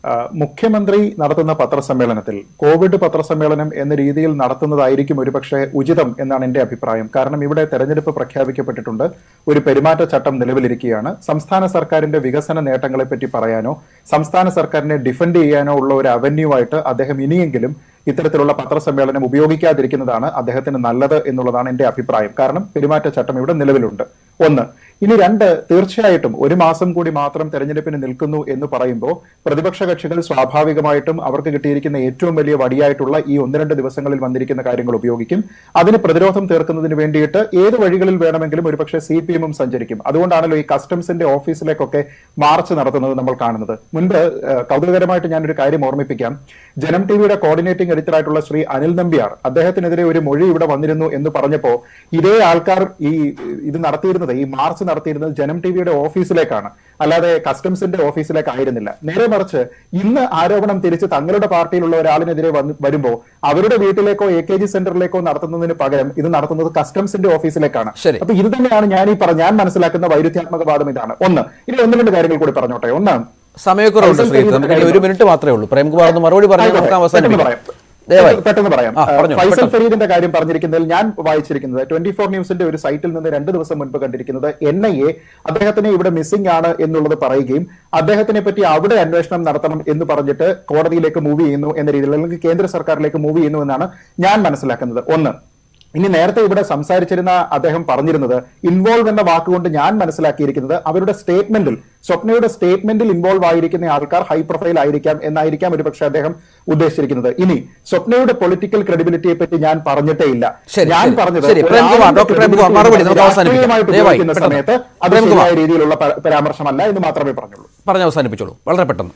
[SPEAKER 5] ആ, മുഖ്യമന്ത്രി നടത്തുന്ന പത്രസമ്മേളനത്തിൽ കോവിഡ് പത്രസമ്മേളനം എന്ന രീതിയിൽ നടത്തുന്നതായിരിക്കും ഒരുപക്ഷെ ഉചിതം എന്നാണ് എന്റെ അഭിപ്രായം കാരണം ഇവിടെ തെരഞ്ഞെടുപ്പ് പ്രഖ്യാപിക്കപ്പെട്ടിട്ടുണ്ട് ഒരു പെരുമാറ്റച്ചട്ടം നിലവിലിരിക്കുകയാണ് സംസ്ഥാന സർക്കാരിന്റെ വികസന നേട്ടങ്ങളെ പറ്റി പറയാനോ സംസ്ഥാന സർക്കാരിനെ ഡിഫെൻഡ് ചെയ്യാനോ ഉള്ള ഒരു അവന്യൂ ആയിട്ട് അദ്ദേഹം ഇനിയെങ്കിലും ഇത്തരത്തിലുള്ള പത്രസമ്മേളനം ഉപയോഗിക്കാതിരിക്കുന്നതാണ് അദ്ദേഹത്തിന് നല്ലത് എന്നുള്ളതാണ് എന്റെ അഭിപ്രായം കാരണം പെരുമാറ്റച്ചട്ടം ഇവിടെ നിലവിലുണ്ട് ഒന്ന് ഇനി രണ്ട് തീർച്ചയായിട്ടും ഒരു മാസം കൂടി മാത്രം തെരഞ്ഞെടുപ്പിന് നിൽക്കുന്നു എന്ന് പറയുമ്പോൾ പ്രതിപക്ഷ കക്ഷികൾ സ്വാഭാവികമായിട്ടും അവർക്ക് കിട്ടിയിരിക്കുന്ന ഏറ്റവും വലിയ വടിയായിട്ടുള്ള ഈ ഒന്ന് രണ്ട് ദിവസങ്ങളിൽ വന്നിരിക്കുന്ന കാര്യങ്ങൾ ഉപയോഗിക്കും അതിന് പ്രതിരോധം തീർക്കുന്നതിന് വേണ്ടിയിട്ട് ഏത് വഴികളിൽ വേണമെങ്കിലും ഒരുപക്ഷെ സി പി എമ്മും സഞ്ചരിക്കും അതുകൊണ്ടാണല്ലോ ഈ കസ്റ്റംസിന്റെ ഓഫീസിലേക്കൊക്കെ മാർച്ച് നടത്തുന്നത് നമ്മൾ കാണുന്നത് മുൻപ് ഏഹ്, കൗതുകകരമായിട്ട് ഞാനൊരു കാര്യം ഓർമ്മിപ്പിക്കാം ജനം ടിവിയുടെ കോർഡിനേറ്റിംഗ് എഡിറ്ററായിട്ടുള്ള ശ്രീ അനിൽ നമ്പ്യാർ അദ്ദേഹത്തിനെതിരെ ഒരു മൊഴി ഇവിടെ വന്നിരുന്നു എന്ന് പറഞ്ഞപ്പോ ഇതേ ആൾക്കാർ ഈ ഇത് നടത്തിയിരുന്നത് ഈ മാർച്ച് നടത്തിയിരുന്നത് ജനം ടിവിയുടെ ഓഫീസിലേക്കാണ് അല്ലാതെ കസ്റ്റംസിന്റെ ഓഫീസിലേക്ക് ആയിരുന്നില്ല നേരെ മറിച്ച് ഇന്ന് ആരോപണം തിരിച്ച് തങ്ങളുടെ പാർട്ടിയിലുള്ള ഒരാളിനെതിരെ വന്ന് വരുമ്പോ അവരുടെ വീട്ടിലേക്കോ എ കെ ജി സെന്ററിലേക്കോ നടത്തുന്നതിന് പകരം ഇത് നടത്തുന്നത് കസ്റ്റംസിന്റെ ഓഫീസിലേക്കാണ്
[SPEAKER 3] ശരി.
[SPEAKER 5] അപ്പൊ ഇത് തന്നെയാണ് ഞാൻ ഈ പറഞ്ഞ ഞാൻ മനസ്സിലാക്കുന്ന വൈരുദ്ധ്യാത്മക വാദം ഇതാണ് ഒന്ന് ഇനി ഒന്ന് രണ്ട് കാര്യങ്ങൾ കൂടി പറഞ്ഞോട്ടെ ഒന്ന്
[SPEAKER 3] സമയക്കുറവുണ്ട്
[SPEAKER 5] ഫൈസൽ
[SPEAKER 3] ശ്രീ
[SPEAKER 5] ഫരീദിന്റെ
[SPEAKER 3] നമുക്ക് ഇനി
[SPEAKER 5] കാര്യം
[SPEAKER 3] ഒരു മിനിറ്റ് മാത്രമേ ഉള്ളൂ പ്രേംകുമാർ ഒന്ന് മറുപടി പറഞ്ഞു
[SPEAKER 5] ആയിക്കോട്ടെ.
[SPEAKER 3] നമുക്ക്
[SPEAKER 5] പെട്ടെന്ന്
[SPEAKER 3] അവസാനിപ്പിക്കാം
[SPEAKER 5] പറയാം.
[SPEAKER 3] ദയവായി
[SPEAKER 5] പെട്ടെന്ന് പറയാം
[SPEAKER 3] ആ, പറഞ്ഞോ,
[SPEAKER 5] ഫൈസൽ
[SPEAKER 3] പെട്ടെന്ന്.
[SPEAKER 5] ഫരീദിന്റെ കാര്യം പറഞ്ഞിരിക്കുന്നതിൽ ഞാൻ വായിച്ചിരിക്കുന്നത് ട്വന്റി ഫോർ ന്യൂസിന്റെ ഒരു സൈറ്റിൽ നിന്ന് രണ്ട് ദിവസം മുൻപ് കണ്ടിരിക്കുന്നത് എൻ ഐ എ അദ്ദേഹത്തിനെ ഇവിടെ മിസ്സിംഗ് ആണ് എന്നുള്ളത് പറയുകയും അദ്ദേഹത്തിനെ പറ്റി അവിടെ അന്വേഷണം നടത്തണം എന്ന് പറഞ്ഞിട്ട് കോടതിയിലേക്ക് മൂവ് ചെയ്യുന്നു എന്ന രീതിയിൽ അല്ലെങ്കിൽ കേന്ദ്ര സർക്കാരിലേക്ക് മൂവ് ചെയ്യുന്നു എന്നാണ് ഞാൻ മനസ്സിലാക്കുന്നത് ഒന്ന് ഇനി നേരത്തെ ഇവിടെ സംസാരിച്ചിരുന്ന അദ്ദേഹം പറഞ്ഞിരുന്നത് ഇൻവോൾവ് എന്ന വാക്കുകൊണ്ട് ഞാൻ മനസ്സിലാക്കിയിരിക്കുന്നത് അവരുടെ സ്റ്റേറ്റ്മെന്റിൽ സ്വപ്നയുടെ സ്റ്റേറ്റ്മെന്റിൽ ഇൻവോൾവ് ആയിരിക്കുന്ന ആൾക്കാർ ഹൈ പ്രൊഫൈൽ ആയിരിക്കാം എന്നായിരിക്കാം ഒരുപക്ഷെ അദ്ദേഹം ഉദ്ദേശിച്ചിരിക്കുന്നത് ഇനി സ്വപ്നയുടെ പൊളിറ്റിക്കൽ ക്രെഡിബിലിറ്റിയെ പറ്റി ഞാൻ പറഞ്ഞിട്ടേ ഇല്ല
[SPEAKER 3] ശരി,
[SPEAKER 5] ഞാൻ
[SPEAKER 3] ശരി.
[SPEAKER 5] പറഞ്ഞത്
[SPEAKER 3] ശരി, പ്രേംകുമാർ,
[SPEAKER 5] ഒരാളുടെ
[SPEAKER 3] ഡോക്ടർ പ്രേംകുമാർ,
[SPEAKER 5] credibility
[SPEAKER 3] മറുപടി നമുക്ക് അവസാനിപ്പിക്കാം.
[SPEAKER 5] രാഷ്ട്രീയമായിട്ട്
[SPEAKER 3] ദയവായി,
[SPEAKER 5] ഉപയോഗിക്കുന്ന
[SPEAKER 3] പെട്ടെന്ന്.
[SPEAKER 5] സമയത്ത് അത്
[SPEAKER 3] പ്രേംകുമാർ.
[SPEAKER 5] ശരിയായ രീതിയിലുള്ള പ- പരാമർശമല്ല എന്ന് മാത്രമേ പറഞ്ഞുള്ളൂ
[SPEAKER 3] പറഞ്ഞ് അവസാനിപ്പിച്ചോളൂ വളരെ പെട്ടെന്ന്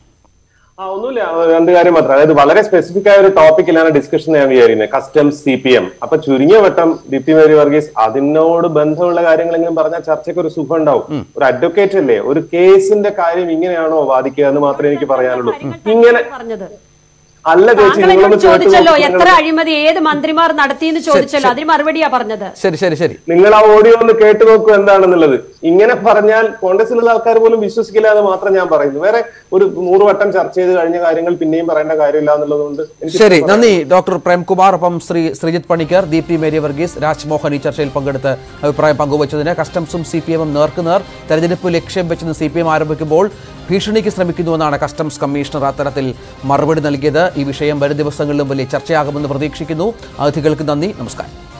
[SPEAKER 4] ആ ഒന്നുമില്ല ആ, രണ്ട് കാര്യം മാത്രം അതായത് വളരെ സ്പെസിഫിക് ആയ ഒരു ടോപ്പിക്കിലാണ് ഡിസ്കഷൻ ഞാൻ വിചാരിക്കുന്നത് കസ്റ്റംസ് സി പി എം അപ്പൊ ചുരുങ്ങിയ വട്ടം ദീപ്തി മേരി വർഗീസ് അതിനോട് ബന്ധമുള്ള കാര്യങ്ങളെങ്കിലും പറഞ്ഞാൽ ചർച്ചയ്ക്ക് ഒരു സുഖം ഉണ്ടാവും ഒരു അഡ്വക്കേറ്റ് അല്ലേ ഒരു കേസിന്റെ കാര്യം ഇങ്ങനെയാണോ വാദിക്കുക എന്ന് മാത്രമേ എനിക്ക് പറയാനുള്ളൂ ഇങ്ങനെ
[SPEAKER 6] പറഞ്ഞത്
[SPEAKER 4] അല്ല ചേച്ചി
[SPEAKER 6] താങ്കൾ എന്നോട്
[SPEAKER 4] നിങ്ങളൊന്ന് കേട്ട്
[SPEAKER 6] ചോദിച്ചല്ലോ
[SPEAKER 4] നോക്ക്.
[SPEAKER 6] എത്ര അഴിമതി ഏത് മന്ത്രിമാർ നടത്തിയെന്ന് ചോദിച്ചല്ലോ അതിന് മറുപടിയാ പറഞ്ഞത്
[SPEAKER 3] ശരി ശരി ശരി
[SPEAKER 4] നിങ്ങൾ ആ ഓഡിയോ ഒന്ന് കേട്ടു നോക്കൂ എന്താണെന്നുള്ളത് ഇങ്ങനെ പറഞ്ഞാൽ കോൺഗ്രസിലുള്ള ആൾക്കാർ പോലും വിശ്വസിക്കില്ല എന്ന് മാത്രം ഞാൻ പറയുന്നു വേറെ ഒരു നൂറ് വട്ടം ചർച്ച ചെയ്ത് കഴിഞ്ഞ കാര്യങ്ങൾ പിന്നെയും പറയേണ്ട കാര്യമില്ല എന്നുള്ളത് കൊണ്ട് എനിക്ക്
[SPEAKER 3] ശരി നന്ദി ഡോക്ടർ പ്രേംകുമാർ ഒപ്പം ശ്രീ ശ്രീജിത്ത് പണിക്കർ ദീപ്തി മേരി വർഗീസ് രാജ്മോഹൻ ഈ ചർച്ചയിൽ പങ്കെടുത്ത് അഭിപ്രായം പങ്കുവച്ചതിന് കസ്റ്റംസും സി പി എമ്മും നേർക്കുനേർ തെരഞ്ഞെടുപ്പ് ലക്ഷ്യം വെച്ചെന്ന് സി പി എം ആരംഭിക്കുമ്പോൾ ഭീഷണിക്ക് ശ്രമിക്കുന്നുവെന്നാണ് കസ്റ്റംസ് കമ്മീഷണർ അത്തരത്തിൽ മറുപടി നൽകിയത് ഈ വിഷയം വരും ദിവസങ്ങളിലും വലിയ ചർച്ചയാകുമെന്ന് പ്രതീക്ഷിക്കുന്നു അതിഥികൾക്ക് നന്ദി നമസ്കാരം